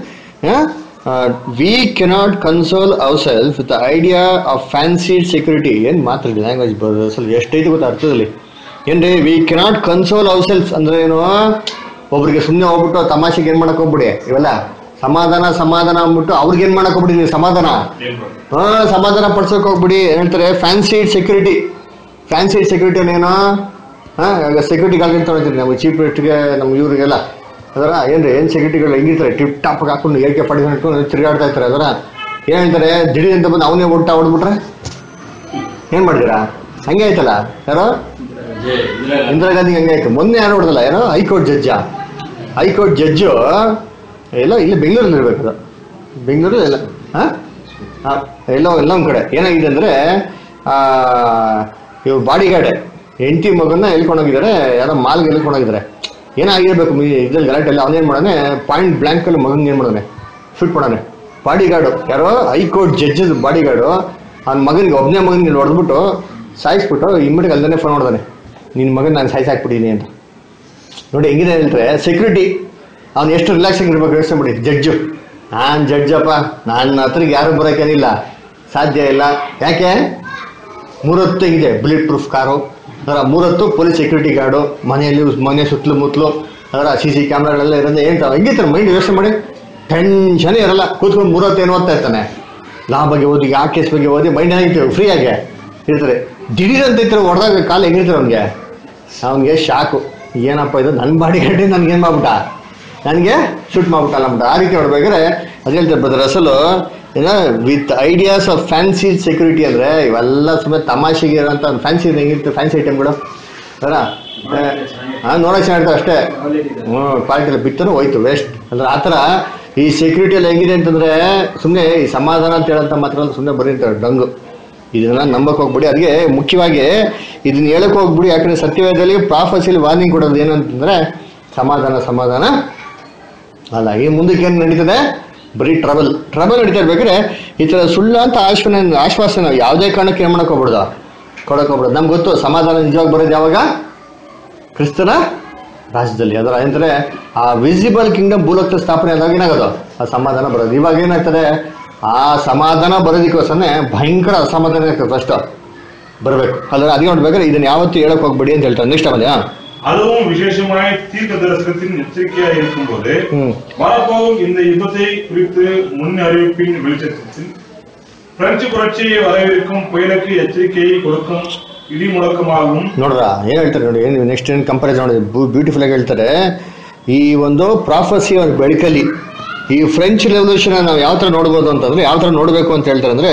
we cannot console our self with idea of fancied security ಏನ್ ಮಾತಾಡಿ ಲ್ಯಾಂಗ್ವೇಜ್ ಬರೋದು ಸ್ವಲ್ಪ ಎಷ್ಟೈತಿ ಗೊತ್ತಾ ಅರ್ಥದಲ್ಲಿ ಏನ್ರಿ we cannot console our self ಅಂದ್ರೆ ಏನು ಒಬ್ರಿಗೆ ಸುಮ್ಮನೆ ಹೋಗ್ಬಿಟ್ಟು ತಮಾಷೆಗೆ ಏನ್ ಮಾಡಕ್ ಹೋಗ್ಬಿಡಿ ಇವೆಲ್ಲ ಸಮಾಧಾನ ಸಮಾಧಾನ ಅಂದ್ಬಿಟ್ಟು ಅವ್ರಿಗೆ ಏನ್ ಮಾಡಕ್ ಹೋಗ್ಬಿಡಿ ನೀವು ಸಮಾಧಾನ என்பது. ಹಾ ಸಮಾಧಾನ ಪಡ್ಸೋಕ್ ಹೋಗ್ಬಿಡಿ ಏನ್ ಹೇಳ್ತಾರೆ ಫ್ಯಾನ್ಸಿ ಸೆಕ್ಯೂರಿಟಿ ಫ್ಯಾನ್ಸಿ ಸೆಕ್ಯೂರಿಟಿ ಏನು ಹಾ ಈಗ ಸೆಕ್ಯೂರಿಟಿ ಗಾರ್ಡ್ ತೊಗೊಳ್ತೀರಿ ನಮ್ಮ ಚೀಫ್ ಮಿನಿಸ್ಟರ್ಗೆ ನಮ್ಮ ಇವ್ರಿಗೆಲ್ಲ ಅದರ ಏನ್ರಿ ಏನ್ ಸೆಕ್ಯೂರಿಟಿಗಳು ಹೆಂಗಿರ್ತಾರೆ ಟಿಪ್ ಟಾಪ್ ಹಾಕೊಂಡು ಏಕೆ ಪಡಿ ಹಿಡ್ಕೊಂಡು ತಿರುಗಾಡ್ತಾ ಇರ್ತಾರೆ ಅದರ ಏನ್ ಹೇಳ್ತಾರೆ ದಿಢೀರ್ ಅಂತ ಬಂದು ಅವನೇ ಊಟ ಹೊಡ್ಬಿಟ್ರೆ ಏನ್ ಮಾಡಿದಿರಾ ಹಂಗೆ ಆಯ್ತಲ್ಲ ಯಾರೋ ಇಂದಿರಾ ಗಾಂಧಿ ಹಂಗೆ ಆಯ್ತು ಮೊನ್ನೆ ಯಾರು ಹೊಡೆದಲ್ಲ ಏನೋ ಹೈಕೋರ್ಟ್ ಜಡ್ಜ ಹೈಕೋರ್ಟ್ ಜಡ್ಜು ಎಲ್ಲ ಇಲ್ಲಿ ಬೆಂಗಳೂರಲ್ಲಿ ಇರ್ಬೇಕು ಅದು ಬೆಂಗಳೂರು ಎಲ್ಲ ಹಾ ಹಾ, ಎಲ್ಲೋ ಎಲ್ಲ ಒಂದ್ ಕಡೆ ಏನಾಗಿದೆ ಅಂದ್ರೆ ಆ ಇವ್ ಬಾಡಿ ಗಾರ್ಡ್ ಹೆಂಡತಿ ಮಗನ್ನ ಎಳ್ಕೊಂಡೋಗಿದ್ದಾರೆ ಯಾರೋ ಮಾಲ್ಗೆ ಎಳ್ಕೊಂಡೋಗಿದ್ದಾರೆ ಏನಾಗಿರ್ಬೇಕು ಮೀ ಇದ್ರಲ್ಲಿ ಗಲಾಟೆ ಎಲ್ಲ ಅವನೇನ್ ಮಾಡೋನೆ ಪಾಯಿಂಟ್ ಬ್ಲಾಂಕ್ ಅಲ್ಲಿ ಮಗನ್ ಏನ್ ಮಾಡೋನೆ ಶೂಟ್ ಮಾಡೋನೆ ಬಾಡಿ ಗಾರ್ಡು ಯಾರೋ ಹೈಕೋರ್ಟ್ ಜಡ್ಜ್ ಬಾಡಿ ಗಾರ್ಡು ಅವ್ನ ಮಗನಿಗೆ ಒಬ್ಬನೇ ಮಗನಿಗೆ ಹೊಡೆದ್ಬಿಟ್ಟು ಸಾಯಿಸ್ಬಿಟ್ಟು ಇಮ್ಮಿಡಿಗೆ ಅಲ್ಲೇ ಫೋನ್ ಮಾಡ್ದಾನೆ ನಿನ್ನ ಮಗನ್ ನಾನು ಸಾಯಿಸಾಕ್ಬಿಟ್ಟಿದ್ದೀನಿ ಅಂತ ನೋಡಿ ಹೆಂಗಿದೆ ಹೇಳ್ತಾರೆ ಸೆಕ್ಯೂರಿಟಿ ಅವ್ನು ಎಷ್ಟು ರಿಲ್ಯಾಕ್ಸ್ ಇರ್ಬೇಕು ಯೋಚನೆ ಮಾಡಿ ಜಡ್ಜು ನಾನು ಜಡ್ಜಪ್ಪ ನನ್ನ ಹತ್ರಕ್ಕೆ ಯಾರು ಬರೋಕೇನಿಲ್ಲ ಸಾಧ್ಯ ಇಲ್ಲ ಯಾಕೆ ಮೂರತ್ತು ಇದೆ ಬುಲೆಟ್ ಪ್ರೂಫ್ ಕಾರು ಅದರ ಮೂರತ್ತು ಪೊಲೀಸ್ ಸೆಕ್ಯೂರಿಟಿ ಗಾರ್ಡು ಮನೆಯಲ್ಲಿ ಮನೆ ಸುತ್ತಲೂ ಮುತ್ತಲು ಅದರ ಸಿ ಸಿ ಕ್ಯಾಮ್ರಾಗಳೆಲ್ಲ ಇರೋದು ಏನು ಹೆಂಗಿರ್ತಾರೆ ಮೈಂಡ್ ಯೋಚನೆ ಮಾಡಿ ಟೆನ್ಷನ್ ಇರಲ್ಲ ಕೂತ್ಕೊಂಡು ಮೂರತ್ತು ಏನು ಓದ್ತಾ ಇರ್ತಾನೆ ಲಾ ಬಗ್ಗೆ ಓದಿ ಆ ಕೇಸ್ ಬಗ್ಗೆ ಓದಿ ಮೈಂಡ್ ಏನಾಗಿರ್ತೀವಿ ಫ್ರೀ ಆಗಿ ಇರ್ತಾರೆ ದಿಢೀರ್ ಅಂತ ಇರ್ತಾರೆ ಹೊಡೆದಾಗ ಕಾಲು ಹೆಂಗಿರ್ತಾರೆ ಅವ್ನಿಗೆ ಅವನಿಗೆ ಶಾಕು ಏನಪ್ಪ ಇದು ನನ್ನ ಬಾಡಿ ಗಡ್ಡೆ ನನ್ಗೆ ಏನು ಮಾಡ್ಬಿಟ್ಟ ನನಗೆ ಶೂಟ್ ಮಾಡ್ಬಿಟ್ಟಲ್ಲ ಅಂದ್ಬಿಟ್ಟು ಆ ರೀತಿ ಹೊಡ್ಬೇಕಾದ್ರೆ ಅದು ಹೇಳ್ತಾರೆ ಬ್ರದರ್ ಅಸಲು ಏನೋ with ideas of fancy security ಅಂದ್ರೆ ಇವೆಲ್ಲ ಸುಮ್ಮನೆ ತಮಾಷೆಗೆ ಇರೋಂಥ ಫ್ಯಾನ್ಸಿ ಹೆಂಗಿರುತ್ತೆ ಫ್ಯಾನ್ಸಿ ಐಟಮ್ಗಳು ಅಲ್ಲ ಹಾಂ ನೋಡೋಕೆ ಚೆನ್ನಾಗಿರ್ತವೆ ಅಷ್ಟೇ ಹ್ಞೂ ಕ್ವಾಲಿಟಿ ಬಿತ್ತರೂ ಹೋಯ್ತು ವೇಸ್ಟ್ ಅಂದ್ರೆ ಆ ಥರ ಈ ಸೆಕ್ಯೂರಿಟಿ ಎಲ್ಲ ಹೆಂಗಿದೆ ಅಂತಂದ್ರೆ ಸುಮ್ಮನೆ ಈ ಸಮಾಧಾನ ಅಂತ ಹೇಳೋಂಥ ಮಾತ್ರ ಸುಮ್ಮನೆ ಬರೀತಾರೆ ಡಂಗು ಇದನ್ನ ನಂಬಕ್ ಹೋಗ್ಬಿಡಿ ಅದಕ್ಕೆ ಮುಖ್ಯವಾಗಿ ಇದನ್ನ ಹೇಳಕ್ ಹೋಗ್ಬಿಡಿ ಯಾಕಂದ್ರೆ ಸತ್ಯವೇದದಲ್ಲಿ ಪ್ರಾಫಸಿಲಿ ವಾರ್ನಿಂಗ್ ಕೊಡೋದು ಏನು ಅಂತಂದ್ರೆ ಸಮಾಧಾನ ಸಮಾಧಾನ ಅಲ್ಲ ಈ ಮುಂದಕ್ಕೆ ಏನು ನಡೀತದೆ ಬರೀ ಟ್ರಬಲ್ ಟ್ರಬಲ್ ನಡೀತಾ ಇರ್ಬೇಕಾದ್ರೆ ಈ ಥರ ಸುಳ್ಳು ಅಂತ ಆಶ್ವಾನ ಆಶ್ವಾಸನ ಯಾವುದೇ ಕಾರಣಕ್ಕೆ ಏನು ಮಾಡಕ್ ಹೋಗ್ಬಿಡ್ದು ಕೊಡಕ್ ಹೋಗ್ಬಿಡೋದು ನಮ್ಗೆ ಗೊತ್ತು ಸಮಾಧಾನ ನಿಜವಾಗಿ ಬರೋದು ಯಾವಾಗ ಕ್ರಿಸ್ತನ ರಾಜ್ಯದಲ್ಲಿ ಅದರ ಅಂದರೆ ಆ ವಿಸಿಬಲ್ ಕಿಂಗ್ಡಮ್ ಭೂಲೋಕದ ಸ್ಥಾಪನೆ ಆದಾಗ ಏನಾಗೋದು ಆ ಸಮಾಧಾನ ಬರೋದು ಇವಾಗ ಏನಾಗ್ತದೆ ಆ ಸಮಾಧಾನ ಬರೋದಕ್ಕೋಸ್ಕರನೇ ಭಯಂಕರ ಅಸಮಾಧಾನ ಆಗ್ತದೆ ಫಸ್ಟ್ ಬರಬೇಕು ಅದ್ರ ಅದಕ್ಕೆ ನೋಡ್ಬೇಕಾದ್ರೆ ಇದನ್ನ ಯಾವತ್ತೂ ಹೇಳಕ್ ಹೋಗ್ಬೇಡಿ ಅಂತ ಹೇಳ್ತಾರೆ ನೆಕ್ಸ್ಟ್ ಆಮೇಲೆ ಹಾ. அதுவும் விசேஷமாய் தீர்க்க தரிசனத்தின் எச்சரிக்கையாக இருக்கும்போது ம். வரப்போகும் இந்த யுத்தத்தை குறித்து முன் அறிவிப்பின் வெளிச்சத்தில் பிரெஞ்சு புரட்சியை வரவிருக்கும் புயலுக்கு எச்சரிக்கையை கொடுக்கும் இடி முழக்கமாகவும் ನೋಡ್ರ ಏನ್ ಹೇಳ್ತಾರೆ ನೋಡಿ ಏನು ನೆಕ್ಸ್ಟ್ ಏನು ಕಂಪಾರಿಸನ್ ನೋಡಿ ಬ್ಯೂಟಿಫುಲ್ ಆಗಿ ಹೇಳ್ತಾರೆ ಈ ಒಂದು ಪ್ರಾಫಸಿ ಅವ್ರ ಬೆಳಕಲ್ಲಿ ಈ ಫ್ರೆಂಚ್ ರೆವಲ್ಯೂಷನ್ ನಾವು ಯಾವ ತರ ನೋಡ್ಬೋದು ಅಂತಂದ್ರೆ ಯಾವ ತರ ನೋಡ್ಬೇಕು ಅಂತ ಹೇಳ್ತಾರೆ ಅಂದ್ರೆ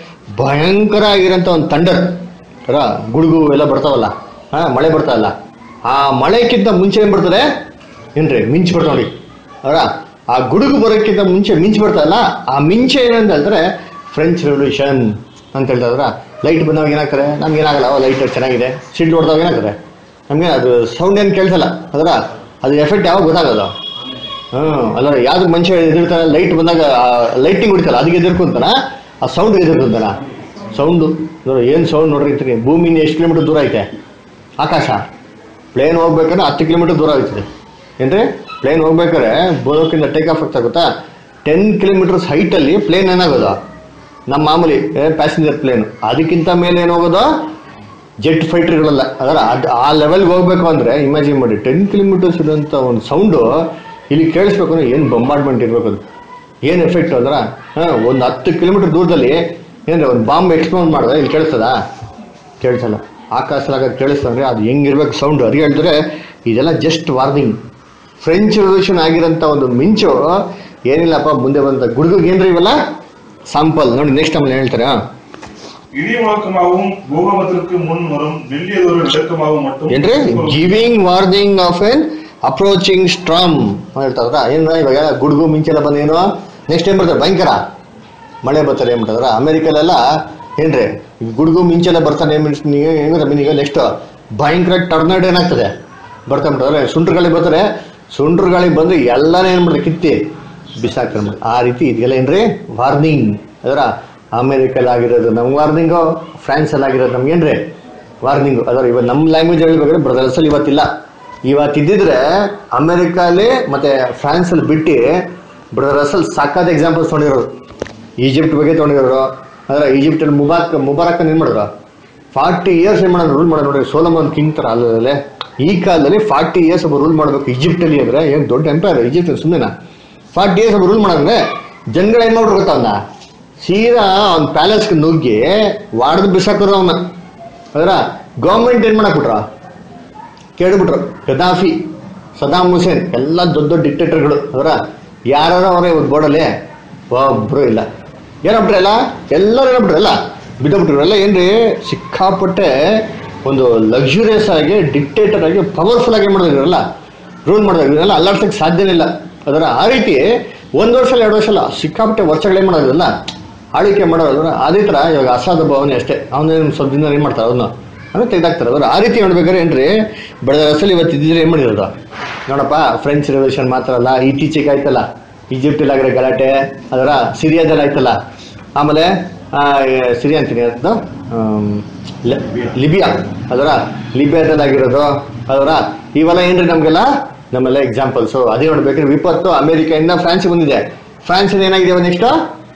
ಭಯಂಕರ ಆಗಿರೋಂಥ ಒಂದು ತಂಡರ್ ಅರ ಗುಡುಗು ಎಲ್ಲ ಬರ್ತಾವಲ್ಲ ಹಾ ಮಳೆ ಬರ್ತಾವಲ್ಲ ಆ ಮಳೆಕ್ಕಿಂತ ಮುಂಚೆ ಏನ್ ಬರ್ತದೆ ಏನ್ರಿ ಮಿಂಚು ಬರ್ತಾವ ನೋಡಿ ಅವರ ಆ ಗುಡುಗು ಬರೋಕ್ಕಿಂತ ಮುಂಚೆ ಮಿಂಚು ಬರ್ತಾವಲ್ಲ ಆ ಮಿಂಚೆ ಏನಂತ ಹೇಳಿದ್ರೆ ಫ್ರೆಂಚ್ ರೆವಲ್ಯೂಷನ್ ಅಂತ ಹೇಳ್ತಾರ ಲೈಟ್ ಬಂದಾಗ ಏನಾಗ್ತದೆ ನಮ್ಗೆ ಏನಾಗಲ್ಲ ಲೈಟ್ ಚೆನ್ನಾಗಿದೆ ಸಿಡ್ಲು ಹೊಡೆದಾಗ ಏನಾಗ್ತದೆ ನಮಗೆ ಅದು ಸೌಂಡ್ ಏನು ಕೇಳ್ಸಲ್ಲ ಅದರ ಅದು ಎಫೆಕ್ಟ್ ಯಾವಾಗ ಗೊತ್ತಾಗೋದು ಹ್ಮ್ ಅಲ್ಲ ಯಾವ್ದು ಮನುಷ್ಯ ಎದಿರ್ತಾನೆ ಲೈಟ್ ಬಂದಾಗ ಲೈಟಿಂಗ್ ಹೊಡಿತಲ್ಲ ಅದಕ್ಕೆ ಎದಿರ್ಕೊಂತಾನ ಆ ಸೌಂಡ್ ಎದಿರ್ಕೊಂತಾನ ಸೌಂಡು ನೋಡಿ ಏನು ಸೌಂಡ್ ನೋಡ್ರಿ ಇರ್ತೀನಿ ಭೂಮಿಯಿಂದ ಎಷ್ಟು ಕಿಲೋಮೀಟರ್ ದೂರ ಐತೆ ಆಕಾಶ ಪ್ಲೇನ್ ಹೋಗ್ಬೇಕಾದ್ರೆ ಹತ್ತು ಕಿಲೋಮೀಟರ್ ದೂರ ಆಗ್ತದೆ ಏನ್ರಿ ಪ್ಲೇನ್ ಹೋಗ್ಬೇಕಾದ್ರೆ ಬೋಲೋಕಿಂದ ಟೇಕ್ ಆಫ್ ಆಗ್ತಾ ಗೊತ್ತಾ ಟೆನ್ ಕಿಲೋಮೀಟರ್ಸ್ ಹೈಟಲ್ಲಿ ಪ್ಲೇನ್ ಏನಾಗೋದು ನಮ್ಮ ಮಾಮೂಲಿ ಪ್ಯಾಸೆಂಜರ್ ಪ್ಲೇನ್ ಅದಕ್ಕಿಂತ ಮೇಲೆ ಏನಾಗೋದು ಜೆಟ್ ಫೈಟರ್ಗಳೆಲ್ಲ ಅದರ ಅದು ಆ ಲೆವೆಲ್ಗೆ ಹೋಗ್ಬೇಕು ಅಂದ್ರೆ ಇಮ್ಯಾಜಿನ್ ಮಾಡಿ ಟೆನ್ ಕಿಲೋಮೀಟರ್ಸ್ ಇರುವಂಥ ಒಂದು ಸೌಂಡು ಇಲ್ಲಿ ಕೇಳಿಸ್ಬೇಕು ಅಂದ್ರೆ ಏನು ಬಂಬಾರ್ಡ್ಮೆಂಟ್ ಇರ್ಬೇಕು ಅದು ಏನು ಎಫೆಕ್ಟ್ ಅಂದ್ರೆ ಹಾಂ ಒಂದು ಹತ್ತು ಕಿಲೋಮೀಟರ್ ದೂರದಲ್ಲಿ ಏನಂದ್ರೆ ಒಂದು ಬಾಂಬ್ ಎಕ್ಸ್ಪ್ಲೋರ್ ಮಾಡಿದ್ರೆ ಇಲ್ಲಿ ಕೇಳಿಸ್ತದಾ ಕೇಳಿಸಲ್ಲ ಆಕಾಶದಾಗ ಕೇಳಿಸ್ತಂದ್ರೆ ಅದು ಹೆಂಗಿರ್ಬೇಕು ಸೌಂಡ್ ಅದಕ್ಕೆ ಹೇಳಿದ್ರೆ ಇದೆಲ್ಲ ಜಸ್ಟ್ ವಾರ್ನಿಂಗ್ ಫ್ರೆಂಚ್ ರೆವಲ್ಯೂಷನ್ ಆಗಿರೋಂಥ ಒಂದು ಮಿಂಚು ಏನಿಲ್ಲಪ್ಪ ಮುಂದೆ ಬಂದ ಗುಡುಗಿಗೆ ಏನ್ರಿ ಇವೆಲ್ಲ ಸಾಂಪಲ್ ನೋಡಿ ನೆಕ್ಸ್ಟ್ ಆಮೇಲೆ ಹೇಳ್ತಾರೆ ಹಾಂ இடி முழக்கமாகவும் பூகம்பத்திற்கு முன் வரும் மெல்லியதொரு நடுக்கமாகவும் மட்டும் ಏನ್ರಿ giving warning of an approaching storm ಹೇಳ್ತಾರ ಏನ ಇವಾಗ ಗುಡುಗು ಮಿಂಚೆಲ್ಲ ಬಂದೇನು ನೆಕ್ಸ್ಟ್ ಏನ್ ಬರ್ತಾರೆ ಭಯಂಕರ ಮಳೆ ಬರ್ತಾರೆ ಏನ್ ಮಾಡ್ತಾರ ಅಮೆರಿಕಲ್ಲೆಲ್ಲ ಏನ್ರಿ ಈ ಗುಡುಗು ಮಿಂಚೆಲ್ಲ ಬರ್ತಾನೆ ಹೆಂಗದ ಮೀನಿಗೆ ನೆಕ್ಸ್ಟ್ ಭಯಂಕರ ಟರ್ನಾಡ್ ಏನಾಗ್ತದೆ ಬರ್ತಾ ಬಿಡ್ತಾರೆ ಸುಂಟ್ರಗಳಿಗೆ ಬರ್ತಾರೆ ಸುಂಟ್ರಗಳಿಗೆ ಬಂದು ಎಲ್ಲಾನೇ ಏನ್ ಮಾಡ್ತಾರೆ ಕಿತ್ತಿ ಬಿಸಾಕ್ತಾರೆ ಆ ರೀತಿ ಇದೆಲ್ಲ ಏನ್ರಿ ವಾರ್ನಿಂಗ್ ಅದರ ಅಮೆರಿಕಲ್ ಆಗಿರೋದು ನಮ್ಗೆ ವಾರ್ನಿಂಗು ಫ್ರಾನ್ಸಲ್ಲಿ ಆಗಿರೋದು ನಮ್ಗೆ ಏನ್ರಿ ವಾರ್ನಿಂಗು ಅದರ ಇವತ್ತು ನಮ್ಮ ಲ್ಯಾಂಗ್ವೇಜ್ ಹೇಳ್ಬೇಕಾದ್ರೆ ಬ್ರದರ್ಸಲ್ಲಿ ಇವತ್ತಿಲ್ಲ ಇವತ್ತಿದ್ದಿದ್ರೆ ಅಮೆರಿಕಲ್ಲಿ ಮತ್ತೆ ಫ್ರಾನ್ಸಲ್ಲಿ ಬಿಟ್ಟು ಬ್ರದರ್ ಅಸಲ್ ಸಾಕಾದ ಎಕ್ಸಾಂಪಲ್ಸ್ ತೊಗೊಂಡಿರೋರು ಈಜಿಪ್ಟ್ ಬಗ್ಗೆ ತೊಗೊಂಡಿರೋರು ಅಂದ್ರೆ ಈಜಿಪ್ಟಲ್ಲಿ ಮುಬಾಕ್ ಮುಬಾರಕ್ ಏನ್ ಮಾಡಿದ್ರು ಫಾರ್ಟಿ ಇಯರ್ಸ್ ಏನ್ ಮಾಡೋದು ರೂಲ್ ಮಾಡೋದು ನೋಡಿ ಸೋಲಮನ್ ಕಿಂಗ್ ತರ ಅಲ್ಲದಲ್ಲೇ ಈ ಕಾಲದಲ್ಲಿ ಫಾರ್ಟಿ ಇಯರ್ಸ್ ಒಬ್ಬ ರೂಲ್ ಮಾಡಬೇಕು ಈಜಿಪ್ಟಲ್ಲಿ ಅಂದ್ರೆ ಏನು ದೊಡ್ಡ ಎಂಪೈರ್ ಈಜಿಪ್ಟ್ ಸುಮ್ಮನೆ ಫಾರ್ಟಿ ಇಯರ್ಸ್ ಒಬ್ಬ ರೂಲ್ ಮಾಡಿದ್ರೆ ಜನಗಳು ಏನ್ ಮಾಡ್ರು ಗೊತ್ತಾ ಅವನ್ನ ಸೀದಾ ಅವ್ನ ಪ್ಯಾಲೇಸ್ಗೆ ನುಗ್ಗಿ ವಾಡ್ದು ಬಿಸಾಕಿದ್ರು ಅವನ್ನ ಅದರ ಗೌರ್ಮೆಂಟ್ ಏನ್ ಮಾಡಾಕ್ಬಿಟ್ರ ಕೇಳ್ಬಿಟ್ರು ಗದಾಫಿ ಸದಾಮ್ ಹುಸೇನ್ ಎಲ್ಲ ದೊಡ್ಡ ದೊಡ್ಡ ಡಿಕ್ಟೇಟರ್ಗಳು ಅವರ ಯಾರು ಅವರೇ ಒಂದು ಬೋರ್ಡಲ್ಲಿ ಒಬ್ರು ಇಲ್ಲ ಏನಪ್ಬಿಟ್ರೆ ಎಲ್ಲ ಎಲ್ಲರೂ ಏನಪ್ಬಿಟ್ರೆ ಎಲ್ಲ ಬಿದ್ದೋಗ್ಬಿಟ್ರು ಎಲ್ಲ ಏನ್ರಿ ಸಿಕ್ಕಾಪಟ್ಟೆ ಒಂದು ಲಕ್ಸುರಿಯಸ್ ಆಗಿ ಡಿಕ್ಟೇಟರ್ ಆಗಿ ಪವರ್ಫುಲ್ ಆಗಿ ಮಾಡಿದ್ರಲ್ಲ ರೂಲ್ ಮಾಡಿದ್ರು ಇದನ್ನೆಲ್ಲ ಅಲ್ಲಾಡ್ಸಕ್ಕೆ ಸಾಧ್ಯನೇ ಇಲ್ಲ ಅದರ ಆ ರೀತಿ ಒಂದು ವರ್ಷ ಅಲ್ಲ ಎರಡು ವರ್ಷ ಅಲ್ಲ ಸಿಕ್ಕಾಪಟ್ಟೆ ವರ್ಷಗಳೇನು ಮಾಡೋದಿಲ್ಲ ಆಳ್ವಿಕೆ ಮಾಡೋದು ಅದೇ ಥರ ಇವಾಗ ಅಸಾಧ ಭಾವನೆ ಅಷ್ಟೇ ಅವನೇನು ಸ್ವಲ್ಪ ದಿನ ಏನು ಮಾಡ್ತಾರೆ ಅವನ್ನ ಅಂದ್ರೆ ತೆಗ್ದಾಕ್ತಾರೆ ಅವ್ರು ಆ ರೀತಿ ನೋಡ್ಬೇಕಾದ್ರೆ ಏನ್ರಿ ಬೆಳೆದ ರಸಲ್ಲಿ ಇವತ್ತು ಇದ್ದಿದ್ರೆ ಏನು ಮಾಡಿರೋದು ನೋಡಪ್ಪ ಫ್ರೆಂಚ್ ರೆವಲ್ಯೂಷನ್ ಮಾತ್ರ ಅಲ್ಲ ಇತ್ತೀಚೆಗೆ ಆಯ್ತಲ್ಲ ಈಜಿಪ್ಟಲ್ಲಿ ಆಗಿರೋ ಗಲಾಟೆ ಅದರ ಸಿರಿಯಾದಲ್ಲಿ ಆಯ್ತಲ್ಲ ಆಮೇಲೆ ಆ, ಏ, ಸಿರಿಯಾ ಅಂತೀನಿ ಅದು ಆಮ್, ಲ- ಲಿಬಿಯಾ ಅದರ ಲಿಬಿಯಾದಲ್ಲಿ ಆಗಿರೋದು ಅದರ ಇವೆಲ್ಲ ಏನ್ರಿ ನಮಗೆಲ್ಲ ನಮ್ಮೆಲ್ಲ ಎಕ್ಸಾಂಪಲ್ಸು ಅದೇ ನೋಡ್ಬೇಕ್ರಿ ವಿಪತ್ತು ಅಮೆರಿಕೆಯಿಂದ ಫ್ರಾನ್ಸ್ ಬಂದಿದೆ ಫ್ರಾನ್ಸ್ ಏನಾಗಿದೆ ನೆಕ್ಸ್ಟ್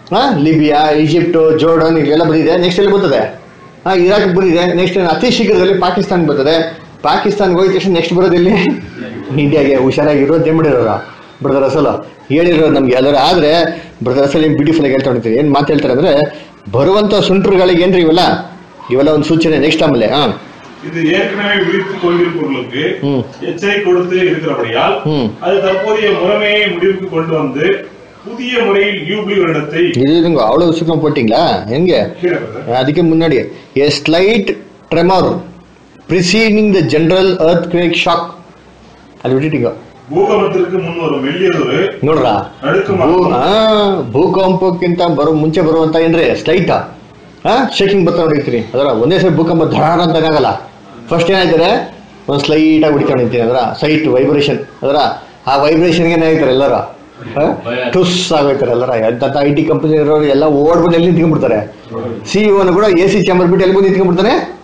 ಲಿಬಿಯಾ ಈಜಿಪ್ಟು ಜೋರ್ಡನ್ ಇಲ್ಲೆಲ್ಲ ಬಂದಿದೆ ನೆಕ್ಸ್ಟ್ ಎಲ್ಲಿ ಬರ್ತದೆ ಹಾ ಇರಾಕ್ ಬಂದಿದೆ ನೆಕ್ಸ್ಟ್ ಅತಿ ಶೀಘ್ರದಲ್ಲಿ ಪಾಕಿಸ್ತಾನ ಬರ್ತದೆ ಪಾಕಿಸ್ತಾನ್ಗೆ ಹೋಗಿದ ತಕ್ಷಣ ನೆಕ್ಸ್ಟ್ ಬರೋದಿಲ್ಲಿ ಇಂಡಿಯಾಗೆ ಹುಷಾರಾಗಿ ಇರೋದು ಏನ್ ಮಾಡಿರೋರು ಬ್ರದರ್ ಅಸಲು ಹೇಳಿರೋದು ನಮ್ಗೆ ಎಲ್ಲರೂ ಆದ್ರೆ ಬ್ರದರ್ ಅಸಲ್ ಏನು ಬ್ಯೂಟಿಫುಲ್ ಆಗಿ ಹೇಳ್ತಾ ಹೊಡಿತೀವಿ ಏನು ಮಾತು ಹೇಳ್ತಾರೆ ಅಂದ್ರೆ ಬರುವಂತ ಸುಂಟ್ರುಗಳಿಗೆ ಏನ್ರಿ ಇವೆಲ್ಲ ಇವೆಲ್ಲ ಒಂದು ಸೂಚನೆ ನೆಕ್ಸ್ಟ್ ಆಮೇಲೆ ಹಾ இது ஏற்கனவே விழித்துக் கொண்டிருப்பவர்களுக்கு ம். எச்சரிக்கை கொடுத்து இருக்கிறபடியால் ம். அது தற்போதைய முறைமையை முடிவுக்கு கொண்டு வந்து புதிய முறையில் யூபிலி வருடத்தை இது இதுங்க அவ்வளோ சுத்தம் போட்டிங்களா எங்க கீழே வருது. ಅದಕ್ಕೆ ಮುன்னாಡಿ a slight tremor preceding the general earthquake shock ಅಲ್ಲಿ ಬಿಟ್ಟಿಟ್ಟಿಂಗ பூகம்பத்திற்கு முன் வரும் மெல்லியதொரு ನೋಡ್ರ ನಡುಕಮ. ಭೂ ಆ, ಭೂಕಂಪಕ್ಕಿಂತ ಬರೋ ಮುಂಚೆ ಬರುವಂತ ಏನ್ರಿ ಸ್ಲೈಟ್ ಹಾ ಶೇಕಿಂಗ್ ಬರ್ತಾ ನೋಡಿರ್ತೀನಿ ಅದರ ಒಂದೇ ಸರಿ ಭೂಕಂಪ ಧಾರ ಅಂತ ಏನಾಗಲ್ಲ ಫಸ್ಟ್ ಏನಾಯ್ತಾರೆ ಒಂದು ಸ್ಲೈಟ್ ಆಗಿ ಹೊಡಿತಾ ಹೊಡಿತೀನಿ ಅದರ ಸೈಟ್ ವೈಬ್ರೇಷನ್ ಅದರ ಆ ವೈಬ್ರೇಷನ್ಗೆ ಏನಾಯ್ತಾರೆ ಎಲ್ಲರೂ ಆ? ಟುಸ್ ಆಗೋಯ್ತಾರೆ ಎಲ್ಲರ ಎಂತ ಐ ಟಿ ಕಂಪನಿ ಇರೋರು ಎಲ್ಲ ಓಡ್ ಬಂದು ಎಲ್ಲಿ ನಿಂತ್ಕೊಂಡ್ಬಿಡ್ತಾರೆ ಸಿ ಕೂಡ ಎ ಸಿ ಚೇಂಬರ್ ಬಿಟ್ಟು ಎಲ್ಲಿ ಬಂದು ನಿಂತ್ಕೊಂಡ್ಬಿಡ್ತಾನೆ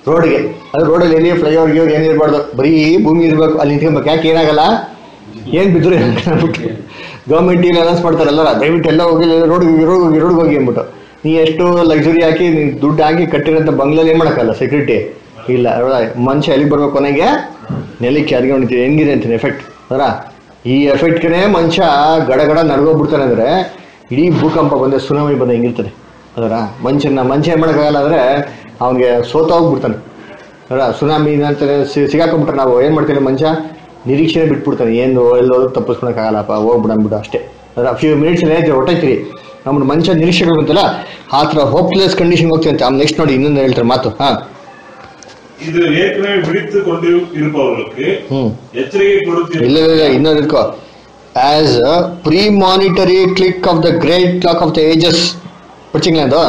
ರೋಡ್ಗೆ ಅದು ರೋಡಲ್ಲಿ ಎಲ್ಲಿ ಫ್ಲೈಓವರ್ ಗಿವರ್ ಏನು ಇರಬಾರ್ದು ಬರೀ ಭೂಮಿ ಇರಬೇಕು ಅಲ್ಲಿ ನಿಂತ್ಕೊಬೇಕು ಯಾಕೆ ಏನಾಗಲ್ಲ ಏನು ಬಿದ್ರು ಅಂದ್ಬಿಟ್ಟು ಗೌರ್ಮೆಂಟ್ ಇಲ್ಲಿ ಅನೌನ್ಸ್ ಮಾಡ್ತಾರಲ್ಲ ದಯವಿಟ್ಟು ಎಲ್ಲ ಹೋಗಿ ರೋಡ್ ರೋಡ್ ಹೋಗಿ ರೋಡ್ಗೆ ಹೋಗಿ ಅಂದ್ಬಿಟ್ಟು ನೀ ಎಷ್ಟು ಲಕ್ಸುರಿ ಹಾಕಿ ನೀನು ದುಡ್ಡು ಹಾಕಿ ಕಟ್ಟಿರೋಂಥ ಬಂಗ್ಲಲ್ಲಿ ಏನು ಮಾಡೋಕ್ಕಲ್ಲ ಸೆಕ್ಯೂರಿಟಿ ಇಲ್ಲ ಹೌದಾ? ಮನುಷ್ಯ ಎಲ್ಲಿಗೆ ಬರ್ಬೇಕು ಕೊನೆಗೆ ನೆಲಕ್ಕೆ ಅದಕ್ಕೆ ಹೊಡಿತೀವಿ ಹೆಂಗಿದೆ ಅಂತೀನಿ ಎಫೆಕ್ಟ್ ಅದರ ಈ ಎಫೆಕ್ಟ್ಗೆ ಮನುಷ್ಯ ಗಡ ಗಡ ನಡ್ಗೋಗ್ಬಿಡ್ತಾನೆ ಅಂದರೆ ಇಡೀ ಭೂಕಂಪ ಬಂದರೆ ಸುನಾಮಿ ಬಂದ ಹೆಂಗಿರ್ತದೆ ಅದರ ಮನುಷ್ಯನ ಮನುಷ್ಯ ಏನು ಮಾಡೋಕ್ಕಾಗಲ್ಲ ಅಂದರೆ ಅವನಿಗೆ ಸೋತೋಗ್ಬಿಡ್ತಾನೆ ಅಲ್ಲ ಸುನಾಮಿ ಅಂತಾರೆ ಸಿಗಾಕೊಂಡ್ಬಿಟ್ರೆ ನಾವು ಏನು ಮಾಡ್ತೀವಿ ಮನುಷ್ಯ ನಿರೀಕ್ಷೆನೆ ಬಿಟ್ಬಿಡ್ತಾನೆ ಏನು ಎಲ್ಲೋದು ತಪ್ಪಿಸ್ಕೊಳಕ್ಕಾಗಲ್ಲಪ್ಪ ಹೋಗ್ಬಿಡಂಬಿಡು ಅಷ್ಟೇ ಅದರ ಫ್ಯೂ ಮಿನಿಟ್ಸ್ ಏನಾಯ್ತು ಹೊಟ್ಟೈತಿರಿ ನಮ್ಮ ಮನುಷ್ಯ ನಿರೀಕ್ಷೆಗಳು ಬಂತಲ್ಲ ಆ ಥರ ಹೋಪ್ಲೆಸ್ ಕಂಡೀಷನ್ ಹೋಗ್ತೀವಿ ಅಂತ ಅವ್ನು ನೆಕ್ಸ್ಟ್ ನೋಡಿ ಇನ್ನೊಂದು ಹೇಳ್ತಾರೆ ಮಾತು ಹಾಂ இது ஏற்கனவே விழித்துக் கொண்டு இருப்பவர்களுக்கு ಹ್ಞೂ எச்சரிக்கை கொடுத்து ಇಲ್ಲ ಇಲ್ಲ ಇನ್ನೊಂದು ಇಟ್ಕೋ as a premonitory click of the great clock of the ages படிச்சிங்களா ಅದು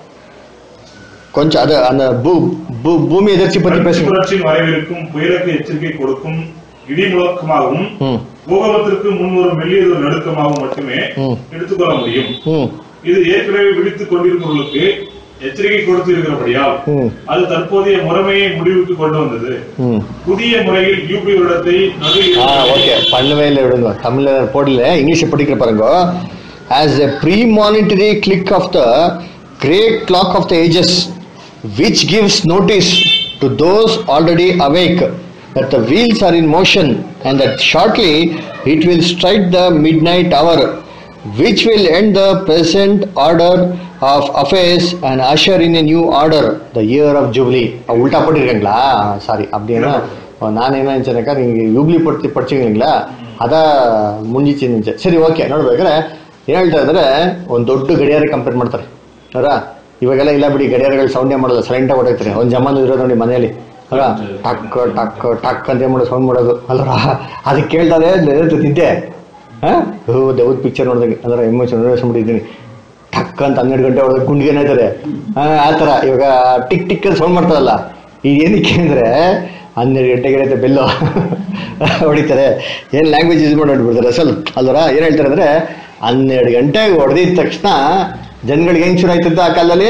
ಕೊಂಚ ಅದು அந்த பூ பூ பூமி எதிர்ச்சி பத்தி பிரெஞ்சு பேசுங்க புரட்சியின் வரவிருக்கும் புயலுக்கு எச்சரிக்கை கொடுக்கும் இடி முழக்கமாகவும் ம் பூகம்பத்திற்கு முன்வரும் மெல்லியதொரு நடுக்கமாகவும் மட்டுமே ம். எடுத்துக்கொள்ள முடியும் ம் இது ஏற்கனவே விழித்துக் கொண்டிருப்பவர்களுக்கு எச்சரிக்கை கொடுத்து இருக்கிறபடியால் ம் அது தற்போதைய முறைமையை முடிவுக்கு கொண்டு வந்தது ம் புதிய முறையில் யூபி வருடத்தை நடு ஆ ஓகே பண்ணவே இல்லை விடுங்க தமிழில் போடல இங்கிலீஷ் படிக்கிற பாருங்க as a premonitory click of the great clock of the ages which gives notice to those already awake that the wheels are in motion and that shortly it will strike the midnight hour which will end the present order of affairs and usher in a new order the year of jubilee அஹ் உல்டா போட்டிருக்கீங்களா sorry அப்படின்னா ನಾನು ಏನು ಅಂಚನಕ ನಿಮಗೆ ಯೂಬ್ಲಿ ಪಡ್ತಿ ಪಡ್ಸಿங்களா ಅದ ಮುಂಜಿಚ್ಚಿ ನಿಂಚೆ ಸರಿ okay ನೋಡ್ಬೇಕಾದ್ರೆ ಏನ್ ಹೇಳ್ತಾ ಇದ್ರೆ ಒಂದು ದೊಡ್ಡ ಗಡಿಯಾರ ಕಂಪೇರ್ ಮಾಡ್ತಾರೆ ಅವರ ಇವಾಗೆಲ್ಲ ಇಲ್ಲ ಬಿಡಿ ಗಡಿಯಾರಗಳು ಸೌಂಡೇ ಮಾಡಲ್ಲ ಸೈಲೆಂಟಾಗಿ ಹೊಡೈತಾರೆ ಒಂದು ಜಮಾನ ಇರೋದು ನೋಡಿ ಮನೆಯಲ್ಲಿ ಅಲ್ಲ ಟಕ್ ಟಕ್ ಟಕ್ ಅಂತ ಮಾಡೋ ಸೌಂಡ್ ಮಾಡೋದು ಅಲ್ರ ಅದಕ್ಕೆ ಕೇಳ್ತಾರೆ ನಿದ್ದೆ ಹಾಂ ಓ ದೇವ್ದ ಪಿಕ್ಚರ್ ನೋಡಿದಂಗೆ ಅದರ ಎಮೋಷನ್ ನೋಡಿದ್ದೀನಿ ಟಕ್ ಅಂತ ಹನ್ನೆರಡು ಗಂಟೆ ಒಳಗೆ ಗುಂಡಿಗೆ ಏನಾಯ್ತಾರೆ ಆ ಥರ ಇವಾಗ ಟಿಕ್ ಟಿಕ್ ಅಂತ ಸೌಂಡ್ ಮಾಡ್ತಾರಲ್ಲ ಈಗ ಏನಕ್ಕೆ ಅಂದರೆ ಹನ್ನೆರಡು ಗಂಟೆಗೆ ಏನೈತೆ ಬೆಲ್ಲು ಹೊಡಿತಾರೆ ಏನು ಲ್ಯಾಂಗ್ವೇಜ್ ಯೂಸ್ ಮಾಡಿ ಹೊಡ್ಬಿಡ್ತಾರೆ ಅಸಲ್ ಅಲ್ವರ ಏನು ಹೇಳ್ತಾರೆ ಅಂದರೆ ಹನ್ನೆರಡು ಗಂಟೆಗೆ ಹೊಡೆದಿದ ತಕ್ಷಣ ಜನಗಳಿಗೆ ಹೆಂಗೆ ಶುರು ಆಯ್ತದ ಆ ಕಾಲದಲ್ಲಿ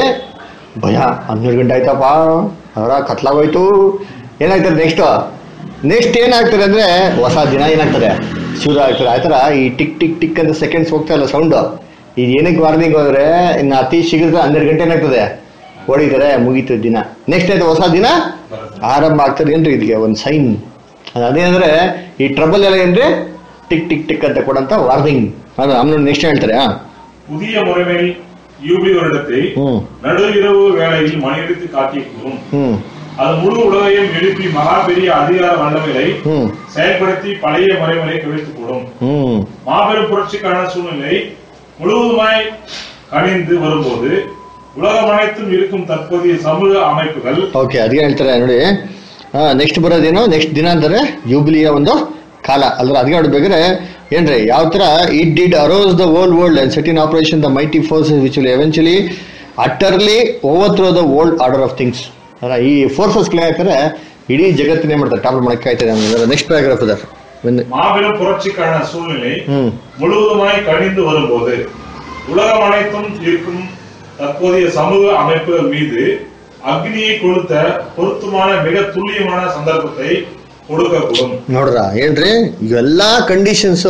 ಭಯ ಹನ್ನೆರಡು ಗಂಟೆ ಆಯ್ತಪ್ಪ ಅವರ ಕತ್ಲಾಗೋಯ್ತು ಏನಾಗ್ತದೆ ನೆಕ್ಸ್ಟು ನೆಕ್ಸ್ಟ್ ಏನಾಗ್ತದೆ ಅಂದರೆ ಹೊಸ ದಿನ ಏನಾಗ್ತದೆ ಶುರು ಆಗ್ತದೆ ಆ ಥರ ಈ ಟಿಕ್ ಟಿಕ್ ಟಿಕ್ ಅಂತ ಸೆಕೆಂಡ್ಸ್ ಹೋಗ್ತಾ ಇಲ್ಲ ಸೌಂಡು ಇದು ಏನಕ್ಕೆ ವಾರ್ನಿಂಗ್ ಹೋದ್ರೆ ಇನ್ನು ಅತಿ ಶೀಘ್ರ ಹನ್ನೆರಡು ಗಂಟೆ ಏನಾಗ್ತದೆ ಹೊಡಿತಾರೆ ಮುಗೀತು ದಿನ ನೆಕ್ಸ್ಟ್ ಆಯ್ತು ಹೊಸ ದಿನ ಆರಂಭ ಆಗ್ತದೆ ಏನ್ರಿ ಇದಕ್ಕೆ ಒಂದು ಸೈನ್ ಅದೇನಂದ್ರೆ ಈ ಟ್ರಬಲ್ ಎಲ್ಲ ಏನ್ರಿ ಟಿಕ್ ಟಿಕ್ ಟಿಕ್ ಅಂತ ಕೊಡಂತ ವಾರ್ನಿಂಗ್ ಅದು ಆಮೇಲೆ ನೆಕ್ಸ್ಟ್ ಹೇಳ್ತಾರೆ ಆ புதிய முறைமையில் யூபி வருடத்தை ಹ್ಮ್ நடு இரவு வேளையில் மணியடித்து காட்டியிருக்கிறோம் ಹ್ಮ್ அது முழு உலகையும் எழுப்பி மகா பெரிய அதிகார வல்லமைகளை ಹ್ಮ್ செயல்படுத்தி பழைய முறைமையை கவிழ்த்துக்கூடும் ಹ್ಮ್ மாபெரும் புரட்சிக்கான சூழ்நிலை முழுவதுமாய் கணிந்து வரும்போது உலகம் அனைத்தும் இருக்கும் தற்போதைய சமூக அமைப்புகள் ಓಕೆ ಅದೇ ಹೇಳ್ತಾರೆ ನೋಡಿ ನೆಕ್ಸ್ಟ್ ಬರೋದೇನು ನೆಕ್ಸ್ಟ್ ದಿನ ಅಂತಾರೆ ಯೂಬಿಲಿಯ ಒಂದು ಕಾಲ ಅಲ್ರ ಅದಕ್ಕೆ ನೋಡ್ಬೇಕಾದ್ರೆ ಏನ್ರಿ ಯಾವ ತರ it did arouse the old world and set in operation the mighty forces which will eventually utterly overthrow the old order of things ಅಲ್ಲ ಈ ಫೋರ್ಸಸ್ ಆಗ್ತಾರೆ ಇಡೀ ಜಗತ್ತಿನೇ ಮಾಡ್ತಾರೆ ಟಾಪ್ ಮಾಡಕ್ಕೆ ಆಯ್ತದೆ ನೆಕ್ಸ್ಟ್ ಪ್ಯಾರಾಗ್ರಾಫ್ ಅದ மாபெரும் புரட்சிக்கான சூழ்நிலை ಹ್ಮ್ முழுவதுமாய் கணிந்து வரும்போது உலகம் அனைத்தும் இருக்கும் தற்போதைய சமூக அமைப்புகள் மீது அக்னியை கொளுத்த பொருத்தமான மிக துல்லியமான சந்தர்ப்பத்தை கொடுக்கக்கூடும் ನೋಡ್ರ ಏನ್ರಿ ಇವೆಲ್ಲಾ ಕಂಡೀಷನ್ಸು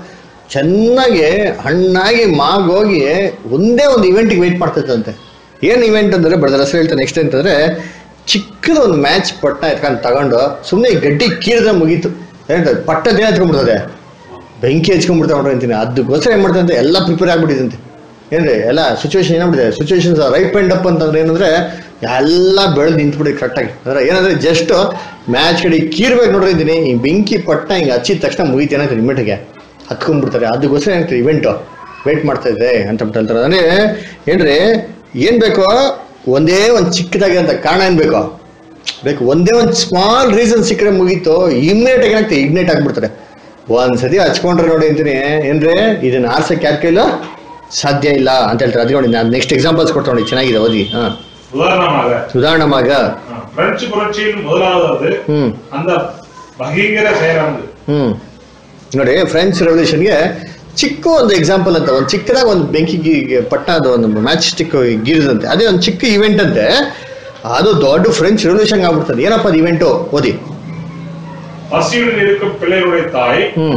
ಚೆನ್ನಾಗಿ ಹಣ್ಣಾಗಿ ಮಾಗೋಗಿ ಒಂದೇ ಒಂದು ಇವೆಂಟ್ಗೆ ವೆಯ್ಟ್ ಮಾಡ್ತೈತಂತೆ ಏನು ಇವೆಂಟ್ ಅಂದ್ರೆ ಬಡದ್ರ ಹೆಸರು ಹೇಳ್ತಾರೆ ನೆಕ್ಸ್ಟ್ ಅಂತಂದ್ರೆ ಚಿಕ್ಕದ ಒಂದು ಮ್ಯಾಚ್ ಪಟ್ಟ ಎತ್ಕೊಂಡು ತಗೊಂಡು ಸುಮ್ಮನೆ ಗಡ್ಡಿ ಕೀಳಿದ್ರೆ ಮುಗೀತು ಹೇಳ್ತದೆ ಪಟ್ಟದೇ ಹಚ್ಕೊಂಡ್ಬಿಡ್ತದೆ ಬೆಂಕಿ ಹಚ್ಕೊಂಡ್ಬಿಡ್ತಾ ನೋಡ್ರಿ ಅಂತೀನಿ ಅದಕ್ಕೋಸ್ಕರ ಏನು ಮಾಡ್ತಂತೆ ಎಲ್ಲ ಪ್ರಿಪೇರ್ ಆಗ್ಬಿಟ್ಟಿದಂತೆ ಏನ್ರಿ ಎಲ್ಲ ಸಿಚುವೇಶನ್ ಏನಾಗ್ಬಿಟ್ಟಿದೆ ಸಿಚುವೇಶನ್ಸ್ ರೈಟ್ ಅಂಡ್ ಅಪ್ ಅಂತಂದ್ರೆ ಏನಂದ್ರೆ ಎಲ್ಲ ಬೆಳೆದು ನಿಂತ್ಬಿಡಿ ಕರೆಕ್ಟಾಗಿ ಅಂದ್ರೆ ಏನಂದ್ರೆ ಜಸ್ಟ್ ಮ್ಯಾಚ್ ಕಡೆ ಕೀರ್ಬೇಕು ನೋಡ್ರಿ ಅಂತೀನಿ ಈ ಬೆಂಕಿ ಪಟ್ಟ ಹಿಂಗೆ ಹಚ್ಚಿದ ತಕ್ಷಣ ಮುಗೀತು ಏನಾಯ್ತು ಇಮಿಟಿಗೆ ಹತ್ಕೊಂಡ್ಬಿಡ್ತಾರೆ ಅದಕ್ಕೋಸ್ಕರ ಏನಾಗ್ತದೆ ಇವೆಂಟು ವೇಟ್ ಮಾಡ್ತಾ ಇದೆ ಅಂತ ಬಿಟ್ಟು ಹೇಳ್ತಾರೆ ಅಂದ್ರೆ ಏನ್ರಿ ಏನ್ ಬೇಕೋ ಒಂದೇ ಒಂದು ಚಿಕ್ಕದಾಗಿರೋಂಥ ಕಾರಣ ಏನ್ ಬೇಕೋ ಬೇಕು ಒಂದೇ ಒಂದು ಸ್ಮಾಲ್ ರೀಸನ್ ಸಿಕ್ಕರೆ ಮುಗೀತು ಇಮ್ಮಿಡಿಯೇಟ್ ಆಗಿ ಏನಾಗ್ತದೆ ಇಗ್ನೇಟ್ ಆಗ್ಬಿಡ್ತಾರೆ ಒಂದ್ಸತಿ ಹಚ್ಕೊಂಡ್ರೆ ನೋಡಿ ಅಂತೀನಿ ಏನ್ರಿ ಇದನ್ನ ಆರ್ಸಕ್ಕೆ ಯಾರ ಕೈಲೂ ಸಾಧ್ಯ ಇಲ್ಲ ಅಂತ ಹೇಳ್ತಾರೆ ಅದಕ್ಕೆ ನೋಡಿ ನಾನು ನೆಕ್ಸ್ಟ್ ಎಕ್ಸಾಂಪಲ್ಸ್ ಕೊಡ್ತಾ ನೋಡಿ ಚೆನ್ನಾಗಿದೆ ಓದಿ ಹಾ உதாரணமாக ಉದಾಹರಣೆಮಾಗ அஹ், பிரெஞ்சு புரட்சியின் முதலாவது ಹ್ಮ್ அந்த பகிங்கர செயலானது ಹ್ಮ್ ನೋಡಿ ಫ್ರೆಂಚ್ ರೆವಲ್ಯೂಷನ್ಗೆ ಚಿಕ್ಕ ಒಂದು ಎಕ್ಸಾಂಪಲ್ ಅಂತ ಒಂದು ಚಿಕ್ಕದಾಗಿ ಒಂದು ಬೆಂಕಿ ಗಿ- ಪಟ್ಟ ಅದು ಒಂದು ಮ್ಯಾಚ್ ಸ್ಟಿಕ್ ಗೀರಿದಂತೆ ಅದೇ ಒಂದು ಚಿಕ್ಕ ಇವೆಂಟ್ ಅಂತೆ ಅದು ದೊಡ್ಡ ಫ್ರೆಂಚ್ ರೆವಲ್ಯೂಷನ್ ಆಗ್ಬಿಡ್ತದೆ ಏನಪ್ಪ ಅದು ಇವೆಂಟು ಓದಿ பசியுடன் இருக்கும் பிள்ளைகளுடைய தாய் ಹ್ಮ್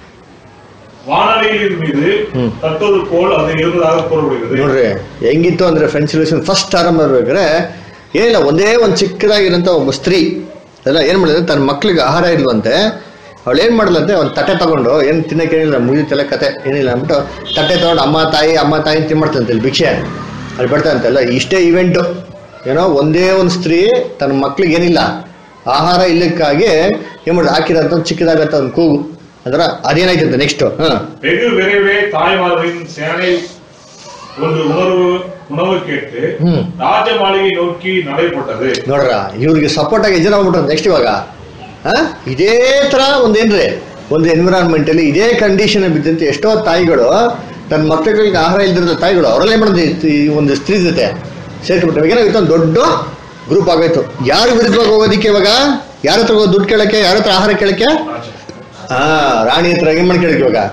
வானலியின் மீது ம். தட்டுவது போல் அது இருந்ததாக கூறப்படுகிறது ನೋಡ್ರಿ ಹೆಂಗಿತ್ತು ಅಂದ್ರೆ ಫ್ರೆಂಚ್ ರೆವಲ್ಯೂಷನ್ ಫಸ್ಟ್ ಆರಂಭ ಬರ್ಬೇಕಾದ್ರೆ ಏನಿಲ್ಲ ಒಂದೇ ಒಂದು ಚಿಕ್ಕದಾಗಿರೋಂಥ ಒಬ್ಬ ಸ್ತ್ರೀ ಅಲ್ಲ ಏನ್ ಮಾಡಿದ್ರೆ ತನ್ನ ಮಕ್ಳಿಗೆ ಆಹಾರ ಇಲ್ವಂತೆ ಅವಳು ಏನ್ ಮಾಡಲಂತೆ ಒಂದು ತಟ್ಟೆ ತಗೊಂಡು ಏನ್ ತಿನ್ನಕ್ಕೆ ಏನಿಲ್ಲ ಮುಗಿತಲ್ಲ ಕತೆ ಏನಿಲ್ಲ ಅಂದ್ಬಿಟ್ಟು ತಟ್ಟೆ ತಗೊಂಡು ಅಮ್ಮ ತಾಯಿ ಅಮ್ಮ ತಾಯಿ ತಿನ್ಮಾಡ್ತಂತೆ ಇಲ್ಲಿ ಭಿಕ್ಷೆ ಅಲ್ಲಿ ಬರ್ತಾಂತೆಲ್ಲ ಇಷ್ಟೇ ಇವೆಂಟು ಏನೋ ಒಂದೇ ಒಂದು ಸ್ತ್ರೀ ತನ್ನ ಮಕ್ಳಿಗೆ ಏನಿಲ್ಲ ಆಹಾರ ಇಲ್ಲಕ್ಕಾಗಿ ಏನ್ ಮಾಡಿದ್ರೆ ಹಾಕಿರೋಂಥ ಒಂದು ಚಿಕ್ಕದಾಗತ್ತ ಒಂದು ಕೂಗು ಅದರ ಅದೇನಾಯ್ತಂತೆ ನೆಕ್ಸ್ಟ್ ಹಾ வெகு விரைவே தாய்மார்களின் சேனை ಒಂದು ಉಣರ್ವು ಉಣವು ಕೇட்டு ಹ್ಮ್ ರಾಜ ಮಾಳಿಗೆ ನೋಕಿ ನಡೆಯಪಟ್ಟது ನೋಡ್ರ ಇವ್ರಿಗೆ ಸಪೋರ್ಟ್ ಆಗಿ ಜನ ಆಗ್ಬಿಟ್ರೆ ನೆಕ್ಸ್ಟ್ ಇವಾಗ ಆ? ಇದೇ ತರ ಒಂದೇನ್ರಿ ಒಂದು ಎನ್ವಿರಾನ್ಮೆಂಟ್ ಅಲ್ಲಿ ಇದೇ ಕಂಡೀಷನ್ ಬಿದ್ದಂತ ಎಷ್ಟೋ ತಾಯಿಗಳು ತನ್ನ ಮಕ್ಕಳಿಗೆ ಆಹಾರ ಇಲ್ದಿರೋ ತಾಯಿಗಳು ಅವರಲ್ಲೇ ಮಾಡೋದು ಈ ಒಂದು ಸ್ತ್ರೀ ಜೊತೆ ಸೇರ್ಕೊಂಡ್ಬಿಟ್ಟು ಏನಾಗಿತ್ತು ಒಂದು ದೊಡ್ಡ ಗ್ರೂಪ್ ಆಗೋಯ್ತು ಯಾರು ವಿರುದ್ಧವಾಗಿ ಹೋಗೋದಿಕ್ಕೆ ಇವಾಗ ಯಾರ ಹತ್ರ ಹೋಗೋದು ದುಡ್ಡು ಕೇಳಕ್ಕೆ ಯಾರ ಹತ್ರ ಆಹಾರ ಕೇಳಕ್ಕೆ ಹಾ ರಾಣಿ ಹತ್ರ ಏನ್ ಮಾಡಿ ಕೇಳಕ್ಕೆ ಇವಾಗ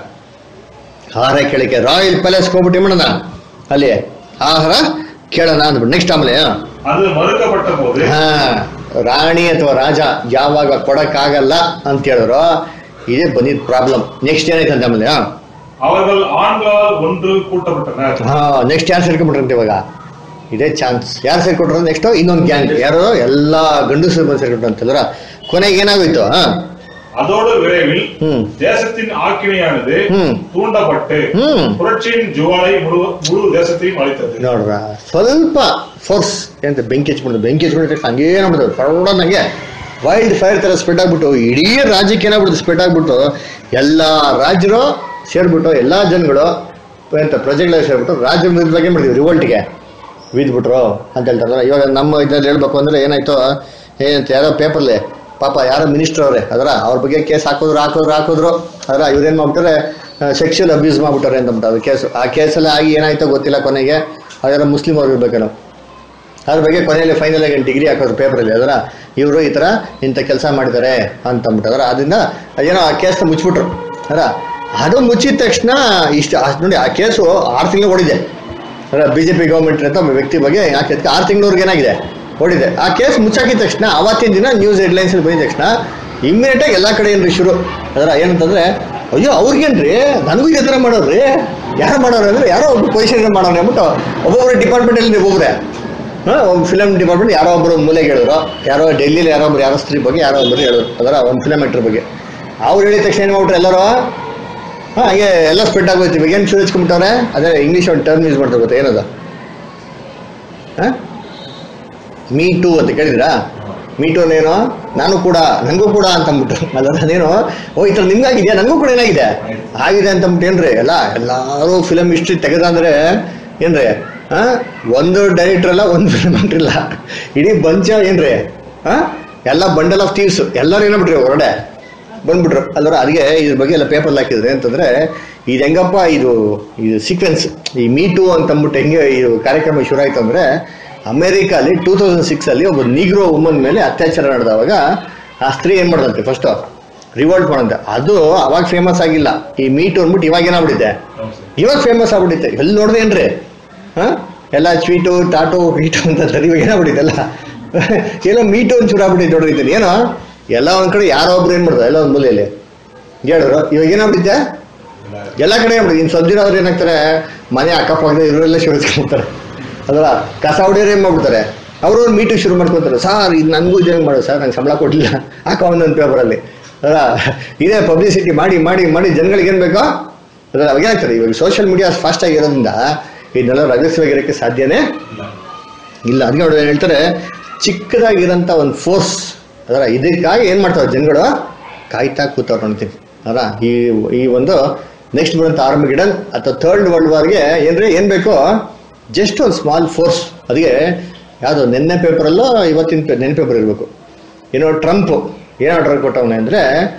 ಆಹಾರ ಕೇಳಕ್ಕೆ ರಾಯಲ್ ಪ್ಯಾಲೇಸ್ ಹೋಗ್ಬಿಟ್ಟು ಏನ್ ಮಾಡೋಣ ಅಲ್ಲಿ ಆಹಾರ ಕೇಳೋಣ ಅಂದ್ಬಿಟ್ಟು ನೆಕ್ಸ್ಟ್ ಆಮೇಲೆ ಆ. ಅದು ಮರುಕಪಟ್ಟ போது ಹಾ ರಾಣಿ ಅಥವಾ ರಾಜ ಯಾವಾಗ ಕೊಡಕ್ಕಾಗಲ್ಲ ಅಂತ ಹೇಳಿದ್ರು ಇದೇ ಬಂದಿದ್ ಪ್ರಾಬ್ಲಮ್ ನೆಕ್ಸ್ಟ್ ಏನಾಯ್ತು ಆಮೇಲೆ ಹಾ அவர்கள் ஆண்களால் ஒன்று கூட்டப்பட்டனர் ಹಾ ನೆಕ್ಸ್ಟ್ ಯಾರು ಸೇರ್ಕೊಂಡ್ಬಿಟ್ರಂತೆ ಇವಾಗ ಇದೇ ಚಾನ್ಸ್ ಯಾರು ಸೇರ್ಕೊಟ್ರು ನೆಕ್ಸ್ಟ್ ಇನ್ನೊಂದು ಗ್ಯಾಂಗ್ ಯಾರು ಎಲ್ಲಾ ಗಂಡಸರು ಬಂದು ಸೇರ್ಕೊಂಡ್ರು ಅಂತಂದ್ರ ಕೊನೆಗೆ ಏನಾಗೋಯ್ತು ಹಾ அதோடு விரைவில் ಹ್ಮ್ தேசத்தின் ஆக்கினையானது ಹ್ಮ್ தூண்டப்பட்டு ಹ್ಮ್ புரட்சியின் ஜுவாலை முழு முழு தேசத்தையும் அழித்தது ನೋಡ್ರ ಸ್ವಲ್ಪ ಫೋರ್ಸ್ ಎಂತ ಬೆಂಕಿ ಹಚ್ಬಿಡ್ದು ಬೆಂಕಿ ಹಚ್ಬಿಟ್ಟು ಹಂಗೇ ನೋಡಿದ್ರು ಸಡನ್ ಹಂಗೆ ವೈಲ್ಡ್ ಫೈರ್ ತರ ಸ್ಪ್ರೆಡ್ ಆಗ್ಬಿಟ್ಟು ಇಡೀ ರಾಜ್ಯಕ್ಕೆ ಏನಾಗ್ಬಿಡ್ತು ಸ್ಪ್ರೆಡ್ ಆಗ್ಬಿಟ್ಟು ಎಲ್ಲಾ ರಾಜ್ಯರು ಸೇರ್ಬಿಟ್ಟು ಎಲ್ಲಾ ಜನಗಳು ಎಂತ ಪ್ರಜೆಗಳೆಲ್ಲ ಸೇರ್ಬಿಟ್ಟು ರಾಜ್ಯ ವಿರುದ್ಧವಾಗಿ ಏನ್ ಮಾಡಿದ್ವಿ ರಿವೋಲ್ಟ್ಗೆ ಬಿದ್ಬಿಟ್ರು ಅಂತ ಹೇಳ್ತಾರಲ್ಲ ಇವಾಗ ನಮ್ಮ ಇದ್ರಲ್ಲಿ ಹೇಳ್ಬೇಕು ಅಂದ್ರೆ ಏನಾಯ್ತು ಏನಂತ ಯಾರೋ ಪೇಪರ್ಲಿ ಪಾಪ ಯಾರೋ ಮಿನಿಸ್ಟರ್ ಅವ್ರೆ ಅದರ ಅವ್ರ ಬಗ್ಗೆ ಕೇಸ್ ಹಾಕಿದ್ರು ಹಾಕಿದ್ರು ಹಾಕಿದ್ರು ಅದರ ಇವ್ರೇನ್ ಮಾಡ್ಬಿಟ್ರೆ ಸೆಕ್ಷುವಲ್ ಅಬ್ಯೂಸ್ ಮಾಡ್ಬಿಟ್ಟಾರೆ ಅಂತ ಅದು ಕೇಸು ಆ ಕೇಸಲ್ಲಿ ಆಗಿ ಏನಾಯ್ತೋ ಗೊತ್ತಿಲ್ಲ ಕೊನೆಗೆ ಅದರ ಮುಸ್ಲಿಂ ಅವ್ರು ಇರ್ಬೇಕೇನೋ ಅದ್ರ ಬಗ್ಗೆ ಕೊನೆಯಲ್ಲಿ ಫೈನಲ್ ಆಗಿ ಡಿಗ್ರಿ ಹಾಕೋರು ಪೇಪರಲ್ಲಿ ಅದರ ಇವರು ಈ ಥರ ಇಂಥ ಕೆಲಸ ಮಾಡಿದ್ದಾರೆ ಅಂತ ಅಂದ್ಬಿಟ್ಟು ಅದರ ಅದರಿಂದ ಏನೋ ಆ ಕೇಸ್ನ ಮುಚ್ಚಿಬಿಟ್ರು ಅದರ ಅದು ಮುಚ್ಚಿದ ತಕ್ಷಣ ಇಷ್ಟು ಅಷ್ಟ್ ನೋಡಿ ಆ ಕೇಸು ಆರು ತಿಂಗಳು ಓಡಿದೆ ಅದರ ಬಿ ಜೆ ಪಿ ಗೌರ್ಮೆಂಟ್ ಅಂತ ಒಬ್ಬ ವ್ಯಕ್ತಿ ಬಗ್ಗೆ ಯಾಕೆ ಆರು ತಿಂಗಳವರೆಗೆ ಏನಾಗಿದೆ ಓಡಿದೆ ಆ ಕೇಸ್ ಮುಚ್ಚಾಕಿದ ತಕ್ಷಣ ಅವತ್ತಿನ ದಿನ ನ್ಯೂಸ್ ಹೆಡ್ಲೈನ್ಸ್ ಬಂದಿದ ತಕ್ಷಣ ಇಮ್ಮಿಡಿಯೇಟ್ ಆಗಿ ಎಲ್ಲ ಕಡೆ ಏನ್ರಿ ಶುರು ಅದರ ಏನಂತಂದ್ರೆ ಅಯ್ಯೋ ಅವ್ರಿಗೇನ್ರಿ ನನಗೂ ಇದೇ ಥರ ಮಾಡೋರ್ರಿ ಯಾರು ಮಾಡೋರು ಅಂದ್ರೆ ಯಾರೋ ಒಬ್ಬ ಪೊಸಿಷನ್ ಮಾಡೋರು ಅಂದ್ಬಿಟ್ಟು ಒಬ್ಬೊಬ್ಬರು ಡಿಪಾರ್ಟ್ಮೆಂಟಲ್ಲಿ ಒಬ್ಬೊಬ್ಬರೇ ಹಾಂ ಒಂದು ಫಿಲಮ್ ಡಿಪಾರ್ಟ್ಮೆಂಟ್ ಯಾರೋ ಒಬ್ಬರು ಮೂಲೆಗೆ ಹೇಳಿದ್ರು ಯಾರೋ ಡೆಲ್ಲಿಲಿ ಯಾರೋ ಒಬ್ರು ಯಾರೋ ಸ್ತ್ರೀ ಬಗ್ಗೆ ಯಾರೋ ಒಬ್ಬರು ಹೇಳಿದ್ರು ಅದರ ಒಂದು ಫಿಲಮ್ ಆಕ್ಟರ್ ಬಗ್ಗೆ ಅವ್ರು ಹೇಳಿದ ತಕ್ಷಣ ಏನು ಮಾಡ್ಬಿಟ್ರು ಎಲ್ಲರೂ ಹಾಂ ಹಾಗೆ ಎಲ್ಲ ಸ್ಪ್ರೆಡ್ ಆಗೋಯ್ತು ಇವಾಗ ಏನು ಸುರಿಸ್ಕೊಂಬಿಟ್ಟವ್ರೆ ಅದೇ ಇಂಗ್ಲೀಷ್ ಒಂದು ಟರ್ಮ್ ಯೂಸ್ ಮಾಡ್ತಾರೆ ಗೊತ್ತಾ ಏನದು ಹಾಂ ಮೀ ಟೂ ಅಂತ ಕೇಳಿದ್ರಾ ಮೀ ಟೂ ಏನು ನಾನು ಕೂಡ ನನಗೂ ಕೂಡ ಅಂತ ಅಂದ್ಬಿಟ್ಟು ಅಲ್ಲ ಅದೇನು ಓ ಈ ಥರ ನಿಮ್ಗಾಗಿದೆಯಾ ನನಗೂ ಕೂಡ ಏನಾಗಿದೆ ಆಗಿದೆ ಅಂತ ಅಂದ್ಬಿಟ್ಟು ಏನ್ರಿ ಎಲ್ಲ ಎಲ್ಲರೂ ಫಿಲಮ್ ಹಿಸ್ಟ್ರಿ ತೆಗೆದಂದ್ರೆ ಏನ್ರಿ ಆ ಒಂದು ಡೈರೆಕ್ಟರ್ ಅಲ್ಲ ಒಂದು ಫಿಲಮ್ ಇಲ್ಲ ಇಡೀ ಬಂಚ ಏನ್ರಿ ಆ ಎಲ್ಲ ಬಂಡಲ್ ಆಫ್ ಥೀವ್ಸ್ ಎಲ್ಲರೂ ಏನಾಗ್ಬಿಟ್ರಿ ಹೊರಡೆ ಬಂದ್ಬಿಟ್ರು ಅಲ್ವರ ಅದಕ್ಕೆ ಇದ್ರ ಬಗ್ಗೆ ಎಲ್ಲ ಪೇಪರ್ ಹಾಕಿದ್ರೆ ಅಂತಂದ್ರೆ ಇದು ಹೆಂಗಪ್ಪ ಇದು ಇದು ಸೀಕ್ವೆನ್ಸ್ ಈ ಮೀ ಟೂ ಅಂತ ಅಂದ್ಬಿಟ್ಟು ಹೆಂಗೆ ಇದು ಕಾರ್ಯಕ್ರಮ ಶುರು ಆಯ್ತು ಅಂದ್ರೆ ಅಮೆರಿಕಾಲಿ ಟೂ ತೌಸಂಡ್ ಸಿಕ್ಸ್ ಅಲ್ಲಿ ಒಬ್ಬ ನೀಗ್ರೋ ವುಮನ್ ಮೇಲೆ ಅತ್ಯಾಚಾರ ನಡೆದವಾಗ ಆ ಸ್ತ್ರೀ ಏನ್ ಮಾಡ್ದಂತೆ ಫಸ್ಟ್ ರಿವೋಲ್ಟ್ ಮಾಡಂತೆ ಅದು ಅವಾಗ ಫೇಮಸ್ ಆಗಿಲ್ಲ ಈ ಮೀಟು ಅಂದ್ಬಿಟ್ಟು ಇವಾಗ ಏನಾಗ್ಬಿಟ್ಟಿದೆ ಇವಾಗ ಫೇಮಸ್ ಆಗ್ಬಿಟ್ಟಿದೆ ಎಲ್ಲಿ ನೋಡಿದೆ ಏನ್ರಿ ಹಾ ಎಲ್ಲ ಸ್ವೀಟು ಟಾಟು ಹೀಟು ಅಂತ ಅಂತಾರೆ. ಇವಾಗ ಏನಾಗ್ಬಿಟ್ಟಿದೆಲ್ಲ ಎಲ್ಲ ಮೀಟು ಒಂದು ಚೂರು ಆಗ್ಬಿಟ್ಟಿದೆ ನೋಡ್ರಿ ಇದನ್ನ ಏನೋ ಎಲ್ಲ ಒಂದ್ ಕಡೆ ಯಾರೋ ಒಬ್ರು ಏನ್ ಮಾಡ್ತಾರೆ ಎಲ್ಲ ಒಂದ್ ಮೂಲೆಯಲ್ಲಿ ಹೇಳಿದ್ರು ಇವಾಗ ಏನಾಗ್ಬಿಟ್ಟಿದೆ ಎಲ್ಲ ಕಡೆ ಆಗ್ಬಿಟ್ಟಿದೆ ಇನ್ನು ಸ್ವಲ್ಪ ದಿನ ಅವ್ರು ಏನಾಗ್ತಾರೆ ಮನೆ ಅಕ್ಕಪಕ್ಕದ ಇವರೆಲ್ಲ ಶುರುಸ್ಕೊಂಡ್ಬಿಡ್ತಾರೆ ಅದರ ಕಸ ಹೊಡಿಯೋರು ಏನ್ ಮಾಡ್ಬಿಡ್ತಾರೆ ಅವರು ಒಂದು ಮೀಟಿಂಗ್ ಶುರು ಮಾಡ್ಕೊತಾರೆ ಸರ್ ಇದು ನನಗೂ ಇದೇ ಮಾಡೋದು ಸರ್ ನಂಗೆ ಸಂಬಳ ಕೊಟ್ಟಿಲ್ಲ ಹಾಕೋ ಒಂದೊಂದು ಪೇಪರಲ್ಲಿ ಅದರ ಇದೇ ಪಬ್ಲಿಸಿಟಿ ಮಾಡಿ ಮಾಡಿ ಮಾಡಿ ಜನಗಳಿಗೆ ಏನು ಬೇಕೋ ಅದರ ಅವಾಗ ಏನಾಗ್ತಾರೆ ಇವಾಗ ಸೋಷಿಯಲ್ ಮೀಡಿಯಾ ಫಾಸ್ಟ್ ಆಗಿರೋದ್ರಿಂದ ಇದನ್ನೆಲ್ಲ ರಗಸ್ಯವಾಗಿರೋಕ್ಕೆ ಸಾಧ್ಯನೇ ಇಲ್ಲ ಅದಕ್ಕೆ ನೋಡಿ ಹೇಳ್ತಾರೆ ಚಿಕ್ಕದಾಗಿರೋಂಥ ಒಂದು ಫೋರ್ಸ್ ಅದರ ಇದಕ್ಕಾಗಿ ಏನು ಮಾಡ್ತಾರೆ ಜನಗಳು ಕಾಯ್ತಾ ಕೂತವ್ರು ಅಂತೀನಿ ಅದರ ಈ ಈ ಒಂದು ನೆಕ್ಸ್ಟ್ ಬರೋಂಥ ಆರ್ಮಗಿಡನ್ ಅಥವಾ ಥರ್ಡ್ ವರ್ಲ್ಡ್ ವಾರ್ಗೆ ಏನ್ರಿ ಏನು ಬೇಕೋ ಜಸ್ಟ್ ಒಂದು ಸ್ಮಾಲ್ ಫೋರ್ಸ್ ಅದಕ್ಕೆ ಯಾವುದು ನಿನ್ನೆ ಪೇಪರಲ್ಲೋ ಇವತ್ತಿನ ಪೇ ನೆನ್ನೆ ಪೇಪರ್ ಇರಬೇಕು ಏನೋ ಟ್ರಂಪ್ ಏನು ಆರ್ಡರ್ ಕೊಟ್ಟವನೆ ಅಂದರೆ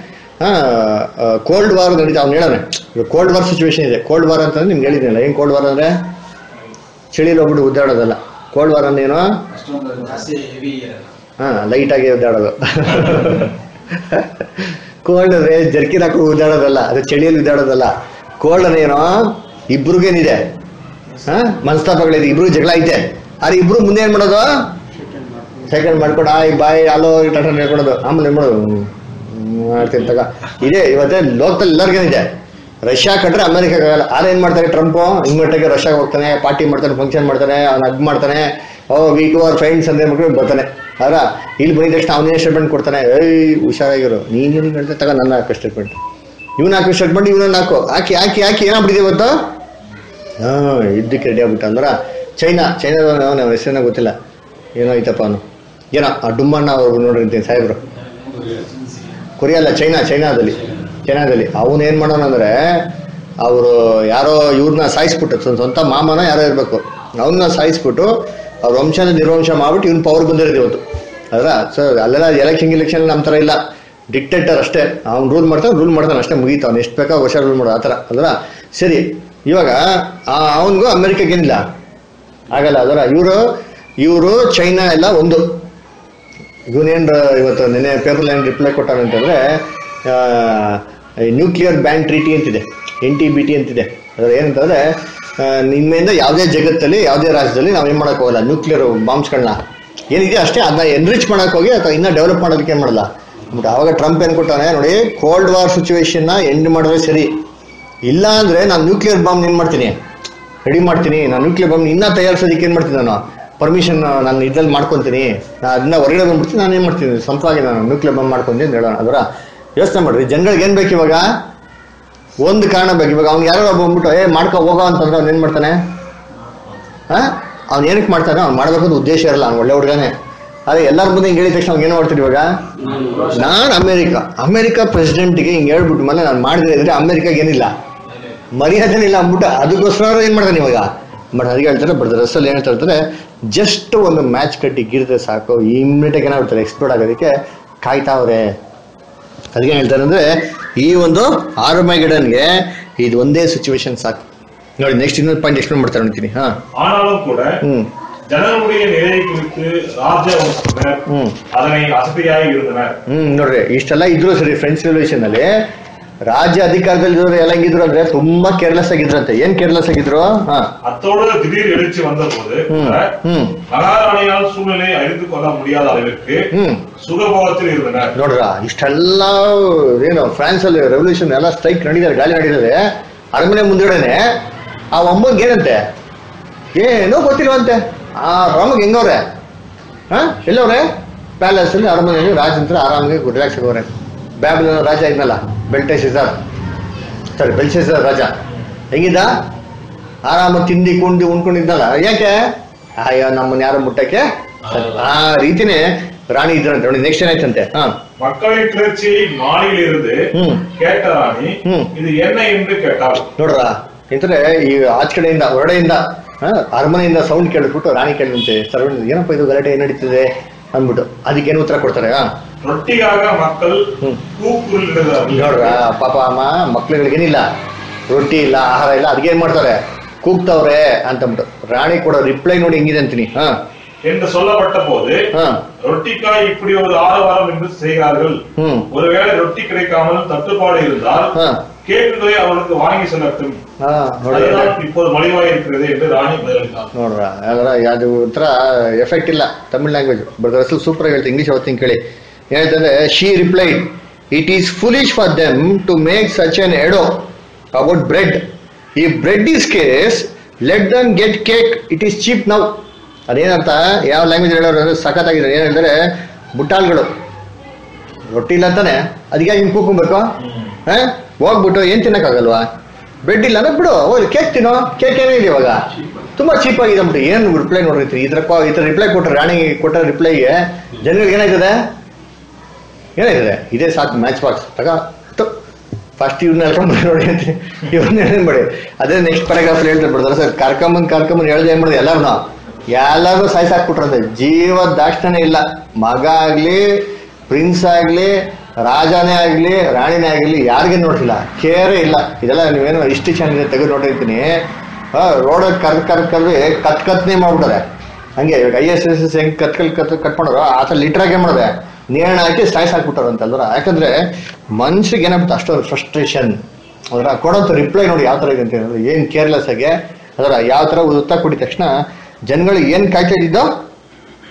ಕೋಲ್ಡ್ ವಾರ್ ನಡೀತಾ ಅವ್ನು ಹೇಳೋಣ ಕೋಲ್ಡ್ ವಾರ್ ಸಿಚುವೇಶನ್ ಇದೆ ಕೋಲ್ಡ್ ವಾರ್ ಅಂತಂದ್ರೆ ನಿಮ್ಗೆ ಹೇಳಿದ್ನಲ್ಲ ಏನು ಕೋಲ್ಡ್ ವಾರ್ ಅಂದರೆ ಚಳಿಲಿ ಹೋಗ್ಬಿಟ್ಟು ಉದ್ದಾಡೋದಲ್ಲ ಕೋಲ್ಡ್ ವಾರ್ ಅಂದೇನೋ ಅಷ್ಟೊಂದು ಜಾಸ್ತಿ ಹೆವಿ ಇರಲ್ಲ ಹಾ ಲೈಟ್ ಆಗಿ ಉದ್ದಾಡೋದು ಕೋಲ್ಡ್ ಅಂದ್ರೆ ಜರ್ಕಿನ್ ಹಾಕೊಂಡು ಉದ್ದಾಡೋದಲ್ಲ ಅದು ಚಳಿಯಲ್ಲಿ ಉದ್ದಾಡೋದಲ್ಲ ಕೋಲ್ಡ್ ಏನೋ ಇಬ್ರಿಗೇನಿದೆ ಹಾ ಮನಸ್ತಾಪಗಳಿದೆ ಇಬ್ರು ಜಗಳ ಐತೆ ಆದ್ರೆ ಇಬ್ರು ಮುಂದೆ ಏನ್ ಮಾಡೋದು ಸೈಕಲ್ ಮಾಡ್ಕೊಂಡು ಆಯ್ ಬಾಯ್ ಅಲೋ ಟಾಟಾ ಹೇಳ್ಕೊಡೋದು ಆಮೇಲೆ ಏನ್ ಮಾಡೋದು ಹ್ಮ್, ಮಾಡ್ತೀನಿ ತಗ ಇದೇ ಇವತ್ತೇ ಲೋಕದಲ್ಲಿ ಎಲ್ಲರಿಗೇನಿದೆ ರಷ್ಯಾ ಕಂಡ್ರೆ ಅಮೆರಿಕಾಗ ಆಗಲ್ಲ ಆದ್ರೆ ಏನ್ ಮಾಡ್ತಾರೆ ಟ್ರಂಪ್ ಇನ್ವರ್ಟಾಗೆ ರಷ್ಯಾಗೆ ಹೋಗ್ತಾನೆ ಪಾರ್ಟಿ ಮಾಡ್ತಾನೆ ಫಂಕ್ಷನ್ ಮಾಡ್ತಾನೆ ಅವ್ನು ಅಗ್ ಮಾಡ್ತಾನೆ oh we to our friends ಅಂತ ಹೇಳ್ಬಿಟ್ಟು ಬರ್ತಾನೆ ಅಲ್ಲ ಇಲ್ಲಿ ಬಂದಿದ ತಕ್ಷಣ ಅವನೇ ಸ್ಟೇಟ್ಮೆಂಟ್ ಕೊಡ್ತಾನೆ ಏಯ್ ಹುಷಾರಾಗಿರು ನೀನು ನೀನು ಹೇಳ್ತಾ ತಗ ನನ್ನ ಹಾಕೋ ಸ್ಟೇಟ್ಮೆಂಟ್ ಇವ್ನು ಹಾಕೋ ಸ್ಟೇಟ್ಮೆಂಟ್ ಇವನನ್ನ ಹಾಕೋ ಹಾಕಿ ಹಾಕಿ ಹಾಕಿ ಏನಾಗ್ಬಿಟ್ಟಿದೆ ಇವತ್ತು ಹಾ ಯುದ್ಧಕ್ಕೆ ರೆಡಿ ಆಗ್ಬಿಟ್ಟ ಅಂದ್ರ ಚೈನಾ ಚೈನಾದ ಅವನ ಹೆಸರನ್ನ ಗೊತ್ತಿಲ್ಲ ಏನೋ ಐತಪ್ಪ ಅವನು ಏನೋ ಆ ಡುಮ್ಮಣ್ಣ ಅವ್ರು ನೋಡಿರ್ತೀನಿ ಸಾಹೇಬ್ರು ಕೊರಿಯಾ ಅಲ್ಲ ಚೈನಾ ಚೈನಾದಲ್ಲಿ ಚೈನಾದಲ್ಲಿ ಅವನು ಏನ್ ಮಾಡೋಣ ಅಂದ್ರೆ ಅವರು ಯಾರೋ ಇವ್ರನ್ನ ಸಾಯಿಸ್ಬಿಟ್ಟು ಸ್ವ- ಸ್ವಂತ ಮಾಮನ ಯಾರೋ ಇರ್ಬೇಕು ಅವನ್ನ ಸಾಯಿಸ್ಬಿಟ್ಟು ಅವ್ರ ವಂಶನ ನಿರ್ವಂಶ ಮಾಡ್ಬಿಟ್ಟು ಇವ್ನ ಪವರ್ ಬಂದಿರೋದು ಇವತ್ತು ಅದರ ಸೊ ಅಲ್ಲೆಲ್ಲ ಎಲೆಕ್ಷನ್ ಗಿಲೆಕ್ಷನ್ ನಮ್ಮ ಥರ ಇಲ್ಲ ಡಿಕ್ಟೇಟರ್ ಅಷ್ಟೇ ಅವ್ನು ರೂಲ್ ಮಾಡ್ತಾನೆ ರೂಲ್ ಮಾಡ್ತಾನೆ ಅಷ್ಟೇ ಮುಗೀತು ಅವ್ನು ಎಷ್ಟು ಬೇಕಾ ವರ್ಷ ರೂಲ್ ಮಾಡೋ ಆ ಥರ ಅದರ ಸರಿ ಇವಾಗ ಅವನಿಗೂ ಅಮೆರಿಕಗೇನಿಲ್ಲ ಆಗಲ್ಲ ಅದರ ಇವರು ಇವರು ಚೈನಾ ಎಲ್ಲ ಒಂದು ಇವನೇನು ಇವತ್ತು ನೆನೆ ಪೇಪರ್ ಏನು ರಿಪ್ಲೈ ಕೊಟ್ಟಾನಂತಂದ್ರೆ ನ್ಯೂಕ್ಲಿಯರ್ ಬ್ಯಾನ್ ಟ್ರೀಟಿ ಅಂತಿದೆ ಎನ್ ಟಿ ಬಿ ಟಿ ಅಂತಿದೆ ಅದ್ರ ಏನಂತಂದ್ರೆ ಆ, ನಿಮ್ಮಿಂದ ಯಾವುದೇ ಜಗತ್ತಲ್ಲಿ ಯಾವುದೇ ರಾಜ್ಯದಲ್ಲಿ ನಾವು ಏನು ಮಾಡಕ್ ಹೋಗಲ್ಲ ನ್ಯೂಕ್ಲಿಯರ್ ಬಾಂಬ್ಸ್ಗಳನ್ನ ಏನಿದೆ ಅಷ್ಟೇ ಅದನ್ನ ಎನ್ರಿಚ್ ಮಾಡಕ್ ಹೋಗಿ ಅಥವಾ ಇನ್ನೂ ಡೆವಲಪ್ ಮಾಡೋದಕ್ಕೆ ಏನು ಮಾಡಲ್ಲ ಬಟ್ ಅವಾಗ ಟ್ರಂಪ್ ಏನು ಕೊಟ್ಟಾನೆ ನೋಡಿ ಕೋಲ್ಡ್ ವಾರ್ ಸಿಚುವೇಶನ್ನ ಎಂಡ್ ಮಾಡಿದ್ರೆ ಸರಿ ಇಲ್ಲ ಅಂದ್ರೆ ನಾನು ನ್ಯೂಕ್ಲಿಯರ್ ಬಾಂಬ್ ಏನು ಮಾಡ್ತೀನಿ ರೆಡಿ ಮಾಡ್ತೀನಿ ನಾನು ನ್ಯೂಕ್ಲಿಯರ್ ಬಾಂಬ್ ಇನ್ನೂ ತಯಾರಿಸೋದಕ್ಕೆ ಏನು ಮಾಡ್ತೀನಿ ನಾನು ಪರ್ಮಿಷನ್ ನಾನು ಇದ್ರಲ್ಲಿ ಮಾಡ್ಕೊತೀನಿ ನಾನು ಅದನ್ನ ಹೊರಗಡೆ ಬಂದ್ಬಿಡ್ತೀನಿ ನಾನು ಏನು ಮಾಡ್ತೀನಿ ಸ್ವಂತವಾಗಿ ನಾನು ನ್ಯೂಕ್ಲಿಯರ್ ಬಾಂಬ್ ಮಾಡ್ಕೊಂತೀನಿ ಅಂತ ಹೇಳೋಣ ಅದರ ಯೋಚನೆ ಮಾಡ್ರಿ ಜನಗಳಿಗೆ ಏನು ಬೇಕು ಇವಾಗ ಒಂದು ಕಾರಣ ಬೇಕು ಇವಾಗ ಅವ್ನು ಯಾರೋ ಒಬ್ಬ ಬಂದ್ಬಿಟ್ಟು ಏ ಮಾಡ್ಕೊ ಹೋಗೋ ಅಂತಂದ್ರೆ ಅವ್ನು ಏನು ಮಾಡ್ತಾನೆ ಹಾಂ ಅವ್ನು ಏನಕ್ಕೆ ಮಾಡ್ತಾನೆ ಅವ್ನು ಮಾಡಬೇಕು ಅಂತ ಉದ್ದೇಶ ಇರಲ್ಲ ಅವ್ನು ಒಳ್ಳೆ ಹುಡುಗನೇ ಅದೇ ಎಲ್ಲರ ಮುಂದೆ ಹಿಂಗೆ ಹೇಳಿದ ತಕ್ಷಣ ಅವ್ನು ಏನು ಮಾಡ್ತೀರಿ ಇವಾಗ ನಾನು ಅಮೇರಿಕ ಅಮೇರಿಕ ಪ್ರೆಸಿಡೆಂಟ್ಗೆ ಹಿಂಗೆ ಹೇಳ್ಬಿಟ್ಟು ಮೇಲೆ ನಾನು ಮಾಡಿದ್ರೆ ಇದ್ರೆ ಅಮೇರಿಕಾಗೆ ಏನಿಲ್ಲ ಮರ್ಯಾದೆನೇ ಇಲ್ಲ ಅಂದ್ಬಿಟ್ಟು ಅದಕ್ಕೋಸ್ಕರ ಏನು ಮಾಡ್ತಾನೆ ಇವಾಗ ಬಟ್ ಅದಕ್ಕೆ ಹೇಳ್ತಾರೆ ಬಟ್ ರಸಲ್ಲಿ ಏನು ಹೇಳ್ತಾರೆ ಜಸ್ಟ್ ಒಂದು ಮ್ಯಾಚ್ ಕಟ್ಟಿ ಗಿರಿದ್ರೆ ಸಾಕು ಇಮ್ಮಿಡಿಯೇಟಾಗಿ ಏನಾಗ್ತಾರೆ ಎಕ್ಸ್ಪ್ಲೋಡ್ ಆಗೋದಕ್ಕೆ ಕಾಯ್ತಾವ್ರೆ ಅದಕ್ಕೆ ಹೇಳ್ತಾರೆ ಅಂದ್ರೆ ಈ ಒಂದು ಆರ್ಮೈಗಡನ್ಗೆ ಇದು ಒಂದೇ ಸಿಚುವೇಶನ್ ಸಾಕು ನೋಡಿ ನೆಕ್ಸ್ಟ್ ಇನ್ನೊಂದು ಪಾಯಿಂಟ್ ಎಕ್ಸ್ಪ್ಲೇನ್ ಮಾಡ್ತಾರೆ ನೋಡ್ತೀನಿ ಹಾ ஆனாலும் கூட ಹ್ಮ್ ஜனங்களுடைய நிலையை குறித்து ராஜ வம்சத்தினர் ಹ್ಮ್ அதனை அசதியாய் இருந்தனர் ಹ್ಮ್ ನೋಡ್ರಿ ಇಷ್ಟೆಲ್ಲ ಇದ್ರು ಸರಿ ಫ್ರೆಂಚ್ ರೆವಲ್ಯೂಷನ್ ಅಲ್ಲಿ ರಾಜ್ಯ ಅಧಿಕಾರದಲ್ಲಿ ಇರೋರು ಎಲ್ಲ ಹೆಂಗಿದ್ರು ಅಂದ್ರೆ ತುಂಬಾ ಕೇರ್ಲೆಸ್ ಆಗಿದ್ರಂತೆ ಏನ್ ಕೇರ್ಲೆಸ್ ಆಗಿದ್ರು ಹಾ அத்தோடு திடீர் எழுச்சி வந்தபோது ಹ್ಮ್ கூட ಹ್ಮ್ மகாராணியால் சூழ்நிலையை அறிந்து கொள்ள முடியாத அளவிற்கு ಹ್ಮ್ சுகபோகத்தில் இருந்தனர் ನೋಡ್ರ ಇಷ್ಟೆಲ್ಲ ಏನು ಫ್ರಾನ್ಸ್ ಅಲ್ಲಿ ರೆವಲ್ಯೂಷನ್ ಎಲ್ಲ ಸ್ಟ್ರೈಕ್ ನಡೀತಾರೆ ಗಾಳಿ ನಡೀತದೆ ಅರಮನೆ ಮುಂದ್ಗಡೆನೆ ಆ ಒಮ್ಮಂಗೆ ಏನಂತೆ ಏನೋ ಗೊತ್ತಿಲ್ವಂತೆ ಆ ರಾಮಗೆ ಹೆಂಗವ್ರೆ ಹಾ ಎಲ್ಲವ್ರೆ ಪ್ಯಾಲೇಸ್ ಅಲ್ಲಿ ಅರಮನೆಯಲ್ಲಿ ರಾಜಂತ್ರ ಆರಾಮಾಗಿ ರಿಲ್ಯಾಕ್ಸ್ ಆಗೋರೆ ಬ್ಯಾಬಲ್ ರಾಜ ಇದ್ನಲ್ಲ ಬೆಲ್ಟೆ ಸಿಜಾರ್ ಸಾರಿ ಬೆಲ್ಶೆಸರ್ ರಾಜ ಹೆಂಗಿದ್ದ ಆರಾಮಾಗಿ ತಿಂಡಿ ಕುಂಡಿ ಉಣ್ಕೊಂಡಿದ್ನಲ್ಲ ಯಾಕೆ ಅಯ್ಯೋ ನಮ್ಮನ್ನ ಯಾರು ಮುಟ್ಟಕ್ಕೆ ಆ ರೀತಿನೇ ರಾಣಿ ಇದ್ರಂತೆ ನೋಡಿ ನೆಕ್ಸ್ಟ್ ಏನಾಯ್ತಂತೆ ಹಾ மக்களின் கிளர்ச்சியை மாலையில் இருந்து ಹ್ಮ್ கேட்ட ராணி ಹ್ಮ್. இது என்ன என்று கேட்டாள் ನೋಡ್ರ ಇಂದ್ರೆ ಈ ಆಚ ಕಡೆಯಿಂದ ಹೊರಡೆಯಿಂದ ಆ, ಅರಮನೆಯಿಂದ ಸೌಂಡ್ ಕೇಳಿಬಿಟ್ಟು ರಾಣಿ ಕೇಳಿದಂತೆ ಸರ್ವೆಂಟ್ ಏನಪ್ಪ ಇದು ಗಲಾಟೆ ಏನ್ ನಡೀತಿದೆ ಅಂದ್ಬಿಟ್ಟು ಅದಕ್ಕೇನು ಉತ್ತರ ಕೊಡ್ತಾರೆ ಆ? ರೊಟ್ಟಿಗಾಗ ಮಕ್ಕಳು ಹ್ಮ್. ಕೂಗುಳಿದ್ದಾರೆ ನೋಡ್ರ ಪಾಪ ಅಮ್ಮ ಮಕ್ಳುಗಳಿಗೇನಿಲ್ಲ ರೊಟ್ಟಿ ಇಲ್ಲ ಆಹಾರ ಇಲ್ಲ ಅದಕ್ಕೆ ಏನ್ ಮಾಡ್ತಾರೆ ಕೂಗ್ತಾವ್ರೆ ಅಂತಂದ್ಬಿಟ್ಟು ರಾಣಿ ಕೊಡೋ ರಿಪ್ಲೈ ನೋಡಿ ಹೆಂಗಿದೆ ಅಂತೀನಿ ಹಾ என்று சொல்லப்பட்ட போது ಹಾ ரொட்டிக்காய் இப்படி ஒரு ஆரவாரம் என்று செய்கிறார்கள் ಹ್ಮ್ ஒருவேளை ரொட்டி கிடைக்காமல் தட்டுப்பாடு இருந்தால் ಹಾ கேட்குவதை அவனுக்கு வாங்கி செல்லட்டும் ಹಾ ನೋಡಿ அதுதான் இப்போது மலிவாய் இருக்கிறது என்று ராணி பதிலளித்தார் ನೋಡ್ರ ಅದರ ಅದು ಒಂಥರ ಎಫೆಕ್ಟ್ ಇಲ್ಲ ತಮಿಳ್ ಲ್ಯಾಂಗ್ವೇಜ್ ಬಟ್ ಅಸಲು ಸೂಪರ್ ಆಗಿ ಹೇಳ್ತೀನಿ ಇಂಗ್ಲೀಷ್ ಅವತ್ತಿನ ಕೇಳಿ ಹೇಳ್ತಂದ್ರೆ she replied it is foolish for them to make such an ado about bread if bread is scarce let them get cake it is cheap now ಅದೇನಂತ ಯಾವ language ಹೇಳೋರು ಅಂದ್ರೆ ಸಖತ್ತಾಗಿದೆ ಏನ್ ಹೇಳಿದ್ರೆ ಬುಟ್ಟಾಳ್ಗಳು ರೊಟ್ಟಿ ಇಲ್ಲ ಅಂತಾನೆ ಅದಕ್ಕೆ ಹಿಂಗೆ ಕೂಕೊಬೇಕು ಹಾ ಹೋಗ್ಬಿಟ್ಟು ಏನ್ ತಿನ್ನಕ್ಕಾಗಲ್ವಾ ಬ್ರೆಡ್ ಇಲ್ಲ ಅಂದ್ರೆ ಬಿಡು ಹೋಗಿ ಕೇಕ್ ತಿನ್ನೋ ಕೇಕ್ ಏನೇ ಇದೆ ಇವಾಗ ತುಂಬಾ ಚೀಪ್ ಆಗಿದೆ ಅಂದ್ಬಿಟ್ಟು ಏನು ರಿಪ್ಲೈ ನೋಡಿರ್ತೀರಿ ಈ ಥರ ಕೊ- ಈ ಥರ ರಿಪ್ಲೈ ಕೊಟ್ಟರೆ ರಾಣಿ ಕೊಟ್ಟ ರಿಪ್ಲೈಗೆ ಜನಗಳಿಗೆ ಏನಾಯ್ತದೆ ಏನಾಯ್ತದೆ ಇದೇ ಸಾಕು ಮ್ಯಾಚ್ ಬಾಕ್ಸ್ ತಗ ಫಸ್ಟ್ ಇವ್ನ ಹೇಳ್ಕೊಂಬ ನೋಡಿ ಅಂತ ಇವ್ನ ಏನೇನ್ ಮಾಡಿ ಅದೇ ನೆಕ್ಸ್ಟ್ ಪ್ಯಾರಾಗ್ರಾಫ್ ಹೇಳ್ತಾರೆ ಬಿಡ್ತಾರೆ ಸರ್ ಕರ್ಕೊಂಬಂದ್ ಕರ್ಕೊಂಬಂದ್ ಹೇಳ್ದೆ ಏನ್ ಮಾಡಿದೆ ಎಲ್ಲಾರು ಎಲ್ಲಾರು ಸಾಯ್ಸಾಕ್ಬಿಟ್ರಂತೆ ಜೀವ ದಾಕ್ಷಣೆ ಇಲ್ಲ ಮಗ ಆಗ್ಲಿ ಪ್ರಿನ್ಸ್ ಆಗ್ಲಿ ರಾಜನೇ ಆಗ್ಲಿ ರಾಣಿನೇ ಆಗ್ಲಿ ಯಾರಿಗೆ ನೋಡಿಲ್ಲ ಕೇರೇ ಇಲ್ಲ ಇದೆಲ್ಲ ನೀವೇನೋ ಇಷ್ಟು ಚೆನ್ನಾಗಿದೆ ತೆಗೆದು ನೋಡಿರ್ತೀನಿ ರೋಡಲ್ಲಿ ಕರ್ ಕರ್ ಕರ್ದು ಕತ್ ಕತ್ನೇ ಮಾಡ್ಬಿಟ್ಟಾರೆ ಹಂಗೆ ಇವಾಗ ಐ ಎಸ್ ಎಸ್ ಎಸ್ ಹೆಂಗ್ ಕತ್ ಕಲ್ ಕತ್ ಕಟ್ ಮಾಡೋರು ಆ ಥರ ಲಿಟ್ರಾಗೆ ಮಾಡಿದೆ ನೇರಣ ಹಾಕಿ ಸಾಯ್ಸ್ ಹಾಕ್ಬಿಟ್ಟಾರ ಅಂತಲ್ವರ ಯಾಕಂದ್ರೆ ಮನ್ಸಿಗೆ ಏನಾಗ್ಬಿಟ್ಟು ಅಷ್ಟೊಂದು ಫ್ರಸ್ಟ್ರೇಷನ್ ಅದರ ಕೊಡೋಂಥ ರಿಪ್ಲೈ ನೋಡಿ ಯಾವ ಥರ ಇದೆ ಅಂತ ಹೇಳಿದ್ರೆ ಏನು ಕೇರ್ಲೆಸ್ ಆಗಿ ಅದರ ಯಾವ ಥರ ಉತ್ತರ ಕೊಟ್ಟಿದ ತಕ್ಷಣ ಜನಗಳಿಗೆ ಏನು ಕಾಯ್ತಾ ಇದ್ದಿದ್ದೋ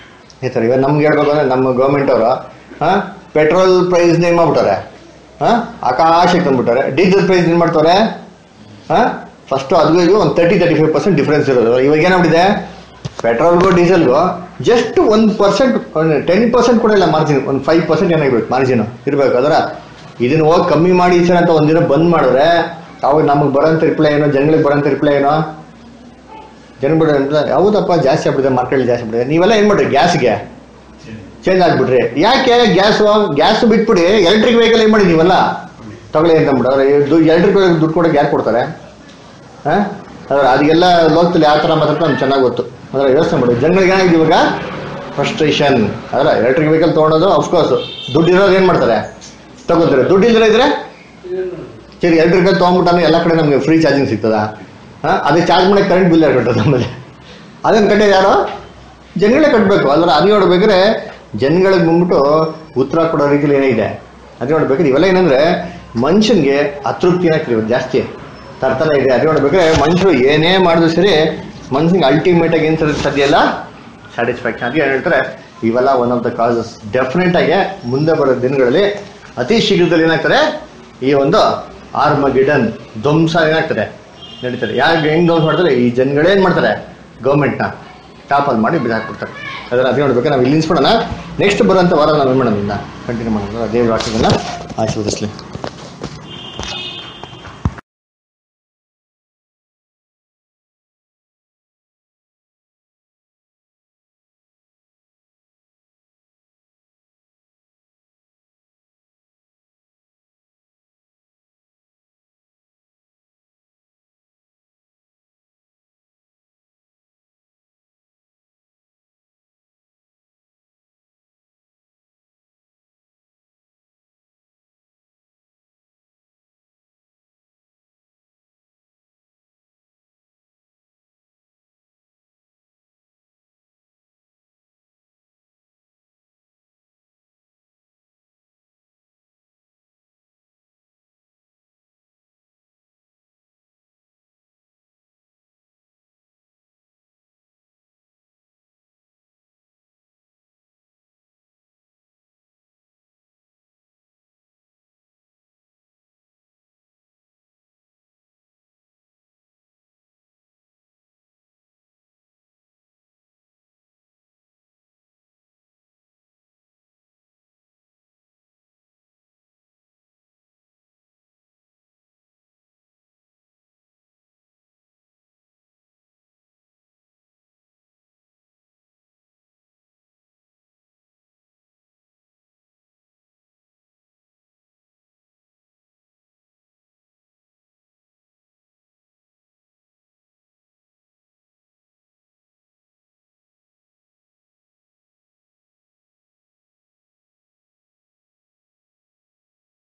ಈ ಥರ ಇವಾಗ ನಮ್ಗೆ ಹೇಳ್ಬೇಕು ಅಂದ್ರೆ ನಮ್ಮ ಗೌರ್ಮೆಂಟ್ ಅವರು ಹಾಂ ಪೆಟ್ರೋಲ್ ಪ್ರೈಸ್ ಏನು ಮಾಡ್ಬಿಟ್ಟಾರೆ ಹಾಂ ಆಕಾಶಕ್ಕೆ ತಂದ್ಬಿಟ್ಟಾರೆ ಡೀಸೆಲ್ ಪ್ರೈಸ್ ಏನು ಮಾಡ್ತಾರೆ ಹಾಂ ಫಸ್ಟು ಅದಕ್ಕೂ ಇದು ಒಂದು thirty thirty five percent difference ಇರೋದು ಇವಾಗ ಏನಾಗ್ಬಿಟ್ಟಿದೆ ಪೆಟ್ರೋಲ್ಗೂ ಡೀಸೆಲ್ಗೂ ಜಸ್ಟ್ ಒಂದು ಪರ್ಸೆಂಟ್ ಒಂದು ಟೆನ್ ಪರ್ಸೆಂಟ್ ಕೂಡ ಇಲ್ಲ ಮಾರ್ಜಿನ್ ಒಂದು ಫೈವ್ ಪರ್ಸೆಂಟ್ ಏನಾಗಿರ್ಬೇಕು ಮಾರ್ಜಿನ್ ಇರಬೇಕು ಅದರ ಇದನ್ನ ಹೋಗಿ ಕಮ್ಮಿ ಮಾಡಿ ಸರ್ ಅಂತ ಒಂದಿನ ಬಂದ್ ಮಾಡಿದ್ರೆ ಅವಾಗ ನಮಗೆ ಬರೋಂಥ ರಿಪ್ಲೈ ಏನೋ ಜನಗಳಿಗೆ ಬರೋಂಥ ರಿಪ್ಲೈ ಏನೋ ಜನ ಬಿಡ ಹೌದಪ್ಪ ಜಾಸ್ತಿ ಆಗ್ಬಿಟ್ಟಿದೆ ಮಾರ್ಕೆಟ್ ಜಾಸ್ತಿ ಆಗ್ಬಿಟ್ಟಿದೆ ನೀವೆಲ್ಲ ಏನು ಮಾಡ್ರಿ ಗ್ಯಾಸ್ಗೆ ಚೇಂಜ್ ಆಗ್ಬಿಟ್ರಿ ಯಾಕೆ ಗ್ಯಾಸು ಗ್ಯಾಸ್ ಬಿಟ್ಬಿಡಿ ಎಲೆಕ್ಟ್ರಿಕ್ ವೆಹಿಕಲ್ ಏನು ಮಾಡಿ ನೀವೆಲ್ಲ ತಗೊಳ್ಳಿ ಅಂತ ಅಂದ್ಬಿಟ್ಟು ಎಲೆಕ್ಟ್ರಿಕ್ ವೆಹಿಕಲ್ ದುಡ್ಡು ಕೊಡೋಕೆ ಯಾರು ಕೊಡ್ತಾರೆ ಹಾಂ ಅದ್ರ ಅದಕ್ಕೆಲ್ಲ ಲೋಕದಲ್ಲಿ ಯಾವ ಥರ ಮಾತಾಡ್ತಾರೆ ನಮ್ಗೆ ಚೆನ್ನಾಗಿ ಗೊತ್ತು ಅದರ ಯೋಚನೆ ಮಾಡಿ ಜನಗಳಿಗೆ ಏನಾಗಿದೆ ಇವಾಗ ಫ್ರಸ್ಟ್ರೇಷನ್ ಅದರ ಎಲೆಕ್ಟ್ರಿಕ್ ವೆಹಿಕಲ್ ತೊಗೊಳೋದು ಅಫ್ಕೋರ್ಸ್ ದುಡ್ಡು ಇರೋರು ಏನು ಮಾಡ್ತಾರೆ ತಗೋತಾರೆ ದುಡ್ಡು ಇಲ್ಲದ್ರೆ ಇದ್ರೆ ಸರಿ ಎಲೆಕ್ಟ್ರಿಕ್ ವೆಹಿಕಲ್ ತೊಗೊಂಡ್ಬಿಟ್ಟಾನೆ ಎಲ್ಲ ಕಡೆ ನಮಗೆ ಫ್ರೀ ಚಾರ್ಜಿಂಗ್ ಸಿಗ್ತದ ಹಾಂ ಅದೇ ಚಾರ್ಜ್ ಮಾಡಿ ಕರೆಂಟ್ ಬಿಲ್ ಯಾರು ಕಟ್ಟೋದು ನಮ್ಮಲ್ಲಿ ಅದನ್ನು ಕಟ್ಟಿದ ಯಾರು ಜನಗಳೇ ಕಟ್ಟಬೇಕು ಅಲ್ಲರ ಅದು ನೋಡ್ಬೇಕಾದ್ರೆ ಜನಗಳಿಗೆ ಬಂದ್ಬಿಟ್ಟು ಉತ್ತರ ಕೊಡೋ ರೀತಿಲಿ ಏನಿದೆ ಅದು ನೋಡ್ಬೇಕಾದ್ರೆ ಇವೆಲ್ಲ ಏನಂದ್ರೆ ಮನುಷ್ಯನ್ಗೆ ಅತೃಪ್ತಿನ ಆಗ್ತಿರೋದು ಜಾಸ್ತಿ ತರ್ತಾನೆ ಇದೆ ಅದು ನೋಡ್ಬೇಕಾದ್ರೆ ಮನುಷ್ಯರು ಏನೇ ಮಾಡಿದ್ರು ಸರಿ ಮನುಷ್ಯನಿಗೆ ಅಲ್ಟಿಮೇಟ್ ಆಗಿ ಏನು ಸರಿ ಸದ್ಯ ಇಲ್ಲ ಸ್ಯಾಟಿಸ್ಫ್ಯಾಕ್ಷನ್ ಅದಕ್ಕೆ ಏನ್ ಹೇಳ್ತಾರೆ ಇವೆಲ್ಲ one of the causes definite ಆಗಿ ಮುಂದೆ ಬರೋ ದಿನಗಳಲ್ಲಿ ಅತಿ ಶೀಘ್ರದಲ್ಲಿ ಏನಾಗ್ತಾರೆ ಈ ಒಂದು ಆರ್ಮ ಗಿಡನ್ ಧ್ವಂಸ ಏನಾಗ್ತದೆ ನಡೀತಾರೆ ಯಾಕೆ ಹೆಂಗ್ ಧ್ವಂಸ ಮಾಡ್ತಾರೆ ಈ ಜನಗಳೇನ್ ಮಾಡ್ತಾರೆ ಗೌರ್ಮೆಂಟ್ನ ಟಾಪಲ್ಲಿ ಮಾಡಿ ಬಿಸಾಕ್ಬಿಡ್ತಾರೆ ಅದರ ಅದೇ ನೋಡ್ಬೇಕು ನಾವು ಇಲ್ಲಿ ನಿಲ್ಸ್ಬಿಡೋಣ ನೆಕ್ಸ್ಟ್ ಬರೋಂಥ ವಾರ ನಾವು ಏನು ಮಾಡೋಣ ಕಂಟಿನ್ಯೂ ಮಾಡೋಣ ದೇವ್ರ ವಾಕ್ಯಗಳನ್ನ ಆಶೀರ್ವದಿಸ್ಲಿ